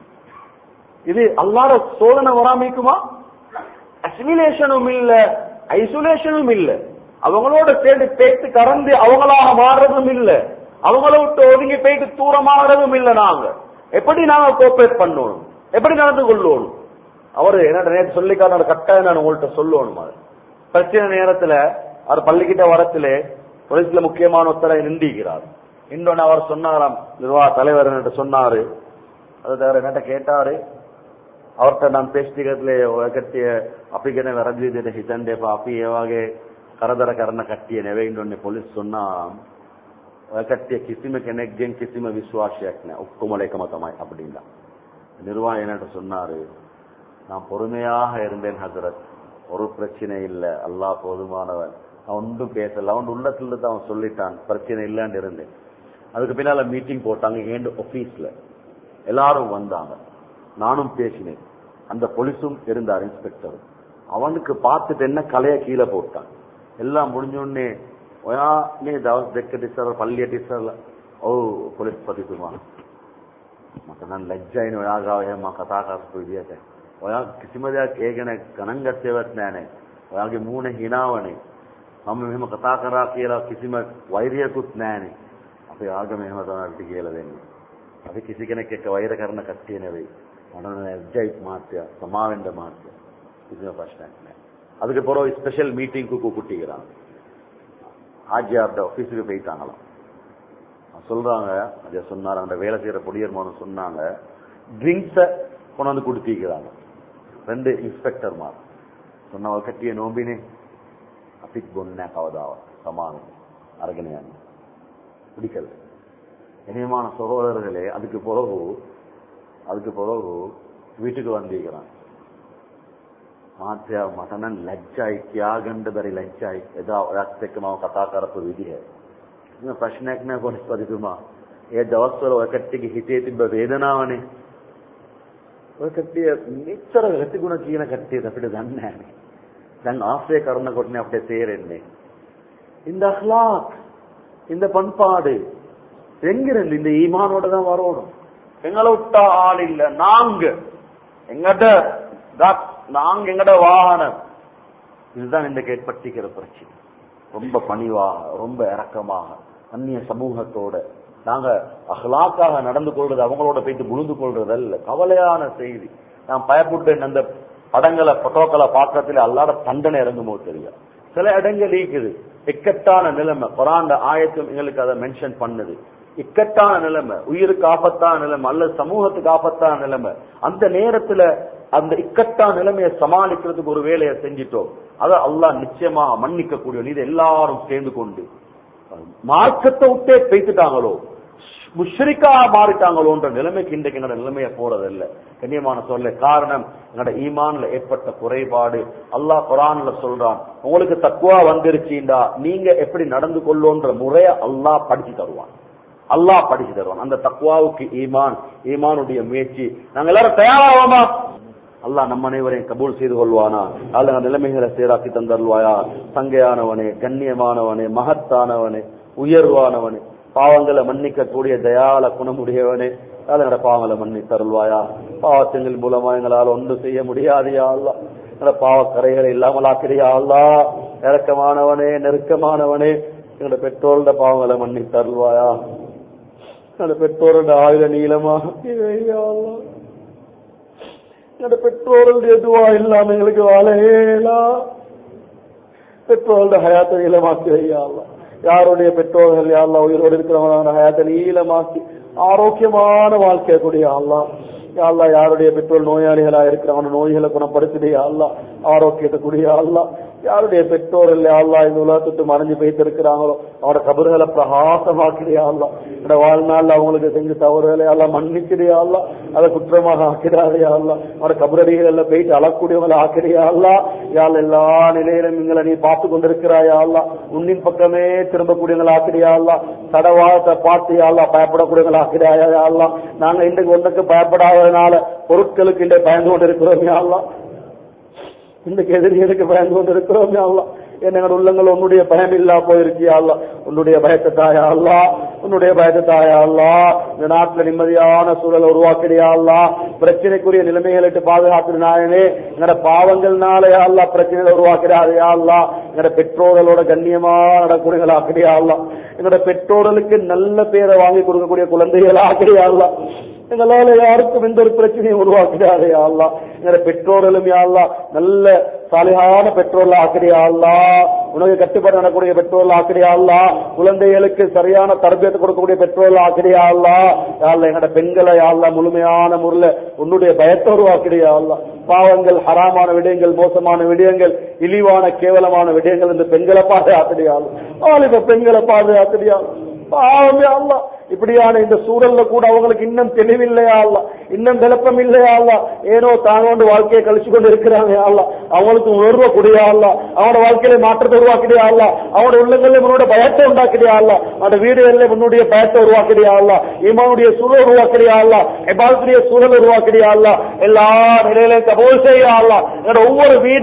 இது அல்லாத சோதனை வராமிக்குமா அசிமிலேஷனும் இல்ல ஐசோலேஷனும் இல்ல அவங்களோட சேர்ந்து பேத்து கறந்து அவங்களாக மாறுறதும் இல்ல அவங்கள விட்டு ஒதுங்கி போயிட்டு தூரமாகிறதும் இல்ல நாங்க எப்படி நாங்க கோஆபரேட் பண்ணணும் எப்படி நடந்து கொள்ளணும் அவரு என்ன நேற்று சொல்லிக்கார கட்டாயம் நான் உங்கள்கிட்ட சொல்லணும் அது பிரச்சனை நேரத்துல அவர் பள்ளிக்கிட்ட வரத்துல போலீஸ்ல முக்கியமான ஒருத்தரை நிந்திக்கிறார் இன்னொன்னு அவர் சொன்னாராம் நிர்வாக தலைவர் என்கிட்ட சொன்னாரு அது தவிர என்கிட்ட கேட்டாரு அவர்கிட்ட நான் பேசிக்கிறதுல கட்டிய අපිගෙන වැරදි විදිහට හිතන්න එපා අපි ඒ වගේ කරදර කරන කට්ටිය නෙවෙයි ඉන්නෝනේ පොලිස් சொன்னா ඔය කට්ටිය කිසිම කෙනෙක්ගෙන් කිසිම විශ්වාසයක් නැහැ ඔක්කොමල එකම තමයි அப்படின்னா நிர்வாகம் என்கிட்ட சொன்னாரு நான் பொறுமையாக இருந்தேன் ஹசரத் ஒரு பிரச்சனை இல்ல அல்லாஹ் போதுமானவன் அவன் ஒன்றும் பேசல அவன் உள்ளத்துல இருந்து அவன் சொல்லிட்டான் பிரச்சனை இல்லைன்னு இருந்தேன் அதுக்கு பின்னால மீட்டிங் போட்டாங்க ஏண்டு ஆபீஸ்ல எல்லாரும் வந்தாங்க நானும் பேசினேன் அந்த போலீஸும் இருந்தார் இன்ஸ்பெக்டர் அவனுக்கு பார்த்துட்டு என்ன கலைய கீழே போட்டான் எல்லாம் முடிஞ்ச உடனே ඔයා මේ දවස් දෙකකට ඉස්සර පල්ලියට ඉස්සරලා ඔව් පොලිස් පතිතුමා මට නම් ලැජ්ජයිනේ ඔයා ගාව එහෙම කතා කරපු විදියට. ඔයා කිසිම දෙයක් ඒ ගැන ගණන් ගත්තේවත් නෑනේ. ඔයාගේ මූණ හිනාවනේ. මම මෙහෙම කතා කරා කියලා කිසිම වෛරයකුත් නෑනේ. අපේ ආගම එහෙම තමයි අපිට කියලා දෙන්නේ. අපි කිසි කෙනෙක් එක්ක වෛර කරන කට්ටිය නෙවෙයි. මට නම් ලැජ්ජයි මාත්‍යා, සමාවෙන්න මාත්‍යා. කිසිම ප්‍රශ්නයක් නෑ. அதுக்கு பிறகு ஸ்பெஷல் மீட்டிங்க்கு கூப்பிட்டுக்கிறாங்க ஆஜியார்ட ஆபீஸுக்கு போயிட்டாங்களாம் சொல்றாங்க அதை சொன்னார் அந்த வேலை செய்யற பொடியர்மானு சொன்னாங்க ட்ரிங்க்ஸ கொண்டாந்து கொடுத்திக்கிறாங்க ரெண்டு இன்ஸ்பெக்டர்மார் சொன்ன கட்டிய நோம்பினே අපිත් බොන්නේ කවදාවත් සමාන අරගෙන යන්නේ பிடிக்கல இனியமான சகோதரர்களே அதுக்கு பிறகு அதுக்கு பிறகு வீட்டுக்கு வந்திருக்கிறான் මාත්‍යා මට නම් ලැජ්ජයි කියාගන්න බැරි ලැජ්ජයි එදා ඔයත් එක්ක මම කතා කරපු විදිහ මේ ප්‍රශ්නයක් නෑ පොලිස් පදිතුමා ඒ දවස්වල ඔය කට්ටියගේ හිතේ තිබ්බ වේදනාවනේ ඔය කට්ටිය මෙච්චර ගතිගුණ කියන කට්ටියද අපිට දන්නේ නෑනේ දැන් ආශ්‍රය කරනකොටනේ අපිට තේරෙන්නේ இந்த அஹ்லாக் இந்த பண்பாடு எங்கிருந்து இந்த ஈமானோட தான் வரணும் எங்களை விட்டா ஆள் இல்ல நாங்க எங்கட கத்- நாங்க எங்கட வாகனம் இதுதான் இன்றைக்கு ஏற்பட்டிருக்கிற பிரச்சனை ரொம்ப பணிவாக ரொம்ப இரக்கமாக அந்நிய சமூகத்தோட நாங்க அஹ்லாக்காக நடந்து கொள்றது அவங்களோட போயிட்டு புழுந்து கொள்றது அல்ல கவலையான செய்தி நான் பயப்பட்டேன் அந்த படங்களை போட்டோக்களை பார்க்கறதுல அல்லாட தண்டனை இறங்குமோ தெரியும் சில இடங்கள் இருக்குது இக்கட்டான நிலைமை குரான் ஆயத்தும் எங்களுக்கு அதை மென்ஷன் பண்ணுது இக்கட்டான நிலைமை உயிருக்கு ஆபத்தான நிலைமை அல்லது சமூகத்துக்கு ஆபத்தான நிலைமை அந்த நேரத்துல அந்த இக்கட்டான நிலைமையை சமாளிக்கிறதுக்கு ஒரு வேலையை செஞ்சிட்டோம் அதை அல்லாஹ் நிச்சயமாக மன்னிக்க கூடிய இது எல்லாரும் சேர்ந்து கொண்டு மார்க்கத்தை விட்டே பேசிட்டாங்களோ முஷ்ரிக்கா மாறிட்டாங்களோன்ற நிலைமைக்கு இன்றைக்கு எங்களோட நிலைமைய போறதில்ல கண்ணியமான சொல்ல காரணம் எங்களோட ஈமான்ல ஏற்பட்ட குறைபாடு அல்லாஹ் குரான்ல சொல்றான் உங்களுக்கு தக்குவா வந்துருச்சுண்டா நீங்க எப்படி நடந்து கொள்ளோன்ற முறைய அல்லாஹ் படிச்சு தருவான் அல்லாஹ் படிச்சு தருவான் அந்த தக்குவாவுக்கு ஈமான் ஈமானுடைய முயற்சி நாங்க எல்லாரும் தயாராவோமா அல்லாஹ் நம்ம அனைவரையும் கபூல் செய்து கொள்வானா அல்ல நிலைமைகளை சீராக்கி தந்தருள்வாயா சங்கையானவனே கண்ணியமானவனே மகத்தானவனே உயர்வானவனே பாவங்களை மன்னிக்க கூடிய தயால குணமுடையவனே அதனோட பாவங்களை மன்னி தருள்வாயா பாவத்தின் மூலமா எங்களால் ஒன்றும் செய்ய முடியாதையா அல்லா எங்களோட பாவக்கரைகளை இல்லாமல் ஆக்கிறியா அல்லா இறக்கமானவனே நெருக்கமானவனே எங்களோட பெற்றோரோட பாவங்களை மன்னி தருள்வாயா எங்களோட பெற்றோரோட ஆயுத நீளமாக அல்லா என்னோட பெற்றோர்களுடைய துவா இல்லாம எங்களுக்கு வாழையேலா பெற்றோர்களுடைய ஹயாத்தை நீளமாக்கி வையாலாம் யாருடைய பெற்றோர்கள் யாரெல்லாம் உயிரோடு இருக்கிறவங்க ஹயாத்தை நீளமாக்கி ஆரோக்கியமான வாழ்க்கை கூடிய ஆள்லாம் யாழ்லா யாருடைய பெற்றோர் நோயாளிகளா இருக்கிறவங்க நோய்களை குணப்படுத்திடைய அல்லா ஆரோக்கியத்தை கூடிய அல்லா யாருடைய பெற்றோர் இல்ல அல்லா இந்த உலகத்துட்டு மறைஞ்சு போயிட்டு இருக்கிறாங்களோ அவரோட கபறுகளை பிரகாசமாக்கிறியா அல்லா இந்த வாழ்நாள் அவங்களுக்கு செஞ்ச தவறுகளை எல்லாம் மன்னிக்கிறியா அல்லா அதை குற்றமாக ஆக்கிறாரியா அல்லா அவரோட கபரடிகள் போயிட்டு அழக்கூடியவங்களை ஆக்கிறியா அல்லா யாழ் எல்லா நிலையிலும் எங்களை நீ பார்த்து கொண்டிருக்கிறாயா அல்லா உன்னின் பக்கமே திரும்பக்கூடியவங்களை ஆக்கிறியா அல்லா தடவாளத்தை பார்த்து அல்லா பயப்படக்கூடியவங்களை ஆக்கிறியா அல்லா நாங்க இன்றைக்கு ஒன்றுக்கு பயப்படாததுனால பொருட்களுக்கு இன்றைக்கு பயந்து கொண்டிருக்கிறோம் அல்லா இன்றைக்கு எதிரிகளுக்கு பயந்து கொண்டு இருக்கிறோம் அல்லா என்னோட உள்ளங்கள் உன்னுடைய பயம் இல்லா போயிருக்கியா அல்லா உன்னுடைய பயத்தை தாயா அல்லா உன்னுடைய பயத்தை தாயா அல்லா இந்த நாட்டுல நிம்மதியான சூழலை உருவாக்கிறியா அல்லா பிரச்சனைக்குரிய நிலைமைகளிட்டு பாதுகாத்துனாயனே எங்கட பாவங்கள்னாலே அல்லா பிரச்சனைகளை உருவாக்கிறாரையா அல்லா எங்கட பெற்றோர்களோட கண்ணியமா நடக்கூடியங்களா ஆக்கிறியா அல்லா எங்கட பெற்றோர்களுக்கு நல்ல பேரை வாங்கி கொடுக்கக்கூடிய குழந்தைகளா ஆக்கிறியா அல்லா எங்களால யாருக்கும் எந்த ஒரு பிரச்சனையும் உருவாக்கிறாரே அல்லா எங்க பெற்றோர்களும் யாழ்லா நல்ல சாலிகான பெற்றோர்கள் ஆக்கிறியா அல்லா உனக்கு கட்டுப்பாடு நடக்கூடிய பெற்றோர்கள் ஆக்கிறியா அல்லா குழந்தைகளுக்கு சரியான தரபியத்தை கொடுக்கக்கூடிய பெற்றோர்கள் ஆக்கிறியா அல்லா யாழ்ல எங்கட பெண்களை யாழ்லா முழுமையான முறையில உன்னுடைய பயத்தை உருவாக்கிறியா அல்லா பாவங்கள் ஹராமான விடயங்கள் மோசமான விடயங்கள் இழிவான கேவலமான விடயங்கள் இந்த பெண்களை பாதுகாத்திரியா வாலிப பெண்களை பாதுகாத்திரியா பாவமே அல்லா இப்படியான இந்த சூழல்ல கூட அவங்களுக்கு இன்னும் தெளிவில்லையா அல்ல இன்னும் விளப்பம் இல்லையா அல்ல ஏனோ தாங்க வந்து வாழ்க்கையை கழிச்சு கொண்டு இருக்கிறாங்க அல்ல அவங்களுக்கு உணர்வை கூடியா அல்ல அவனோட வாழ்க்கையில மாற்றத்தை உருவாக்கிறியா அல்ல அவனோட உள்ளங்களில் உன்னோட பயத்தை உண்டாக்கிறியா அல்ல அவனோட வீடுகளில் உன்னுடைய பயத்தை உருவாக்கிறியா அல்ல இமானுடைய சூழல் உருவாக்கிறியா அல்ல எபாலத்துடைய சூழல் உருவாக்கிறியா அல்ல எல்லா நிலையிலையும் கபோல் செய்யா அல்ல என்னோட ஒவ்வொரு வீடு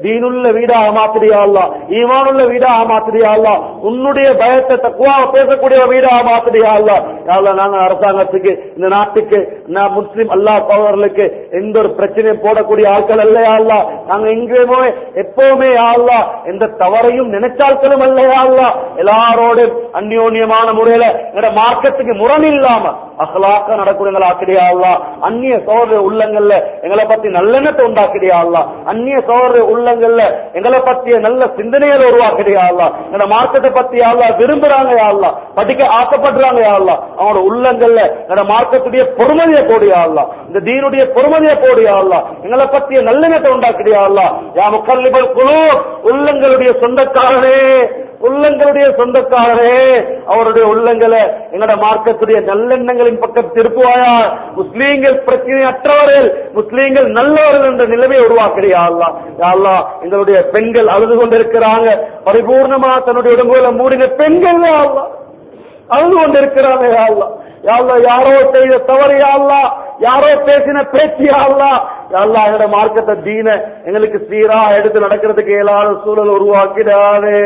தீனுள்ள வீடாக மாத்திரியா அல்லா ஈமானுள்ள வீடாக மாத்திரியா அல்லா உன்னுடைய பயத்தை தக்குவா பேசக்கூடிய வீடாக மாத்திரியா அல்லா யாழ்லா நாங்க அரசாங்கத்துக்கு இந்த நாட்டுக்கு நான் முஸ்லிம் அல்லா சகோதரர்களுக்கு எந்த ஒரு பிரச்சனையும் போடக்கூடிய ஆட்கள் அல்லையா அல்லா நாங்க எங்கேயுமே எப்பவுமே அல்லா எந்த தவறையும் நினைச்சாட்களும் அல்லையா அல்லா எல்லாரோடும் அந்யோன்யமான முறையில எங்கட மார்க்கத்துக்கு முரண் இல்லாம அகலாக்க நடக்கூடியங்களா ஆக்கிறியா அல்லா அந்நிய சோதர உள்ளங்கள்ல எங்களை பத்தி நல்லெண்ணத்தை உண்டாக்கிறியா அல்லா அந்நிய சோதர உள்ளங்கள்ல எங்களை பத்திய நல்ல சிந்தனைகளை உருவாக்கிறியா அல்லா எங்க மார்க்கத்தை பத்தி அல்லா விரும்புறாங்க யா அல்லா படிக்க ஆசைப்படுறாங்க யா அல்லா அவனோட உள்ளங்கள்ல எங்க மார்க்கத்துடைய பொறுமதியை போடியா அல்லா இந்த தீனுடைய பொறுமதியை போடியா அல்லா எங்களை பத்திய நல்லெண்ணத்தை உண்டாக்கிறியா அல்லா யா முக்கல்லிபல் குழு உள்ளங்களுடைய சொந்தக்காரனே உள்ளங்களுடைய சொந்தக்காரரே அவருடைய உள்ளங்களை எங்களோட மார்க்கத்துடைய நல்லெண்ணங்களின் பக்கம் திருப்புவாயா முஸ்லீம்கள் பிரச்சனை அற்றவர்கள் முஸ்லீம்கள் நல்லவர்கள் என்ற நிலைமை உருவாக்குறியா அல்லா யா அல்லா எங்களுடைய பெண்கள் அழுது கொண்டிருக்கிறாங்க பரிபூர்ணமா தன்னுடைய உடம்புல மூடின பெண்கள் யா அல்லா அழுது கொண்டிருக்கிறாங்க யா அல்லா யா அல்லா யாரோ செய்த தவறு யா அல்லா யாரோ பேசின பேச்சு யா அல்லா யா அல்லா எங்களோட மார்க்கத்தை தீன எங்களுக்கு சீரா எடுத்து நடக்கிறதுக்கு இயலாத சூழல் உருவாக்கிடாதே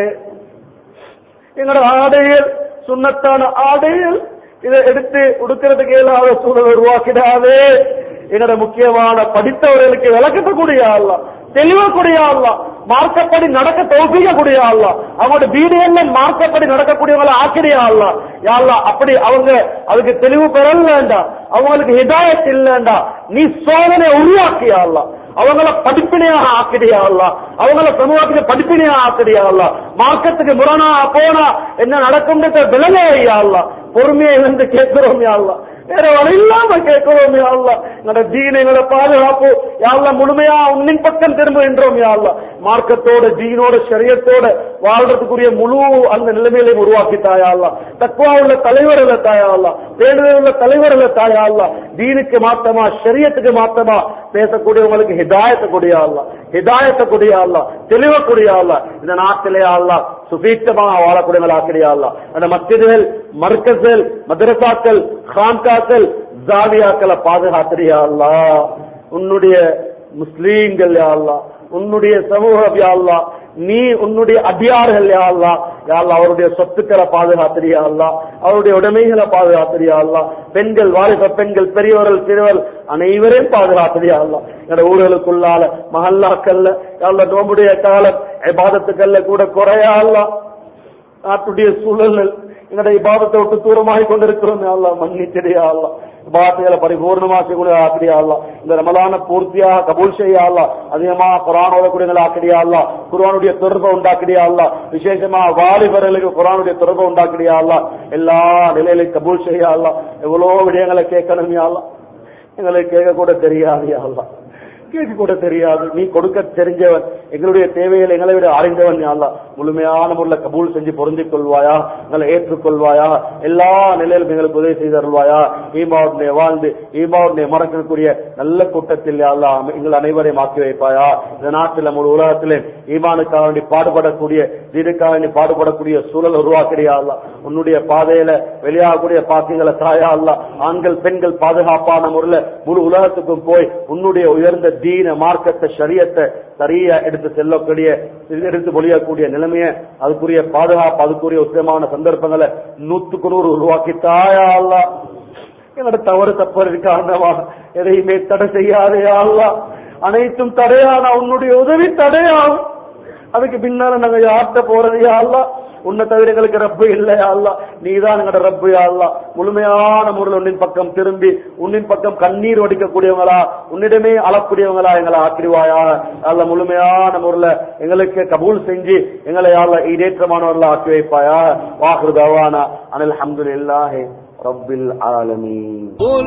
எங்களோட ஆடைகள் சுண்ணத்தான ஆடைகள் இதை எடுத்து உடுக்கிறதுக்கு இயலாத சூழல் உருவாக்கிடாது எங்களோட முக்கியமான படித்தவர்களுக்கு விளக்கக்கூடிய அல்ல தெளிவக்கூடிய அல்ல மார்க்கப்படி நடக்க தௌசிக்கக்கூடிய அல்ல அவங்களோட வீடுகள்ல மார்க்கப்படி நடக்கக்கூடியவங்களை ஆக்கிரியா அல்ல யாழ்லா அப்படி அவங்க அதுக்கு தெளிவு பெறல் வேண்டாம் அவங்களுக்கு ஹிதாயத் இல்லைண்டா நீ சோதனை உருவாக்கியா அல்ல அவங்கள படிப்பினையாக ஆக்கிடியா அல்ல அவங்கள சமூகத்துக்கு படிப்பினையாக ஆக்கிடியா அல்ல மார்க்கத்துக்கு முரணா போனா என்ன நடக்கும்ன்ற விலகையா அல்ல பொறுமையை இருந்து கேட்கிறோம் யா அல்ல வேற வழி இல்லாம கேட்கிறோம் யா அல்ல எங்களோட தீன எங்களோட பாதுகாப்பு யாழ்ல முழுமையா உன்னின் பக்கம் திரும்புகின்றோம் யா அல்ல மார்க்கத்தோட தீனோட சரியத்தோட வாழ்றதுக்குரிய முழு அந்த நிலைமையிலையும் உருவாக்கி தாயா அல்ல தக்குவா உள்ள தலைவர்களை தாயா அல்ல பேடுதல் உள்ள தலைவர்களை தாயா அல்ல தீனுக்கு மாத்தமா சரியத்துக்கு மாத்தமா பேசக்கூடியவங்களுக்கு ஹிதாயத்தை கூடிய அல்ல ஹிதாயத்தை கூடிய அல்ல தெளிவக்கூடிய அல்ல இந்த நாட்டிலே அல்ல சுபீட்சமாக வாழக்கூடியவங்களா ஆக்கிறியா அல்ல அந்த மஸ்ஜிதுகள் மர்க்கஸ்கள் மதரசாக்கள் கான்காக்கள் ஜாவியாக்களை பாதுகாத்திரியா அல்லா உன்னுடைய முஸ்லீம்கள் யா அல்லா உன்னுடைய சமூகம் யா அல்லா நீ உன்னுடைய அடியார்கள் யா அல்லா யா அல்லா அவருடைய சொத்துக்களை பாதுகாத்திரியா அல்லா அவருடைய உடைமைகளை பாதுகாத்திரியா அல்லா பெண்கள் வாலிப பெண்கள் பெரியவர்கள் சிறுவர் அனைவரையும் பாதுகாத்திரியா அல்லா எங்க ஊர்களுக்குள்ளால மஹல்லாக்கல்ல யா அல்லா நோம்புடைய காலம் பாதத்துக்கல்ல கூட குறையா அல்லா நாட்டுடைய சூழல்கள் எங்களுடைய இபாதத்தை விட்டு தூரமாகி கொண்டிருக்கிறோம் அல்லா மன்னிச்சிடையா அல்லா இபாதத்துகளை பரிபூர்ணமாக்கி கூட ஆக்கிடியா அல்லா இந்த ரமலான பூர்த்தியாக கபூல் செய்யா அல்லா அதிகமா குரான் ஓதக்கூடியங்களை ஆக்கிடியா அல்லா குரானுடைய தொடர்பை உண்டாக்கிடியா அல்லா விசேஷமா வாலிபர்களுக்கு குரானுடைய தொடர்பை உண்டாக்கிடியா அல்லா எல்லா நிலையிலையும் கபூல் செய்யா அல்லா எவ்வளவு விடயங்களை கேட்கணும் யா அல்லா எங்களுக்கு கேட்க கூட தெரியாது யா அல்லா கேட்க கூட தெரியாது நீ கொடுக்க தெரிஞ்சவன் எங்களுடைய தேவைகளை எங்களை விட அறிந்தவன் அல்ல முழுமையான முறையில் கபூல் செஞ்சு பொருந்திக் கொள்வாயா எங்களை ஏற்றுக்கொள்வாயா எல்லா நிலையிலும் எங்களுக்கு உதவி செய்து தருவாயா ஈமாவுடைய வாழ்ந்து ஈமாவுடைய மறக்கக்கூடிய நல்ல கூட்டத்தில் அல்லா எங்கள் அனைவரையும் ஆக்கி வைப்பாயா இந்த நாட்டில் முழு உலகத்திலே ஈமானுக்காக வேண்டி பாடுபடக்கூடிய தீனுக்காக வேண்டி பாடுபடக்கூடிய சூழல் உருவாக்கிறியா அல்ல உன்னுடைய பாதையில வெளியாகக்கூடிய பாக்கியங்களை தாயா அல்ல ஆண்கள் பெண்கள் பாதுகாப்பான முறையில் முழு உலகத்துக்கும் போய் உன்னுடைய உயர்ந்த தீன மார்க்கத்தை சரியத்தை சரியா எடுத்து செல்லக்கூடிய எடுத்து மொழியக்கூடிய நிலைமையை அதுக்குரிய பாதுகாப்பு அதுக்குரிய உத்தமமான சந்தர்ப்பங்களை நூத்துக்கு நூறு உருவாக்கி தாயா அல்லா என்னோட தவறு தப்பதற்கு காரணமாக எதையுமே தடை செய்யாதே அல்லா அனைத்தும் தடையான உன்னுடைய உதவி தடையாகும் அதுக்கு பின்னால நாங்க யார்கிட்ட போறது அல்லா உன்னை தவிர எங்களுக்கு ரப்பு இல்லையா அல்லா நீதான் எங்களோட ரப்பு அல்லா முழுமையான முறையில் உன்னின் பக்கம் திரும்பி உன்னின் பக்கம் கண்ணீர் வடிக்கக்கூடியவங்களா உன்னிடமே அழக்கூடியவங்களா எங்களை ஆக்கிடுவாயா அல்ல முழுமையான முறையில் எங்களுக்கு கபூல் செஞ்சு எங்களை அல்ல ஈடேற்றமானவர்களா ஆக்கி வைப்பாயா வாஹு தவானா அனில் அஹமதுல்லாஹி ரப்பில் ஆலமீன் قل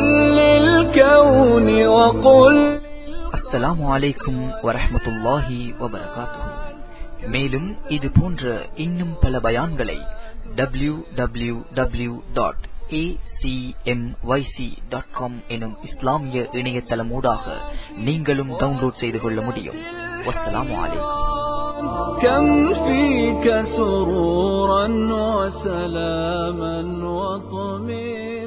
للكون وقل அஸ்ஸலாமு அலைக்கும் வரஹ்மத்துல்லாஹி வபரகாத்துஹு மேலும் இது போன்ற இன்னும் பல பயான்களை W W W dot dot com எனும் இஸ்லாமிய இணையதளமூடாக நீங்களும் டவுன்லோட் செய்து கொள்ள முடியும் வஸ்ஸலாமு அலைக்கும் كم فيك سرورا وسلاما وطمئنا